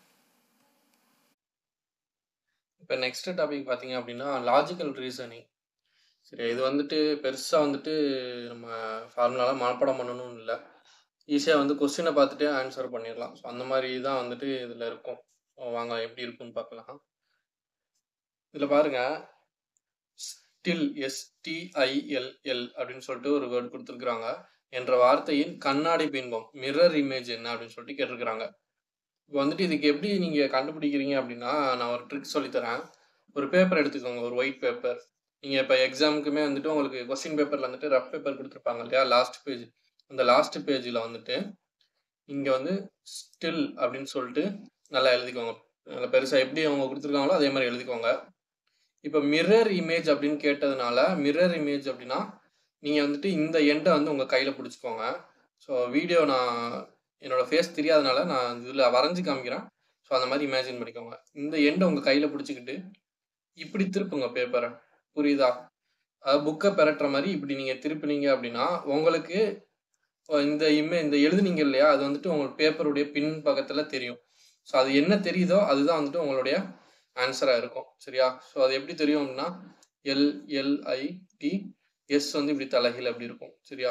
இப்போ நெக்ஸ்ட் டாபிக் பார்த்தீங்க அப்படின்னா லாஜிக்கல் ரீசனிங் சரி இது வந்துட்டு பெருசாக வந்துட்டு நம்ம ஃபார்முலாலாம் மனப்பாடம் பண்ணணும்னு இல்லை ஈஸியாக வந்து கொஸ்டினை பார்த்துட்டே ஆன்சர் பண்ணிடலாம் ஸோ அந்த மாதிரி தான் வந்துட்டு இதில் இருக்கும் ஸோ வாங்க எப்படி இருக்குன்னு பார்க்கலாம் இதில் பாருங்க ஸ்டில் எஸ்டிஐஎல்எல் அப்படின்னு சொல்லிட்டு ஒரு வேர்டு கொடுத்துருக்குறாங்க என்ற வார்த்தையின் கண்ணாடி பின்பம் மிரர் இமேஜ் என்ன அப்படின்னு சொல்லிட்டு கேட்டிருக்கிறாங்க இப்போ வந்துட்டு இதுக்கு எப்படி நீங்கள் கண்டுபிடிக்கிறீங்க அப்படின்னா நான் ஒரு ட்ரிக் சொல்லித்தரேன் ஒரு பேப்பர் எடுத்துக்கோங்க ஒரு ஒயிட் பேப்பர் நீங்கள் இப்போ எக்ஸாமுக்குமே வந்துட்டு உங்களுக்கு கொஸ்டின் பேப்பரில் வந்துட்டு ரஃப் பேப்பர் கொடுத்துருப்பாங்க இல்லையா லாஸ்ட் பேஜ் அந்த லாஸ்ட் பேஜில் வந்துட்டு இங்கே வந்து ஸ்டில் அப்படின்னு சொல்லிட்டு நல்லா எழுதிக்கோங்க நல்லா பெருசாக எப்படி அவங்க கொடுத்துருக்காங்களோ அதே மாதிரி எழுதிக்கோங்க இப்போ மிரர் இமேஜ் அப்படின்னு கேட்டதுனால மிரர் இமேஜ் அப்படின்னா நீங்கள் வந்துட்டு இந்த எண்டை வந்து உங்கள் கையில் பிடிச்சிக்கோங்க ஸோ வீடியோ நான் என்னோடய ஃபேஸ் தெரியாதனால நான் இதில் வரைஞ்சி காமிக்கிறேன் ஸோ அந்த மாதிரி இமேஜின் பண்ணிக்கோங்க இந்த எண்டை உங்கள் கையில் பிடிச்சிக்கிட்டு இப்படி திருப்புங்க பேப்பரை புரியுதா அதாவது புக்கை பெரட்டுற மாதிரி இப்படி நீங்கள் திருப்பினீங்க அப்படின்னா உங்களுக்கு இந்த இமே இந்த எழுதுனீங்க இல்லையா அது வந்துட்டு உங்களுக்கு பேப்பருடைய பின் பக்கத்தில் தெரியும் ஸோ அது என்ன தெரியுதோ அதுதான் வந்துட்டு உங்களுடைய ஆன்சராக இருக்கும் சரியா ஸோ அது எப்படி தெரியும் அப்படின்னா எல் எல்ஐடி எஸ் வந்து இப்படி தலைகீழ் அப்படி இருக்கும் சரியா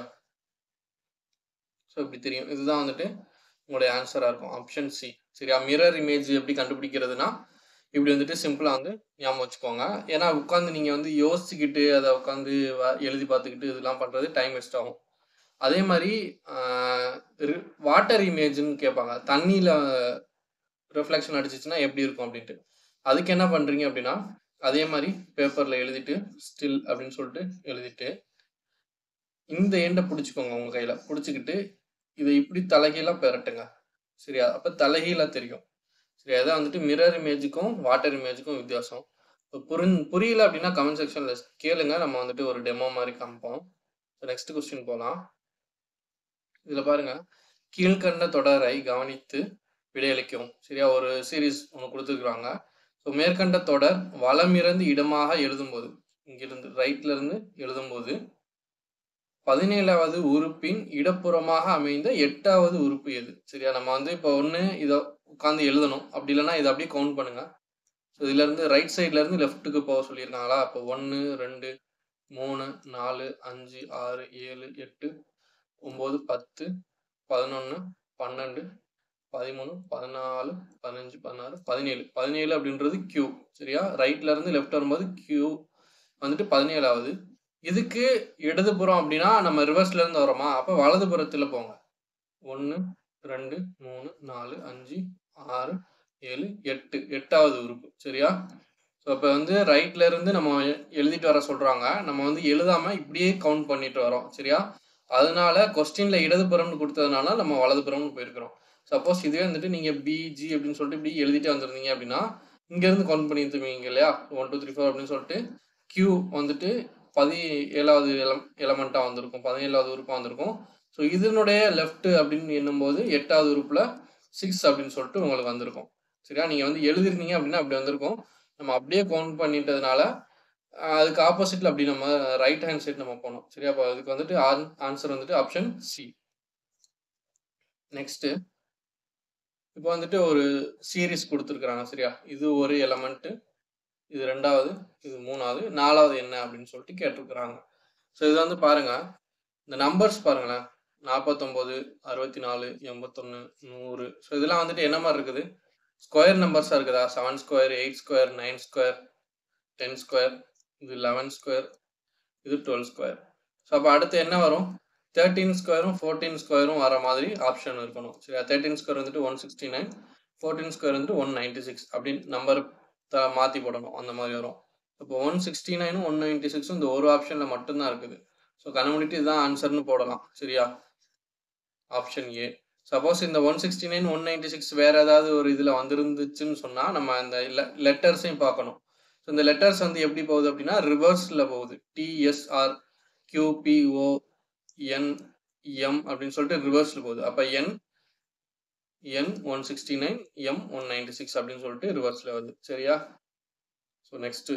ஸோ இப்படி தெரியும் இதுதான் வந்துட்டு உங்களுடைய ஆன்சராக இருக்கும் ஆப்ஷன் சி சரியா மிரர் இமேஜ் எப்படி கண்டுபிடிக்கிறதுனா இப்படி வந்துட்டு சிம்பிளாக வந்து ஞாபகம் வச்சுக்கோங்க ஏன்னா உட்காந்து நீங்கள் வந்து யோசிச்சுக்கிட்டு அதை உட்காந்து எழுதி பார்த்துக்கிட்டு இதெல்லாம் பண்ணுறது டைம் வேஸ்ட் ஆகும் அதே மாதிரி வாட்டர் இமேஜ்னு கேட்பாங்க தண்ணியில் ரிஃப்ளெக்ஷன் அடிச்சிச்சுன்னா எப்படி இருக்கும் அப்படின்ட்டு அதுக்கு என்ன பண்ணுறீங்க அப்படின்னா அதே மாதிரி பேப்பரில் எழுதிட்டு ஸ்டில் அப்படின்னு சொல்லிட்டு எழுதிட்டு இந்த எண்டை பிடிச்சிக்கோங்க உங்கள் கையில் பிடிச்சிக்கிட்டு இதை இப்படி தலைகீழாக பெரட்டுங்க சரியா அப்போ தலைகீழாக தெரியும் சரி அதான் வந்துட்டு மிரர் இமேஜுக்கும் வாட்டர் இமேஜுக்கும் வித்தியாசம் இப்போ புரிஞ் புரியல அப்படின்னா கமெண்ட் செக்ஷனில் கேளுங்க நம்ம வந்துட்டு ஒரு டெமோ மாதிரி காமிப்போம் நெக்ஸ்ட் கொஸ்டின் போகலாம் இதில் பாருங்க கீழ்கண்ட தொடரை கவனித்து விடையளிக்கவும் சரியா ஒரு சீரீஸ் ஒன்று கொடுத்துருக்குறாங்க ஸோ மேற்கண்ட தொடர் வலமிருந்து இடமாக எழுதும்போது இங்கிருந்து ரைட்ல இருந்து எழுதும்போது பதினேழாவது உறுப்பின் இடப்புறமாக அமைந்த எட்டாவது உறுப்பு எது சரியா நம்ம வந்து இப்போ ஒன்று இதை உட்காந்து எழுதணும் அப்படி இல்லைன்னா இதை அப்படியே கவுண்ட் பண்ணுங்க ஸோ இதுல இருந்து ரைட் சைட்ல இருந்து லெஃப்ட்டுக்கு போக சொல்லியிருக்காங்களா அப்போ ஒன்று ரெண்டு மூணு நாலு அஞ்சு ஆறு ஏழு எட்டு ஒம்பது பத்து பதினொன்று பன்னெண்டு பதிமூணு பதினாலு பதினஞ்சு பதினாறு பதினேழு பதினேழு அப்படின்றது கியூ சரியா ரைட்ல இருந்து லெஃப்ட் வரும்போது கியூ வந்துட்டு பதினேழாவது இதுக்கு இடதுபுறம் அப்படின்னா நம்ம ரிவர்ஸ்ல இருந்து வரோமா அப்போ வலதுபுறத்துல போங்க ஒன்று ரெண்டு மூணு நாலு அஞ்சு ஆறு ஏழு எட்டு எட்டாவது உறுப்பு சரியா ஸோ இப்போ வந்து ரைட்ல இருந்து நம்ம எழுதிட்டு வர சொல்றாங்க நம்ம வந்து எழுதாம இப்படியே கவுண்ட் பண்ணிட்டு வரோம் சரியா அதனால கொஸ்டின்ல இடதுபுறம்னு கொடுத்ததுனால நம்ம வலதுபுறம்னு போயிருக்கிறோம் சப்போஸ் இதுவே வந்துட்டு நீங்க பிஜி அப்படின்னு சொல்லிட்டு இப்படி எழுதிட்டு வந்திருந்தீங்க அப்படின்னா இங்க இருந்து கவுண்ட் பண்ணி தருவீங்க இல்லையா ஒன் டூ த்ரீ ஃபோர் அப்படின்னு சொல்லிட்டு கியூ வந்துட்டு பதி ஏழாவது எலம் எலமெண்ட்டாக வந்திருக்கும் பதினேழாவது உறுப்பாக வந்திருக்கும் ஸோ இதனுடைய லெஃப்ட் அப்படின்னு எண்ணும்போது எட்டாவது உறுப்பில் சிக்ஸ் அப்படின்னு சொல்லிட்டு உங்களுக்கு வந்திருக்கும் சரியா நீங்கள் வந்து எழுதிருந்தீங்க அப்படின்னா அப்படி வந்திருக்கும் நம்ம அப்படியே கவுண்ட் பண்ணிட்டதுனால அதுக்கு ஆப்போசிட்ல அப்படி நம்ம ரைட் ஹேண்ட் சைட் நம்ம போனோம் சரியா அப்போ அதுக்கு வந்துட்டு ஆன்சர் வந்துட்டு ஆப்ஷன் சி நெக்ஸ்ட் இப்போ வந்துட்டு ஒரு சீரீஸ் கொடுத்துருக்குறாங்க சரியா இது ஒரு எலமெண்ட்டு இது ரெண்டாவது இது மூணாவது நாலாவது என்ன அப்படின்னு சொல்லிட்டு கேட்டிருக்கிறாங்க ஸோ இது வந்து பாருங்க இந்த நம்பர்ஸ் பாருங்களேன் நாற்பத்தொம்போது அறுபத்தி நாலு எண்பத்தொன்று நூறு ஸோ இதெல்லாம் வந்துட்டு என்ன மாதிரி இருக்குது ஸ்கொயர் நம்பர்ஸாக இருக்குதா seven square eight square nine square ten square இது லெவன் ஸ்கொயர் இது டுவெல் ஸ்கொயர் ஸோ அப்போ அடுத்து என்ன வரும் தேர்ட்டீன் ஸ்கொயரும் ஃபோர்டீன் ஸ்கொயரும் வர மாதிரி ஆப்ஷன் இருக்கணும் சரியா தேர்ட்டீன் ஸ்கொயர் வந்துட்டு one sixty nine fourteen square வந்துட்டு ஒன் நைன்டி சிக்ஸ் அப்படின்னு நம்பர் மாற்றி போடணும் அந்த மாதிரி வரும் இப்போ ஒன் சிக்ஸ்டி நைனும் ஒன் நைன்டி சிக்ஸும் இந்த ஒரு ஆப்ஷனில் மட்டும்தான் இருக்குது ஸோ கண்ண மூடிட்டு இதுதான் ஆன்சர்னு போடலாம் சரியா ஆப்ஷன் ஏ சப்போஸ் இந்த one sixty nine one ninety six வேறு ஏதாவது ஒரு இதில் வந்துருந்துச்சுன்னு சொன்னால் நம்ம அந்த லெட்டர்ஸையும் பார்க்கணும் ஸோ இந்த லெட்டர்ஸ் வந்து எப்படி போகுது அப்படின்னா ரிவர்ஸில் போகுது டிஎஸ்ஆர் கியூபிஓ என் எம் அப்படின்னு சொல்லிட்டு ரிவர்ஸில் போகுது அப்போ N N one sixty nine M one ninety six அப்படின்னு சொல்லிட்டு ரிவர்ஸில் வருது சரியா ஸோ நெக்ஸ்ட்டு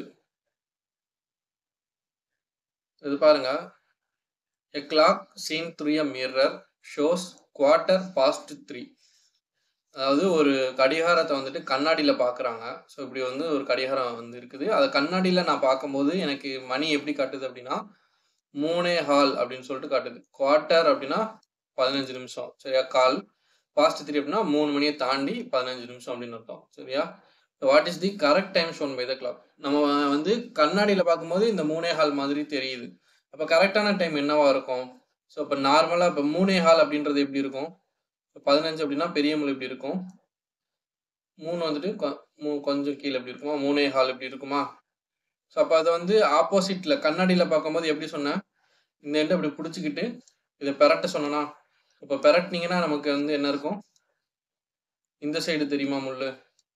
இது பாருங்க a clock seen through a mirror shows quarter past three அதாவது ஒரு கடிகாரத்தை வந்துட்டு கண்ணாடியில் பார்க்குறாங்க ஸோ இப்படி வந்து ஒரு கடிகாரம் வந்து இருக்குது அதை கண்ணாடியில் நான் பார்க்கும்போது எனக்கு மணி எப்படி காட்டுது அப்படின்னா மூணே ஹால் அப்படின்னு சொல்லிட்டு காட்டுது குவார்ட்டர் அப்படின்னா பதினஞ்சு நிமிஷம் சரியா கால் பாஸ்ட் த்ரீ அப்படின்னா மூணு மணியை தாண்டி பதினஞ்சு நிமிஷம் அப்படின்னு அர்த்தம் சரியா what is the correct time shown by the clock நம்ம வந்து கண்ணாடியில் பார்க்கும்போது இந்த மூணே ஹால் மாதிரி தெரியுது அப்போ கரெக்டான டைம் என்னவா இருக்கும் ஸோ இப்போ நார்மலாக இப்போ மூணே ஹால் அப்படின்றது எப்படி இருக்கும் பதினஞ்சு அப்படின்னா பெரிய முள் எப்படி இருக்கும் மூணு வந்துட்டு கொ- மூ- கொஞ்சம் கீழே எப்படி இருக்குமா மூணே ஹால் எப்படி இருக்குமா ஸோ அப்போ அதை வந்து ஆப்போசிட்டில் கண்ணாடியில் பார்க்கும்போது எப்படி சொன்னேன் இந்த எண்டை இப்படி பிடிச்சிக்கிட்டு இதை பெரட்ட சொன்னனா இப்போ பெரட்டினீங்கன்னா நமக்கு வந்து என்ன இருக்கும் இந்த சைடு தெரியுமா முள்ளு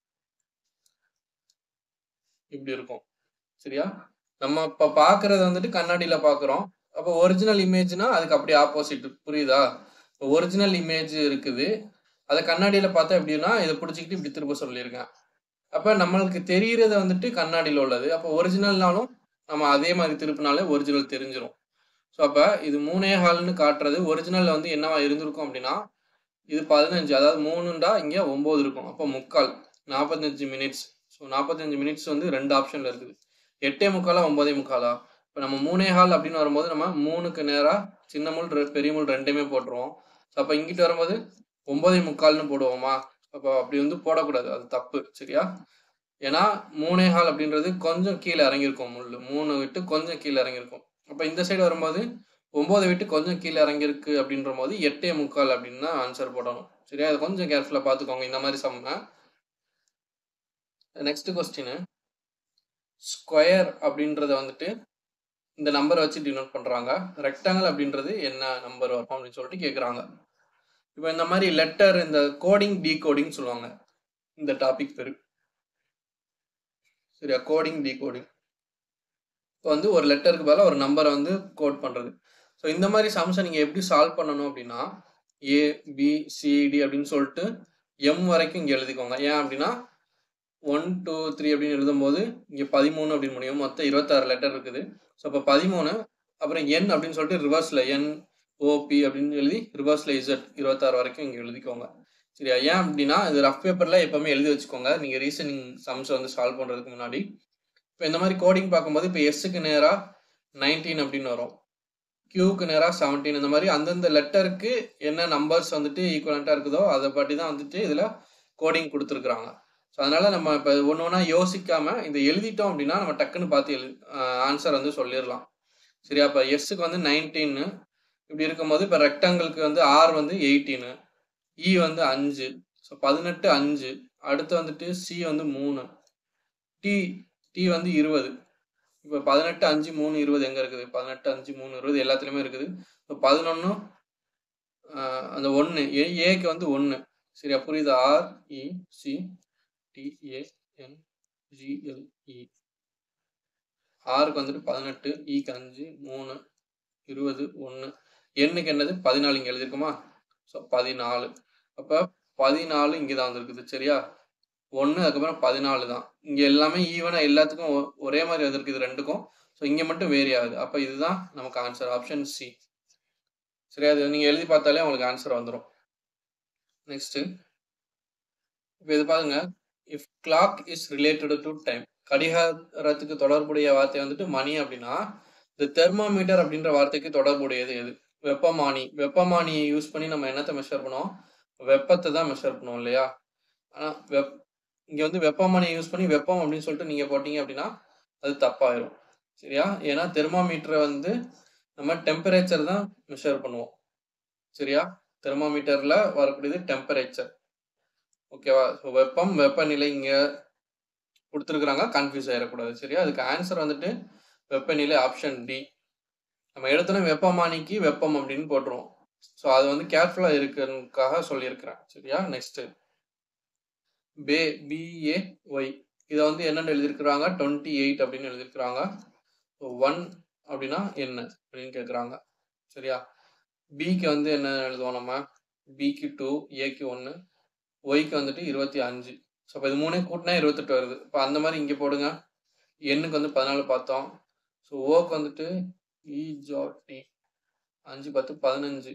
இப்படி இருக்கும் சரியா நம்ம இப்போ பார்க்கறது வந்துட்டு கண்ணாடியில் பார்க்குறோம் அப்போ ஒரிஜினல் இமேஜ்னா அதுக்கு அப்படியே ஆப்போசிட் புரியுதா இப்போ ஒரிஜினல் இமேஜ் இருக்குது அதை கண்ணாடியில் பார்த்தா எப்படின்னா இதை பிடிச்சிக்கிட்டு இப்படி திரும்ப சொல்லியிருக்கேன் அப்போ நம்மளுக்கு தெரிகிறத வந்துட்டு கண்ணாடியில் உள்ளது அப்போ ஒரிஜினல்னாலும் நம்ம அதே மாதிரி திருப்பினாலே ஒரிஜினல் தெரிஞ்சிரும் ஸோ அப்போ இது மூணே ஹால்னு காட்டுறது ஒரிஜினலில் வந்து என்னவா இருந்திருக்கும் அப்படின்னா இது பதினஞ்சு அதாவது மூணுண்டா இங்கே ஒம்பது இருக்கும் அப்போ முக்கால் நாற்பத்தஞ்சு மினிட்ஸ் ஸோ நாற்பத்தஞ்சு மினிட்ஸ் வந்து ரெண்டு ஆப்ஷனில் இருக்குது எட்டே முக்காலா ஒம்பதே முக்காலா இப்போ நம்ம மூணே ஹால் அப்படின்னு வரும்போது நம்ம மூணுக்கு நேராக சின்ன முள் ரெ- பெரிய முள் ரெண்டுமே போட்டுருவோம் ஸோ அப்போ இங்கிட்டு வரும்போது ஒம்பதே முக்கால்னு போடுவோமா அப்போ அப்படி வந்து போடக்கூடாது அது தப்பு சரியா ஏன்னா மூணே ஹால் அப்படின்றது கொஞ்சம் கீழே இறங்கியிருக்கும் முள் மூணு விட்டு கொஞ்சம் கீழே இறங்கியிருக்கும் அப்போ இந்த சைடு வரும்போது ஒம்பதை விட்டு கொஞ்சம் கீழே இறங்கியிருக்கு அப்படின்ற போது எட்டே முக்கால் அப்படின்னு தான் ஆன்சர் போடணும் சரியா அதை கொஞ்சம் கேர்ஃபுல்லாக பார்த்துக்கோங்க இந்த மாதிரி சம்ம நெக்ஸ்ட் கொஸ்டின் ஸ்கொயர் அப்படின்றத வந்துட்டு இந்த நம்பரை வச்சு டினோட் பண்ணுறாங்க ரெக்டாங்கிள் அப்படின்றது என்ன நம்பர் வரும் அப்படின்னு சொல்லிட்டு கேட்குறாங்க இப்போ இந்த மாதிரி லெட்டர் இந்த கோடிங் டீகோடிங் சொல்லுவாங்க இந்த டாபிக் பேரு சரியா கோடிங் டீகோடிங் இப்போ வந்து ஒரு லெட்டருக்கு பதிலாக ஒரு நம்பரை வந்து கோட் பண்ணுறது ஸோ இந்த மாதிரி சம்ஸை நீங்கள் எப்படி சால்வ் பண்ணணும் அப்படின்னா ஏ பி சிடி அப்படின்னு சொல்லிட்டு எம் வரைக்கும் இங்கே எழுதிக்கோங்க ஏன் அப்படின்னா ஒன் டூ த்ரீ அப்படின்னு எழுதும்போது இங்கே பதிமூணு அப்படின்னு முடியும் மொத்தம் இருபத்தாறு லெட்டர் இருக்குது ஸோ இப்போ பதிமூணு அப்புறம் என் அப்படின்னு சொல்லிட்டு ரிவர்ஸில் என் ஓபி அப்படின்னு எழுதி ரிவர்ஸில் இசட் இருபத்தாறு வரைக்கும் இங்கே எழுதிக்கோங்க சரியா ஏன் அப்படின்னா இது ரஃப் பேப்பரில் எப்போவுமே எழுதி வச்சுக்கோங்க நீங்கள் ரீசனிங் சம்ஸ் வந்து சால்வ் பண்ணுறதுக்கு முன்னாடி இப்போ இந்த மாதிரி கோடிங் பார்க்கும்போது இப்போ எஸ்ஸுக்கு நேராக நைன்டீன் அப்படின்னு வரும் கியூக்கு நேராக செவன்டீன் இந்த மாதிரி அந்தந்த லெட்டருக்கு என்ன நம்பர்ஸ் வந்துட்டு ஈக்குவலண்ட்டாக இருக்குதோ அதை பற்றி தான் வந்துட்டு இதில் கோடிங் கொடுத்துருக்குறாங்க ஸோ அதனால் நம்ம இப்போ ஒன்று ஒன்றா யோசிக்காமல் இதை எழுதிட்டோம் அப்படின்னா நம்ம டக்குன்னு பார்த்து எழு ஆன்சர் வந்து சொல்லிடலாம் சரியா இப்போ எஸ்ஸுக்கு வந்து நைன்டீன்னு இப்படி இருக்கும்போது இப்போ ரெக்டாங்கிளுக்கு வந்து ஆர் வந்து எயிட்டீனு இ வந்து அஞ்சு ஸோ பதினெட்டு அஞ்சு அடுத்து வந்துட்டு சி வந்து மூணு டி டி வந்து இருபது இப்போ பதினெட்டு அஞ்சு மூணு இருபது எங்கே இருக்குது பதினெட்டு அஞ்சு மூணு இருபது எல்லாத்துலேயுமே இருக்குது இப்போ பதினொன்று அந்த ஒன்று ஏ ஏக்கு வந்து ஒன்று சரியா புரியுது R E C T A N G L E ஆறுக்கு வந்துட்டு பதினெட்டு இக்கு அஞ்சு மூணு இருபது ஒன்று எண்ணுக்கு என்னது பதினாலு இங்கே எழுதிருக்குமா ஸோ பதினாலு அப்போ பதினாலு இங்கே தான் வந்திருக்குது சரியா ஒன்று அதுக்கப்புறம் பதினாலு தான் இங்கே எல்லாமே ஈவனாக எல்லாத்துக்கும் ஒ- ஒரே மாதிரி வந்திருக்குது ரெண்டுக்கும் ஸோ இங்கே மட்டும் வேரி ஆகுது அப்போ இதுதான் நமக்கு ஆன்சர் ஆப்ஷன் சி சரியா அது நீங்கள் எழுதி பார்த்தாலே உங்களுக்கு ஆன்சர் வந்துடும் நெக்ஸ்ட்டு இப்போ இது பாருங்க if clock is related to time கடிகாரத்துக்கு தொடர்புடைய வார்த்தை வந்துட்டு மணி அப்படின்னா இந்த தெர்மாமீட்டர் அப்படின்ற வார்த்தைக்கு தொடர்புடையது எது வெப்பமானி வெப்பமானியை யூஸ் பண்ணி நம்ம என்னத்தை மெஷர் பண்ணுவோம் வெப்பத்தை தான் மெஷர் பண்ணுவோம் இல்லையா ஆனால் வெப் இங்கே வந்து வெப்பமானியை யூஸ் பண்ணி வெப்பம் அப்படின்னு சொல்லிட்டு நீங்கள் போட்டீங்க அப்படின்னா அது தப்பாயிரும் சரியா ஏன்னா தெர்மாமீட்டரை வந்து நம்ம டெம்பரேச்சர் தான் மெஷர் பண்ணுவோம் சரியா தெர்மாமீட்டரில் வரக்கூடியது டெம்பரேச்சர் ஓகேவா ஸோ வெப்பம் வெப்பநிலை இங்கே கொடுத்துருக்குறாங்க கன்ஃபியூஸ் ஆகிடக்கூடாது சரியா அதுக்கு ஆன்சர் வந்துட்டு வெப்பநிலை ஆப்ஷன் டி நம்ம எடுத்தோன்னே வெப்பமானிக்கு வெப்பம் அப்படின்னு போட்டுருவோம் ஸோ அது வந்து கேர்ஃபுல்லாக இருக்கிறதுக்காக சொல்லியிருக்கிறேன் சரியா நெக்ஸ்ட்டு பே பிஏ ஒய் இதை வந்து என்னென்னு எழுதியிருக்கிறாங்க டுவெண்ட்டி எயிட் அப்படின்னு எழுதியிருக்கிறாங்க ஸோ ஒன் அப்படின்னா என்ன அப்படின்னு கேட்குறாங்க சரியா பிக்கு வந்து என்ன எழுதுவோம் நம்ம பிக்கு டூ ஏக்கு ஒன்று ஒய்க்கு வந்துட்டு இருபத்தி அஞ்சு ஸோ இப்போ இது மூணே கூட்டினா இருபத்தெட்டு வருது இப்போ அந்த மாதிரி இங்கே போடுங்க எண்ணுக்கு வந்து பதினாலு பார்த்தோம் ஸோ ஓக்கு வந்துட்டு இ டி அஞ்சு பத்து பதினஞ்சு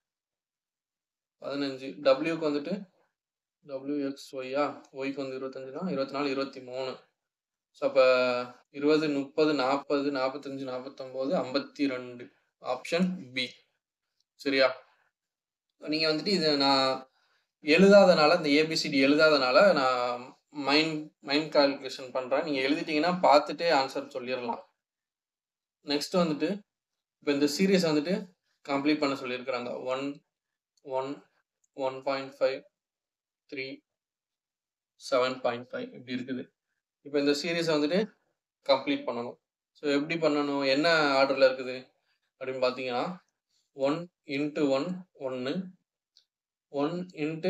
பதினஞ்சு டபிள்யூக்கு வந்துட்டு டபிள்யூ எக்ஸ் ஒய்யா ஒய்க்கு வந்து இருபத்தஞ்சுனா இருபத்தி நாலு இருபத்தி மூணு ஸோ அப்போ இருபது முப்பது நாற்பது நாற்பத்தஞ்சு நாற்பத்தொம்போது ஐம்பத்தி ரெண்டு ஆப்ஷன் பி சரியா நீங்கள் வந்துட்டு இது நான் எழுதாதனால இந்த ஏபிசிடி எழுதாதனால நான் மைண்ட் மைண்ட் கால்குலேஷன் பண்ணுறேன் நீங்கள் எழுதிட்டீங்கன்னா பார்த்துட்டே ஆன்சர் சொல்லிடலாம் நெக்ஸ்ட் வந்துட்டு இப்போ இந்த சீரியஸ் வந்துட்டு கம்ப்ளீட் பண்ண சொல்லியிருக்கிறாங்க one one one point five three seven point five இப்படி இருக்குது இப்போ இந்த சீரீஸை வந்துட்டு கம்ப்ளீட் பண்ணணும் ஸோ எப்படி பண்ணணும் என்ன ஆர்டரில் இருக்குது அப்படின்னு பார்த்தீங்கன்னா ஒன் இன்ட்டு ஒன் ஒன்று one into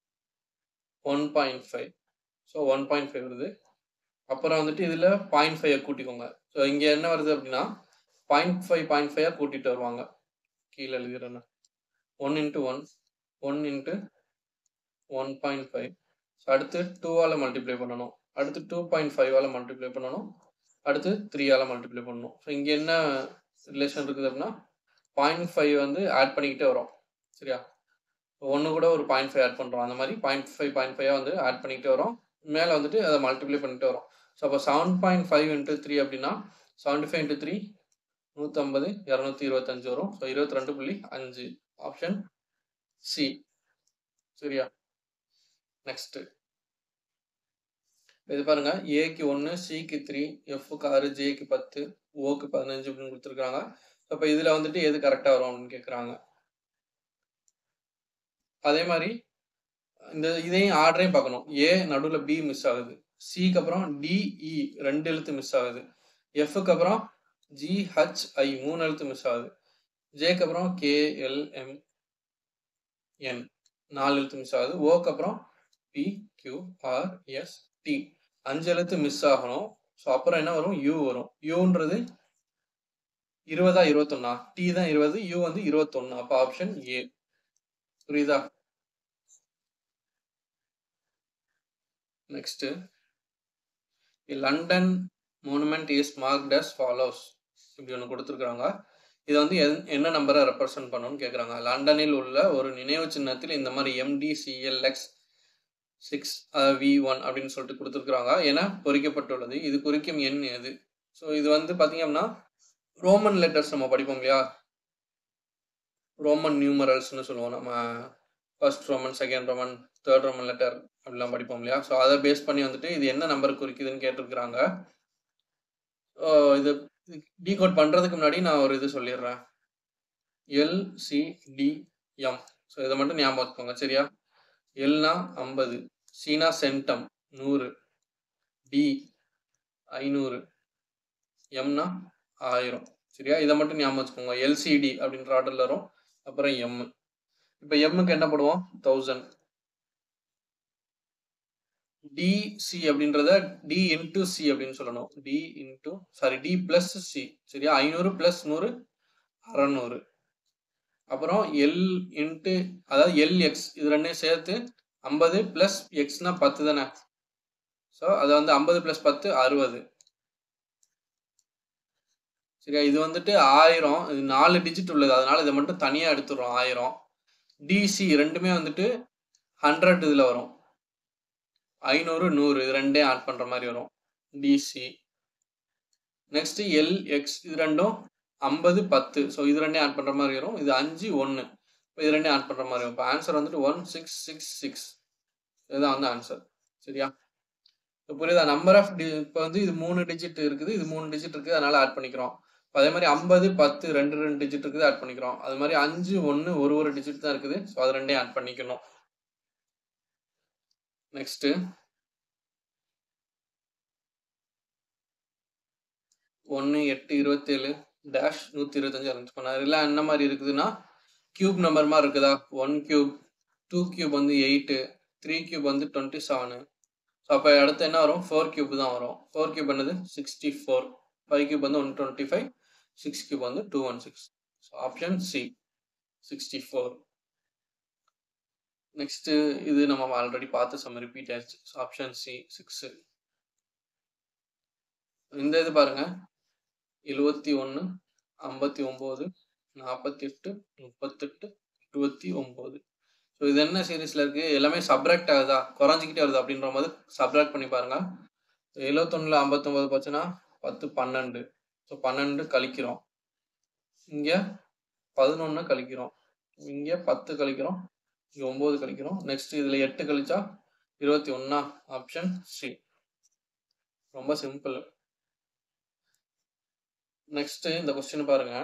one point five so one point five வருது அப்புறம் வந்துட்டு இதில் பாயிண்ட் ஃபைவை கூட்டிக்கோங்க ஸோ இங்கே என்ன வருது அப்படின்னா பாயிண்ட் ஃபைவ் பாயிண்ட் ஃபைவாக கூட்டிகிட்டு வருவாங்க கீழே எழுதிடுறேன் one into one one into one point five so அடுத்து டூவால் மல்டிப்ளை பண்ணணும் அடுத்து டூ பாயிண்ட் ஃபைவால் மல்டிப்ளை பண்ணணும் அடுத்து த்ரீயால் மல்டிப்ளை பண்ணணும் ஸோ இங்கே என்ன ரிலேஷன் இருக்குது அப்படின்னா பாயிண்ட் ஃபைவ் வந்து ஆட் பண்ணிக்கிட்டே வரும் சரியா ஒன்று கூட ஒரு பாயிண்ட் ஃபைவ் ஆட் பண்ணுறோம் அந்த மாதிரி பாயிண்ட் ஃபைவ் பாயிண்ட் ஃபைவாக வந்து ஆட் பண்ணிக்கிட்டே வரும் மேலே வந்துட்டு அதை மல்டிப்ளை பண்ணிட்டு வரும் ஸோ அப்போ seven point five into three அப்படின்னா செவன்ட்டி ஃபைவ் இன்ட்டு த்ரீ நூற்றம்பது இரநூத்தி இருபத்தஞ்சு வரும் ஸோ இருபத்தி ரெண்டு புள்ளி அஞ்சு ஆப்ஷன் சி சரியா நெக்ஸ்ட்டு இது பாருங்க ஏக்கு ஒன்று சிக்கு த்ரீ எஃப்க்கு ஆறு ஜேக்கு பத்து ஓக்கு பதினஞ்சு அப்படின்னு கொடுத்துருக்காங்க அப்போ இதில் வந்துட்டு எது கரெக்டாக வரும் அப்படின்னு கேட்குறாங்க அதே மாதிரி இந்த இதையும் ஆர்டரையும் பார்க்கணும் ஏ நடுவில் பி மிஸ் ஆகுது சிக்கு அப்புறம் டிஇ ரெண்டு எழுத்து மிஸ் ஆகுது எஃப்க்கு அப்புறம் ஜிஹெச்ஐ மூணு எழுத்து மிஸ் ஆகுது ஜேக்கு அப்புறம் கேஎல்எம் என் நாலு எழுத்து மிஸ் ஆகுது ஓக்கு அப்புறம் P Q R S T அஞ்சு எழுத்து மிஸ் ஆகணும் ஸோ அப்புறம் என்ன வரும் யூ வரும் யூன்றது இருபதா இருபத்தொன்னா டி தான் இருபது யூ வந்து இருபத்தொன்னு அப்போ ஆப்ஷன் ஏ புரியுதா next London monument is marked as follows இப்படி ஒன்று கொடுத்துருக்குறாங்க இது வந்து என்ன நம்பரை ரெப்ரசன்ட் பண்ணணும்னு கேட்குறாங்க லண்டனில் உள்ள ஒரு நினைவு சின்னத்தில் இந்த மாதிரி எம்டிசிஎல்எக்ஸ் சிக்ஸ் வி ஒன் அப்படின்னு சொல்லிட்டு கொடுத்துருக்குறாங்க என பொறிக்கப்பட்டுள்ளது இது குறிக்கும் எண் எது ஸோ இது வந்து பார்த்தீங்கன்னா ரோமன் லெட்டர்ஸ் நம்ம படிப்போம் இல்லையா ரோமன் நியூமரல்ஸ்னு சொல்லுவோம் நம்ம first Roman second Roman third Roman letter அப்படிலாம் படிப்போம் இல்லையா ஸோ அதை பேஸ் பண்ணி வந்துட்டு இது என்ன நம்பர் குறிக்குதுன்னு கேட்டிருக்கிறாங்க இது டீகோட் பண்ணுறதுக்கு முன்னாடி நான் ஒரு இது சொல்லிடுறேன் எல்சிடிஎம் ஸோ இதை மட்டும் ஞாபகம் வச்சுக்கோங்க சரியா எல்னா ஐம்பது சீனா சென்டம் நூறு டி ஐநூறு எம்னா ஆயிரம் சரியா இதை மட்டும் ஞாபகம் வச்சுக்கோங்க எல்சிடி அப்படின்ற ஆர்டரில் வரும் அப்புறம் எம் இப்போ எம்முக்கு என்ன பண்ணுவோம் தௌசண்ட் டிசி அப்படின்றத டி இன்டூ சி அப்படின்னு சொல்லணும் D into sorry D plus C சரியா ஐநூறு பிளஸ் நூறு அறநூறு அப்புறம் எல் இன்ட்டு அதாவது எல் எக்ஸ் இது ரெண்டையும் சேர்த்து ஐம்பது பிளஸ் எக்ஸ்னா பத்து தானே ஸோ அதை வந்து ஐம்பது பிளஸ் பத்து அறுபது சரியா இது வந்துட்டு ஆயிரம் இது நாலு டிஜிட் உள்ளது அதனால இதை மட்டும் தனியாக எடுத்துடுறோம் ஆயிரம் டிசி ரெண்டுமே வந்துட்டு ஹண்ட்ரட் இதில் வரும் ஐநூறு நூறு இது ரெண்டே ஆட் பண்ணுற மாதிரி வரும் டிசி நெக்ஸ்ட் எல் எக்ஸ் இது ரெண்டும் ஐம்பது பத்து ஸோ இது ரெண்டே ஆட் பண்ணுற மாதிரி வரும் இது அஞ்சு ஒன்று இப்போ இது ரெண்டே ஆட் பண்ணுற மாதிரி வரும் இப்போ ஆன்சர் வந்துட்டு ஒன் சிக்ஸ் சிக்ஸ் சிக்ஸ் இதுதான் வந்து ஆன்சர் சரியா இப்போ புரியுதா நம்பர் ஆஃப் டி இப்போ வந்து இது மூணு டிஜிட் இருக்குது இது மூணு டிஜிட் இருக்குது அதனால ஆட் பண்ணிக்கிறோம் அதே மாதிரி ஐம்பது பத்து ரெண்டு ரெண்டு டிஜிட் இருக்குது ஆட் பண்ணிக்கிறோம் அது மாதிரி அஞ்சு ஒன்று ஒரு ஒரு டிஜிட் தான் இருக்குது ஸோ அது ரெண்டையும் ஆட் பண்ணிக்கணும் நெக்ஸ்ட்டு ஒன்று எட்டு இருபத்தேழு டேஷ் நூற்றி இருபத்தஞ்சு அரேஞ்ச் பண்ணார் இல்லை என்ன மாதிரி இருக்குதுன்னா கியூப் நம்பர் மாதிரி இருக்குதா ஒன் கியூப் டூ கியூப் வந்து எயிட்டு த்ரீ கியூப் வந்து டுவெண்ட்டி செவனு ஸோ அப்போ அடுத்து என்ன வரும் ஃபோர் கியூப் தான் வரும் ஃபோர் கியூப் என்னது சிக்ஸ்டி ஃபோர் ஃபைவ் கியூப் வந்து one twenty five six cube வந்து two one six so option C sixty four next இது நம்ம ஆல்ரெடி பார்த்து சம் ரிப்பீட் ஆயிடுச்சு ஆப்ஷன் சி சிக்ஸு இந்த இது பாருங்க எழுவத்தி ஒன்று ஐம்பத்தி ஒம்பது நாற்பத்தி எட்டு முப்பத்தெட்டு இருபத்தி ஒம்பது ஸோ இது என்ன சீரீஸில் இருக்குது எல்லாமே சப்ராக்ட் ஆகுதா குறைஞ்சிக்கிட்டே வருது அப்படின்ற போது சப்ராக்ட் பண்ணி பாருங்க எழுவத்தொன்னில் ஐம்பத்தொம்பது போச்சுன்னா பத்து பன்னெண்டு ஸோ பன்னெண்டு கழிக்கிறோம் இங்கே பதினொன்று கழிக்கிறோம் இங்கே பத்து கழிக்கிறோம் இங்கே ஒம்பது கழிக்கிறோம் நெக்ஸ்ட் இதில் எட்டு கழிச்சா இருபத்தி ஒன்றா ஆப்ஷன் சி ரொம்ப சிம்பிள் நெக்ஸ்ட் இந்த கொஸ்டின் பாருங்க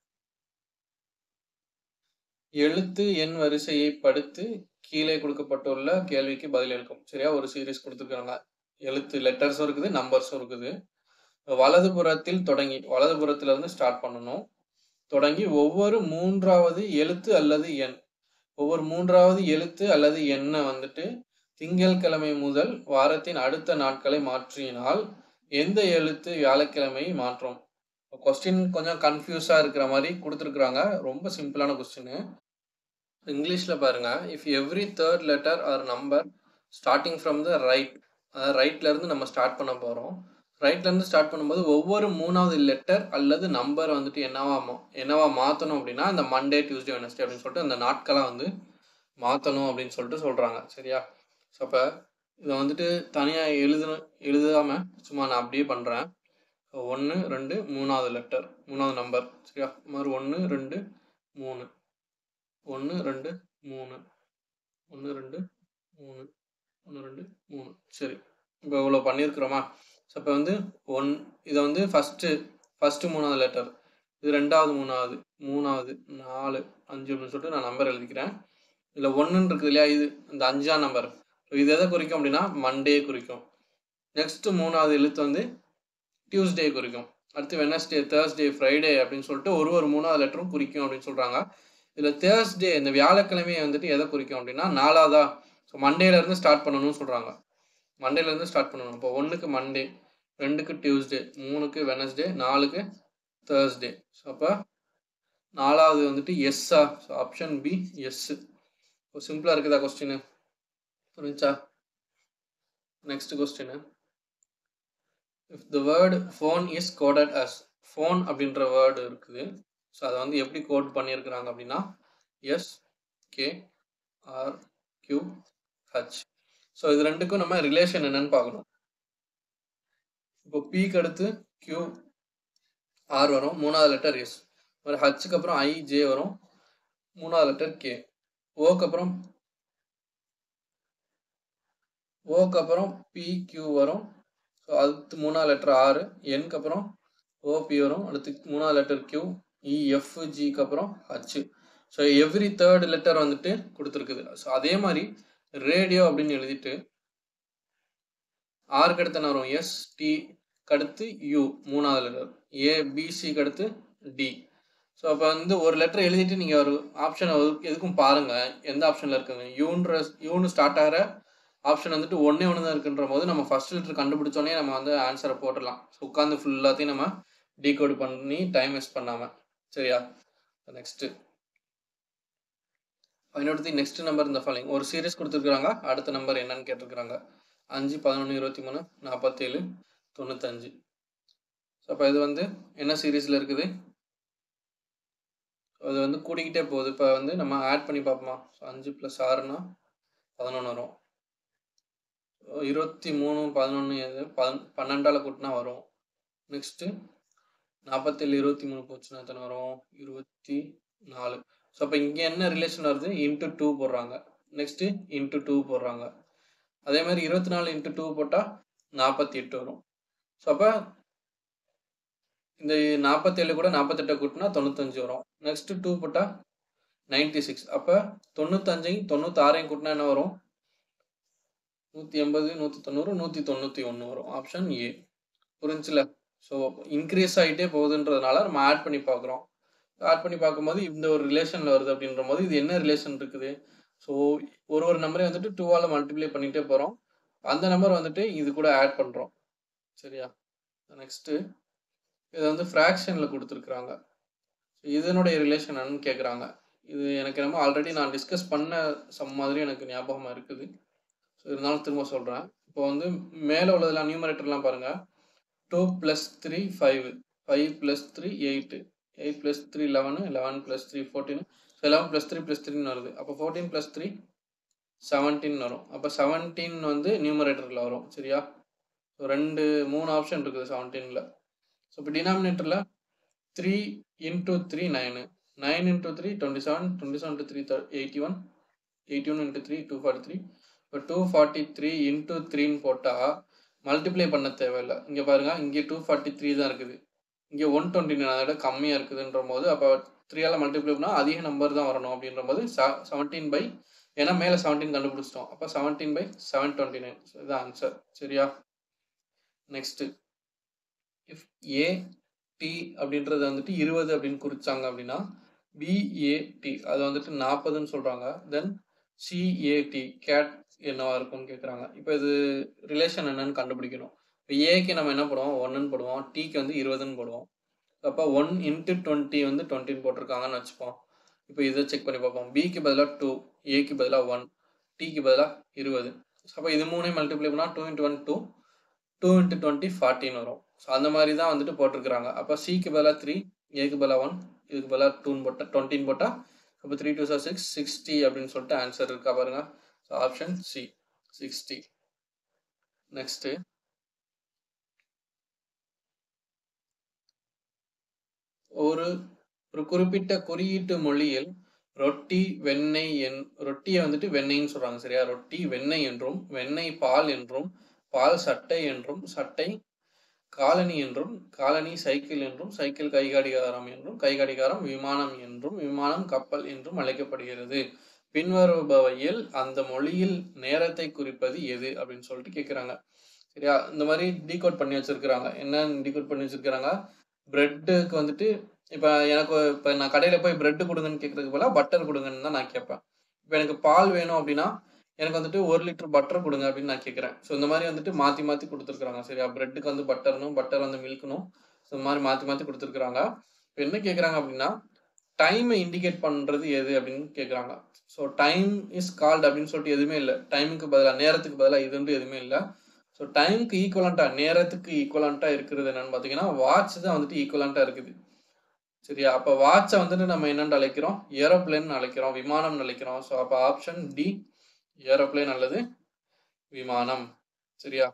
எழுத்து எண் வரிசையை படுத்து கீழே கொடுக்கப்பட்டுள்ள கேள்விக்கு பதில் அளிக்கும் சரியா ஒரு சீரீஸ் கொடுத்துருக்காங்க எழுத்து லெட்டர்ஸும் இருக்குது நம்பர்ஸும் இருக்குது வலதுபுறத்தில் தொடங்கி வலதுபுறத்துல இருந்து ஸ்டார்ட் பண்ணணும் தொடங்கி ஒவ்வொரு மூன்றாவது எழுத்து அல்லது எண் ஒவ்வொரு மூன்றாவது எழுத்து அல்லது எண்ணை வந்துட்டு திங்கட்கிழமை முதல் வாரத்தின் அடுத்த நாட்களை மாற்றினால் எந்த எழுத்து வியாழக்கிழமை மாற்றும் கொஸ்டின் கொஞ்சம் கன்ஃபியூஸாக இருக்கிற மாதிரி கொடுத்துருக்குறாங்க ரொம்ப சிம்பிளான கொஸ்டின் இங்கிலீஷில் பாருங்க if every third letter or number starting from the right அதாவது ரைட்லேருந்து நம்ம ஸ்டார்ட் பண்ண போகிறோம் ரைட்லேருந்து ஸ்டார்ட் பண்ணும்போது ஒவ்வொரு மூணாவது லெட்டர் அல்லது நம்பர் வந்துட்டு என்னவா மா- என்னவா மாற்றணும் அப்படின்னா இந்த மண்டே டியூஸ்டே வெனஸ்டே அப்படின்னு சொல்லிட்டு அந்த நாட்களாக வந்து மாற்றணும் அப்படின்னு சொல்லிட்டு சொல்கிறாங்க சரியா ஸோ அப்போ இதை வந்துட்டு தனியாக எழுதணும் எழுதாமல் சும்மா நான் அப்படியே பண்ணுறேன் ஒன்று ரெண்டு மூணாவது லெட்டர் மூணாவது நம்பர் சரியா மாதிரி ஒன்று ரெண்டு மூணு ஒன்று ரெண்டு மூணு ஒன்று ரெண்டு மூணு ஒன்று ரெண்டு மூணு சரி இப்போ இவ்வளோ பண்ணியிருக்கிறோமா ஸோ இப்போ வந்து ஒன் இதை வந்து ஃபஸ்ட்டு ஃபஸ்ட்டு மூணாவது லெட்டர் இது ரெண்டாவது மூணாவது மூணாவது நாலு அஞ்சு அப்படின்னு சொல்லிட்டு நான் நம்பர் எழுதிக்கிறேன் இதில் ஒன்றுன்னு இருக்குது இல்லையா இது இந்த அஞ்சாம் நம்பர் இது எதை குறிக்கும் அப்படின்னா மண்டே குறிக்கும் நெக்ஸ்ட்டு மூணாவது எழுத்து வந்து டியூஸ்டே குறிக்கும் அடுத்து வெனஸ்டே தேர்ஸ்டே ஃப்ரைடே அப்படின்னு சொல்லிட்டு ஒரு ஒரு மூணாவது லெட்டரும் குறிக்கும் அப்படின்னு சொல்கிறாங்க இதில் தேர்ஸ்டே இந்த வியாழக்கிழமையை வந்துட்டு எதை குறிக்கும் அப்படின்னா நாலாவதா ஸோ மண்டேலேருந்து ஸ்டார்ட் பண்ணணும்னு சொல்கிறாங்க மண்டேலேருந்து ஸ்டார்ட் பண்ணணும் இப்போ ஒன்றுக்கு மண்டே ரெண்டுக்கு டியூஸ்டே மூணுக்கு வெனஸ்டே நாலுக்கு தேர்ஸ்டே ஸோ அப்போ நாலாவது வந்துட்டு எஸ்ஸா ஸோ ஆப்ஷன் பி எஸ்ஸு இப்போ சிம்பிளாக இருக்குதா கொஸ்டின் புரிஞ்சா next question if the word phone is coded as phone அப்படின்ற வேர்டு இருக்குது ஸோ அதை வந்து எப்படி கோட் பண்ணியிருக்கிறாங்க அப்படின்னா S K R Q H so இது ரெண்டுக்கும் நம்ம ரிலேஷன் என்னன்னு பார்க்கணும் இப்போ பிக்கு அடுத்து கியூ ஆர் வரும் மூணாவது லெட்டர் எஸ் ஒரு ஹச்சுக்கு அப்புறம் ஐ ஜே வரும் மூணாவது லெட்டர் கே ஓக்கு அப்புறம் ஓக்கு அப்புறம் பி கியூ வரும் ஸோ அடுத்து மூணாவது லெட்டர் ஆறு என்க்கு அப்புறம் ஓபி வரும் அடுத்து மூணாவது லெட்டர் கியூ இஎஃப் ஜிக்கு அப்புறம் H so every third letter வந்துட்டு கொடுத்துருக்குது ஸோ அதே மாதிரி ரேடியோ அப்படின்னு எழுதிட்டு ஆருக்கு அடுத்து என்ன வரும் எஸ் டி அடுத்து யூ மூணாவது லெட்டர் ஏ பிசிக்கு அடுத்து டி ஸோ அப்போ வந்து ஒரு லெட்டர் எழுதிட்டு நீங்கள் ஒரு ஆப்ஷன் எதுக்கும் பாருங்கள் எந்த ஆப்ஷனில் இருக்குங்க யூன்ற யூன்னு ஸ்டார்ட் ஆகிற ஆப்ஷன் வந்துட்டு ஒன்றே ஒன்று தான் இருக்குன்ற போது நம்ம ஃபர்ஸ்ட் லெட்டர் கண்டுபிடிச்சோன்னே நம்ம வந்து ஆன்சரை போட்டுடலாம் ஸோ உட்காந்து ஃபுல்லாத்தையும் நம்ம டீகோட் பண்ணி டைம் வேஸ்ட் பண்ணாமல் சரியா நெக்ஸ்ட்டு ஃபைனல் நெக்ஸ்ட் நம்பர் இந்த ஃபாலோயிங் ஒரு சீரிஸ் கொடுத்துருக்குறாங்க அடுத்த நம்பர் என்னன்னு கேட்டிருக்கிறாங்க அஞ்சு பதினொன்று இருபத்தி மூணு நாற்பத்தேழு தொண்ணூத்தஞ்சு ஸோ அப்போ இது வந்து என்ன சீரீஸில் இருக்குது அது வந்து கூடிக்கிட்டே போகுது இப்போ வந்து நம்ம ஆட் பண்ணி பார்ப்போமா ஸோ அஞ்சு ப்ளஸ் ஆறுனா பதினொன்று வரும் இருபத்தி மூணு பதினொன்று எது பன் பன்னெண்டால் கூட்டினா வரும் நெக்ஸ்ட்டு நாற்பத்தேழு இருபத்தி மூணு போச்சுன்னா எத்தனை வரும் இருபத்தி நாலு ஸோ அப்போ இங்கே என்ன ரிலேஷன் வருது இன்ட்டு டூ போடுறாங்க நெக்ஸ்ட்டு இன்ட்டு டூ போடுறாங்க அதே மாதிரி இருபத்தி நாலு இன்ட்டு டூ போட்டால் நாற்பத்தி எட்டு வரும் ஸோ அப்போ இந்த நாற்பத்தேழு கூட நாற்பத்தெட்டை கூட்டினா தொண்ணூத்தஞ்சு வரும் நெக்ஸ்ட்டு டூ போட்டால் நைன்டி சிக்ஸ் அப்போ தொண்ணூத்தஞ்சையும் தொண்ணூத்தாறையும் கூட்டினா என்ன வரும் நூற்றி எண்பது நூற்றி தொண்ணூறு நூற்றி தொண்ணூற்றி ஒன்று வரும் ஆப்ஷன் ஏ புரிஞ்சுல ஸோ இன்க்ரீஸ் ஆகிட்டே போகுதுன்றதுனால நம்ம ஆட் பண்ணி பார்க்குறோம் ஆட் பண்ணி பார்க்கும்போது இந்த ஒரு ரிலேஷனில் வருது அப்படின்ற போது இது என்ன ரிலேஷன் இருக்குது ஸோ ஒரு ஒரு நம்பரையும் வந்துட்டு டூவால் மல்டிப்ளை பண்ணிகிட்டே போகிறோம் அந்த நம்பர் வந்துட்டு இது கூட ஆட் பண்ணுறோம் சரியா நெக்ஸ்ட்டு இதை வந்து ஃப்ராக்ஷனில் கொடுத்துருக்குறாங்க இதனுடைய ரிலேஷன் என்னன்னு கேட்குறாங்க இது எனக்கு என்னமோ ஆல்ரெடி நான் டிஸ்கஸ் பண்ண சம் மாதிரி எனக்கு ஞாபகமாக இருக்குது ஸோ இருந்தாலும் திரும்ப சொல்கிறேன் இப்போ வந்து மேலே உள்ளதெல்லாம் நியூமரேட்டர்லாம் பாருங்கள் two plus three five five plus three eight eight plus three eleven eleven plus three fourteen so eleven plus three plus த்ரீன்னு வருது அப்போ ஃபோர்டீன் ப்ளஸ் த்ரீ செவன்டீன் வரும் அப்போ செவன்டீன் வந்து நியூமரேட்டரில் வரும் சரியா ஸோ ரெண்டு மூணு ஆப்ஷன் இருக்குது செவன்டீனில் ஸோ இப்போ டினாமினேட்டரில் three into three nine nine into three twenty seven twenty seven to three eighty one eighty one into three two forty three இப்போ டூ ஃபார்ட்டி த்ரீ இன்டூ த்ரீன்னு போட்டால் மல்டிப்ளை பண்ண தேவையில்லை இங்கே பாருங்கள் இங்கே டூ ஃபார்ட்டி த்ரீ தான் இருக்குது இங்கே ஒன் டுவெண்ட்டி நைன் அதை விட கம்மியாக இருக்குதுன்ற போது அப்போ த்ரீயால் மல்டிப்ளை பண்ணால் அதிக நம்பர் தான் வரணும் அப்படின்ற போது செவன்டீன் பை ஏன்னா மேலே செவன்டீன் கண்டுபிடிச்சிட்டோம் அப்போ seventeen by seven twenty nine இதுதான் ஆன்சர் சரியா நெக்ஸ்ட்டு இஃப் ஏ டி அப்படின்றது வந்துட்டு இருபது அப்படின்னு குறிச்சாங்க அப்படின்னா பிஏடி அது வந்துட்டு நாற்பதுன்னு சொல்கிறாங்க தென் சிஏடி கேட் என்னவா இருக்கும்னு கேட்குறாங்க இப்போ இது ரிலேஷன் என்னன்னு கண்டுபிடிக்கணும் இப்போ ஏக்கு நம்ம என்ன போடுவோம் ஒன்றுன்னு போடுவோம் டிக்கு வந்து இருபதுன்னு போடுவோம் அப்போ ஒன் இன்ட்டு டுவெண்ட்டி வந்து டுவெண்ட்டின்னு போட்டிருக்காங்கன்னு வச்சுப்போம் இப்போ இதை செக் பண்ணி பார்ப்போம் பிக்கு பதிலாக டூ ஏக்கு பதிலாக ஒன் டிக்கு பதிலாக இருபது அப்போ இது மூணையும் மல்டிப்ளை பண்ணால் two into one two two into twenty ஃபார்ட்டின் வரும் ஸோ அந்த மாதிரி தான் வந்துட்டு போட்டிருக்கிறாங்க அப்போ சிக்கு பதிலாக த்ரீ ஏக்கு பதிலாக ஒன் இதுக்கு பதிலாக டூன்னு போட்டால் டுவெண்ட்டின்னு போட்டால் அப்போ three two sir six sixty அப்படின்னு சொல்லிட்டு ஆன்சர் இருக்கா பாருங்க so option C sixty next ஒரு ஒரு குறிப்பிட்ட குறியீட்டு மொழியில் ரொட்டி வெண்ணெய் என் ரொட்டியை வந்துட்டு வெண்ணெய்ன்னு சொல்றாங்க சரியா ரொட்டி வெண்ணெய் என்றும் வெண்ணெய் பால் என்றும் பால் சட்டை என்றும் சட்டை காலனி என்றும் காலனி சைக்கிள் என்றும் சைக்கிள் கைகாடிகாரம் என்றும் கைகாடிகாரம் விமானம் என்றும் விமானம் கப்பல் என்றும் அழைக்கப்படுகிறது பின்வருபவையில் அந்த மொழியில் நேரத்தை குறிப்பது எது அப்படின்னு சொல்லிட்டு கேட்குறாங்க சரியா இந்த மாதிரி டீகோட் பண்ணி வச்சிருக்கிறாங்க என்ன டீகோட் பண்ணி வச்சிருக்கிறாங்க பிரெட்டுக்கு வந்துட்டு இப்போ எனக்கு இப்போ நான் கடையில் போய் பிரெட் கொடுங்கன்னு கேட்கறதுக்கு போல பட்டர் கொடுங்கன்னு தான் நான் கேட்பேன் இப்போ எனக்கு பால் வேணும் அப்படின்னா எனக்கு வந்துட்டு ஒரு லிட்டர் பட்டர் கொடுங்க அப்படின்னு நான் கேட்குறேன் ஸோ இந்த மாதிரி வந்துட்டு மாற்றி மாற்றி கொடுத்துருக்குறாங்க சரியா பிரெட்டுக்கு வந்து பட்டர்னும் பட்டர் வந்து மில்க்னும் ஸோ இந்த மாதிரி மாற்றி மாற்றி கொடுத்துருக்குறாங்க இப்போ என்ன கேட்குறாங்க அப்படின்னா டைமை இண்டிகேட் பண்ணுறது எது அப்படின்னு கேட்குறாங்க ஸோ டைம் இஸ் கால்டு அப்படின்னு சொல்லிட்டு எதுவுமே இல்லை டைமுக்கு பதிலாக நேரத்துக்கு பதிலாக இதுன்ட்டு எதுவுமே இல்லை ஸோ டைமுக்கு ஈக்குவலண்ட்டாக நேரத்துக்கு ஈக்குவலண்ட்டாக இருக்கிறது என்னன்னு பார்த்தீங்கன்னா வாட்ச் தான் வந்துட்டு ஈக்குவலண்ட்டாக இருக்குது சரியா அப்போ வாட்சை வந்துட்டு நம்ம என்னென்னு அழைக்கிறோம் ஏரோப்ளேன் அழைக்கிறோம் விமானம் அழைக்கிறோம் ஸோ அப்போ ஆப்ஷன் டி ஏரோப்ளேன் அல்லது விமானம் சரியா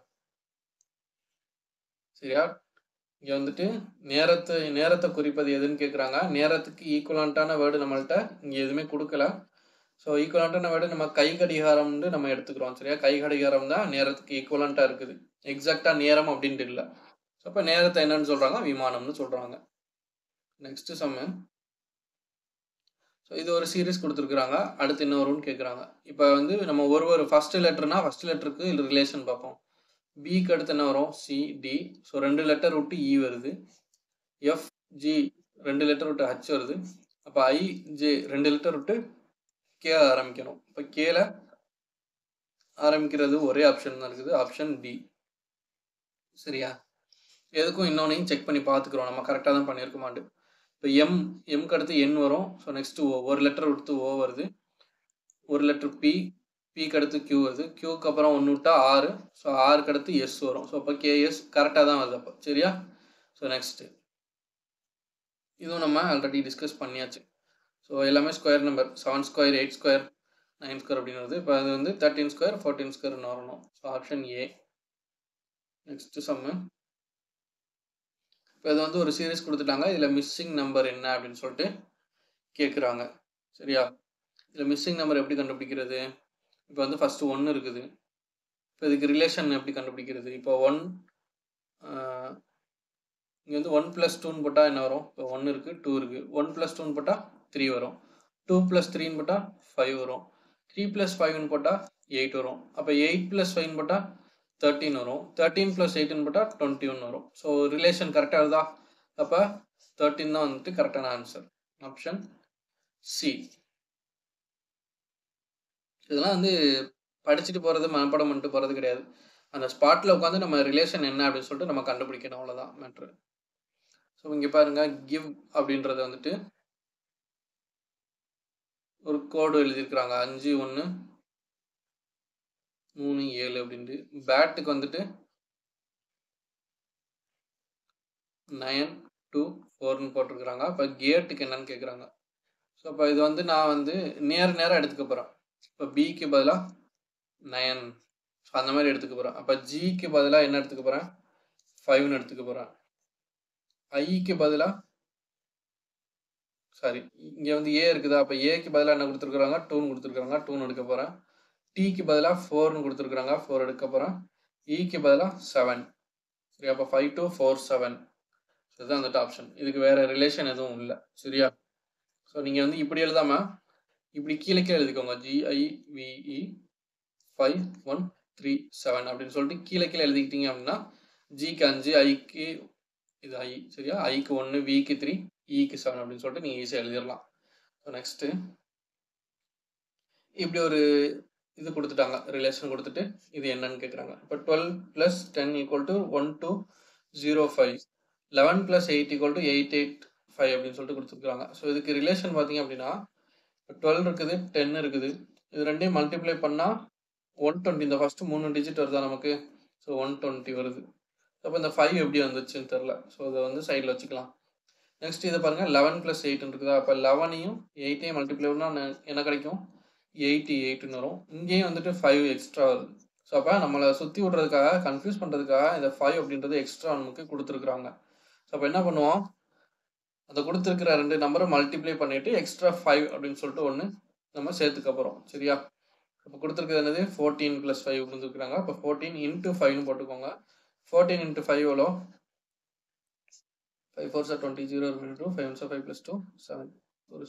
சரியா இங்கே வந்துட்டு நேரத்தை நேரத்தை குறிப்பது எதுன்னு கேட்குறாங்க நேரத்துக்கு ஈக்குவலண்ட்டான வேர்டு நம்மள்ட்ட இங்கே எதுவுமே கொடுக்கல ஸோ ஈக்குவலண்ட்டான வேர்டு நம்ம கை கடிகாரம்னு நம்ம எடுத்துக்கிறோம் சரியா கை கடிகாரம் தான் நேரத்துக்கு ஈக்குவலண்ட்டாக இருக்குது எக்ஸாக்டாக நேரம் அப்படின்ட்டு இல்லை ஸோ அப்போ நேரத்தை என்னன்னு சொல்கிறாங்க விமானம்னு சொல்கிறாங்க நெக்ஸ்ட் சம்மு ஸோ இது ஒரு சீரீஸ் கொடுத்துருக்குறாங்க அடுத்து என்ன வரும்னு கேட்குறாங்க இப்போ வந்து நம்ம ஒரு ஒரு ஃபர்ஸ்ட் லெட்டர்னா ஃபர்ஸ்ட் லெட்டருக்கு ரிலேஷன் பார்ப்போம் பிக்கு அடுத்து என்ன வரும் சி டி ஸோ ரெண்டு லெட்டர் விட்டு இ வருது எஃப் ஜி ரெண்டு லெட்டர் விட்டு ஹச் வருது அப்போ ஐ ஜே ரெண்டு லெட்டர் விட்டு கே ஆரம்பிக்கணும் இப்போ கேல ஆரம்பிக்கிறது ஒரே ஆப்ஷன் தான் இருக்குது ஆப்ஷன் டி சரியா எதுக்கும் இன்னொன்னையும் செக் பண்ணி பார்த்துக்குறோம் நம்ம கரெக்டாக தான் பண்ணியிருக்கோமாண்டு இப்போ எம் எம்க்கு அடுத்து என் வரும் ஸோ நெக்ஸ்ட்டு ஓ ஒரு லெட்டர் எடுத்து ஓ வருது ஒரு லெட்டர் பி பிக்கு அடுத்து கியூ வருது கியூக்கு அப்புறம் ஒன்று விட்டா ஆறு ஸோ ஆறுக்கு அடுத்து எஸ் வரும் ஸோ அப்போ கேஎஸ் கரெக்டாக தான் வருது அப்போ சரியா ஸோ நெக்ஸ்ட்டு இதுவும் நம்ம ஆல்ரெடி டிஸ்கஸ் பண்ணியாச்சு ஸோ எல்லாமே square number seven square eight square nine square அப்படின்னு வருது இப்போ அது வந்து தேர்ட்டின் ஸ்கொயர் ஃபோர்டீன் ஸ்கொயர்னு வரணும் so option A next sum இப்போ இது வந்து ஒரு சீரீஸ் கொடுத்துட்டாங்க இதில் மிஸ்ஸிங் நம்பர் என்ன அப்படின்னு சொல்லிட்டு கேட்குறாங்க சரியா இதில் மிஸ்ஸிங் நம்பர் எப்படி கண்டுபிடிக்கிறது இப்போ வந்து ஃபஸ்ட்டு ஒன்று இருக்குது இப்போ இதுக்கு ரிலேஷன் எப்படி கண்டுபிடிக்கிறது இப்போ ஒன் இங்கே வந்து ஒன் ப்ளஸ் டூன்னு போட்டால் என்ன வரும் இப்போ ஒன்று இருக்குது டூ இருக்குது ஒன் ப்ளஸ் டூன்னு போட்டால் த்ரீ வரும் டூ ப்ளஸ் த்ரீன்னு போட்டால் ஃபைவ் வரும் த்ரீ ப்ளஸ் ஃபைவ்னு போட்டால் எயிட் வரும் அப்போ எயிட் ப்ளஸ் ஃபைவ்னு போட்டால் தேர்ட்டின் வரும் தேர்ட்டீன் ப்ளஸ் எயிட்டின் போட்டால் டுவெண்ட்டி ஒன் வரும் ஸோ ரிலேஷன் கரெக்டாக வருதா அப்போ தேர்ட்டின் தான் வந்துட்டு கரெக்டான ஆன்சர் ஆப்ஷன் சி இதெல்லாம் வந்து படிச்சுட்டு போகிறது மனப்பாடம் பண்ணிட்டு போகிறது கிடையாது அந்த ஸ்பாட்டில் உட்காந்து நம்ம ரிலேஷன் என்ன அப்படின்னு சொல்லிட்டு நம்ம கண்டுபிடிக்கணும் அவ்வளோதான் மேட்ரு ஸோ இங்கே பாருங்க கிவ் அப்படின்றது வந்துட்டு ஒரு கோடு எழுதியிருக்கிறாங்க அஞ்சு ஒன்று மூணு ஏழு அப்படின்ட்டு பேட்டுக்கு வந்துட்டு நயன் டூ ஃபோர்னு போட்டிருக்கிறாங்க அப்போ கேட்டுக்கு என்னன்னு கேட்குறாங்க ஸோ அப்போ இது வந்து நான் வந்து நேர் நேராக எடுத்துக்க போகிறேன் இப்போ பிக்கு பதிலாக நயன் ஸோ அந்த மாதிரி எடுத்துக்க போகிறேன் அப்போ ஜிக்கு பதிலாக என்ன எடுத்துக்க போகிறேன் ஃபைவ்னு எடுத்துக்க போகிறேன் ஐக்கு பதிலாக சாரி இங்கே வந்து ஏ இருக்குதா அப்போ ஏக்கு பதிலாக என்ன கொடுத்துருக்குறாங்க டூன்னு கொடுத்துருக்குறாங்க டூன்னு எடுக்க போகிறேன் டீக்கு பதிலாக ஃபோர்னு கொடுத்துருக்குறாங்க ஃபோர் எடுக்க போகிறேன் இக்கு பதிலாக செவன் சரி அப்போ ஃபைவ் டூ ஃபோர் செவன் இதுதான் வந்துட்டு ஆப்ஷன் இதுக்கு வேற ரிலேஷன் எதுவும் இல்லை சரியா ஸோ நீங்கள் வந்து இப்படி எழுதாம இப்படி கீழே கீழே எழுதிக்கோங்க G I V E five one three seven அப்படின்னு சொல்லிட்டு கீழே கீழே எழுதிக்கிட்டீங்க அப்படின்னா ஜிக்கு அஞ்சு ஐக்கு இது ஐ சரியா ஐக்கு ஒன்று விக்கு த்ரீ இக்கு செவன் அப்படின்னு சொல்லிட்டு நீங்கள் ஈஸியாக எழுதிடலாம் ஸோ நெக்ஸ்ட்டு இப்படி ஒரு இது கொடுத்துட்டாங்க ரிலேஷன் கொடுத்துட்டு இது என்னன்னு கேட்குறாங்க இப்போ twelve plus ten equal to one two zero five eleven plus eight equal to eight eight five அப்படின்னு சொல்லிட்டு கொடுத்துருக்காங்க ஸோ இதுக்கு ரிலேஷன் பார்த்தீங்க அப்படின்னா டுவெல் இருக்குது டென் இருக்குது இது ரெண்டையும் மல்டிப்ளை பண்ணால் ஒன் டுவெண்ட்டி இந்த ஃபஸ்ட்டு மூணு டிஜிட் வருதா நமக்கு ஸோ ஒன் டுவெண்ட்டி வருது அப்போ இந்த ஃபைவ் எப்படி வந்துச்சுன்னு தெரில ஸோ இதை வந்து சைடில் வச்சுக்கலாம் நெக்ஸ்ட் இதை பாருங்கள் லெவன் ப்ளஸ் எயிட் இருக்குதா அப்போ லெவனையும் எயிட்டையும் மல்டிப்ளை பண்ணால் என்ன கிடைக்கும் எயிட்டி எயிட்டுன்னு வரும் இங்கேயும் வந்துட்டு ஃபைவ் எக்ஸ்ட்ரா வருது ஸோ அப்போ நம்மளை சுற்றி விட்றதுக்காக கன்ஃபியூஸ் பண்ணுறதுக்காக இந்த ஃபைவ் அப்படின்றது எக்ஸ்ட்ரா நமக்கு கொடுத்துருக்குறாங்க ஸோ அப்போ என்ன பண்ணுவோம் அந்த கொடுத்துருக்கிற ரெண்டு நம்பரை மல்டிப்ளை பண்ணிவிட்டு எக்ஸ்ட்ரா ஃபைவ் அப்படின்னு சொல்லிட்டு ஒன்று நம்ம சேர்த்துக்க போகிறோம் சரியா இப்போ கொடுத்துருக்கிறது என்னது ஃபோர்டீன் ப்ளஸ் ஃபைவ் கொடுத்துருக்குறாங்க இப்போ ஃபோர்டீன் இன்ட்டு ஃபைவ்னு போட்டுக்கோங்க ஃபோர்டீன் இன்ட்டு ஃபைவ் எவ்வளோ five four sir twenty zero two five one சார் ஃபைவ் ப்ளஸ் டூ செவன் ஒரு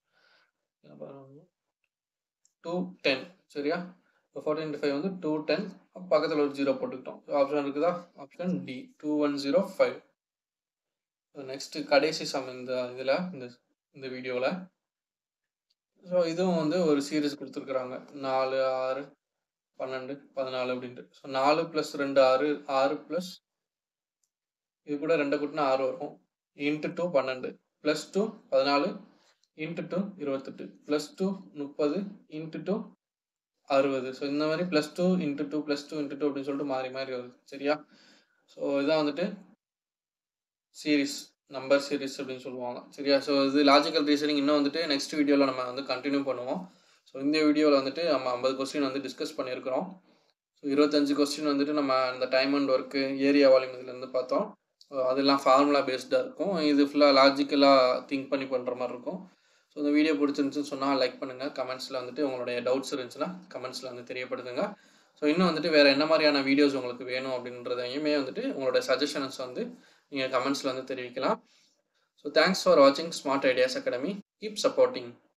டூ டென் சரியா இப்போ ஃபோர்டீன் இன்ட்டு ஃபைவ் வந்து டூ டென் பக்கத்தில் ஒரு ஜீரோ போட்டுக்கிட்டோம் ஆப்ஷன் இருக்குதா option D two one zero five next கடைசி சம் இந்த இதில் இந்த இந்த வீடியோவில் ஸோ இதுவும் வந்து ஒரு சீரீஸ் கொடுத்துருக்குறாங்க நாலு ஆறு பன்னெண்டு பதினாலு அப்படின்ட்டு ஸோ நாலு ப்ளஸ் ரெண்டு ஆறு ஆறு ப்ளஸ் இது கூட ரெண்டை கூட்டினா ஆறு வரும் இன்ட்டு டூ பன்னெண்டு ப்ளஸ் டூ பதினாலு இன்ட்டு டூ இருபத்தெட்டு ப்ளஸ் டூ முப்பது இன்ட்டு டூ அறுபது ஸோ இந்த மாதிரி plus two into two plus two into two அப்படின்னு சொல்லிட்டு மாறி மாறி வருது சரியா ஸோ இதான் வந்துட்டு சீரீஸ் நம்பர் சீரீஸ் அப்படின்னு சொல்லுவாங்க சரியா ஸோ இது லாஜிக்கல் ரீசனிங் இன்னும் வந்துட்டு நெக்ஸ்ட் வீடியோவில் நம்ம வந்து கண்டினியூ பண்ணுவோம் ஸோ இந்த வீடியோவில் வந்துட்டு நம்ம ஐம்பது கொஸ்டின் வந்து டிஸ்கஸ் பண்ணியிருக்கிறோம் ஸோ இருபத்தஞ்சு கொஸ்டின் வந்துட்டு நம்ம அந்த time and work area volume இதுலேருந்து பார்த்தோம் அதெல்லாம் ஃபார்முலா பேஸ்டாக இருக்கும் இது ஃபுல்லாக லாஜிக்கலாக திங்க் பண்ணி பண்ணுற மாதிரி இருக்கும் ஸோ இந்த வீடியோ பிடிச்சிருந்துச்சுன்னு சொன்னால் லைக் பண்ணுங்கள் கமெண்ட்ஸில் வந்துட்டு உங்களுடைய டவுட்ஸ் இருந்துச்சுன்னா கமெண்ட்ஸில் வந்து தெரியப்படுத்துங்க ஸோ இன்னும் வந்துட்டு வேறு என்ன மாதிரியான வீடியோஸ் உங்களுக்கு வேணும் அப்படின்றதையுமே வந்துட்டு உங்களோட சஜஷன்ஸ் வந்து நீங்கள் கமெண்ட்ஸில் வந்து தெரிவிக்கலாம் ஸோ தேங்க்ஸ் ஃபார் வாட்சிங் smart ideas academy keep supporting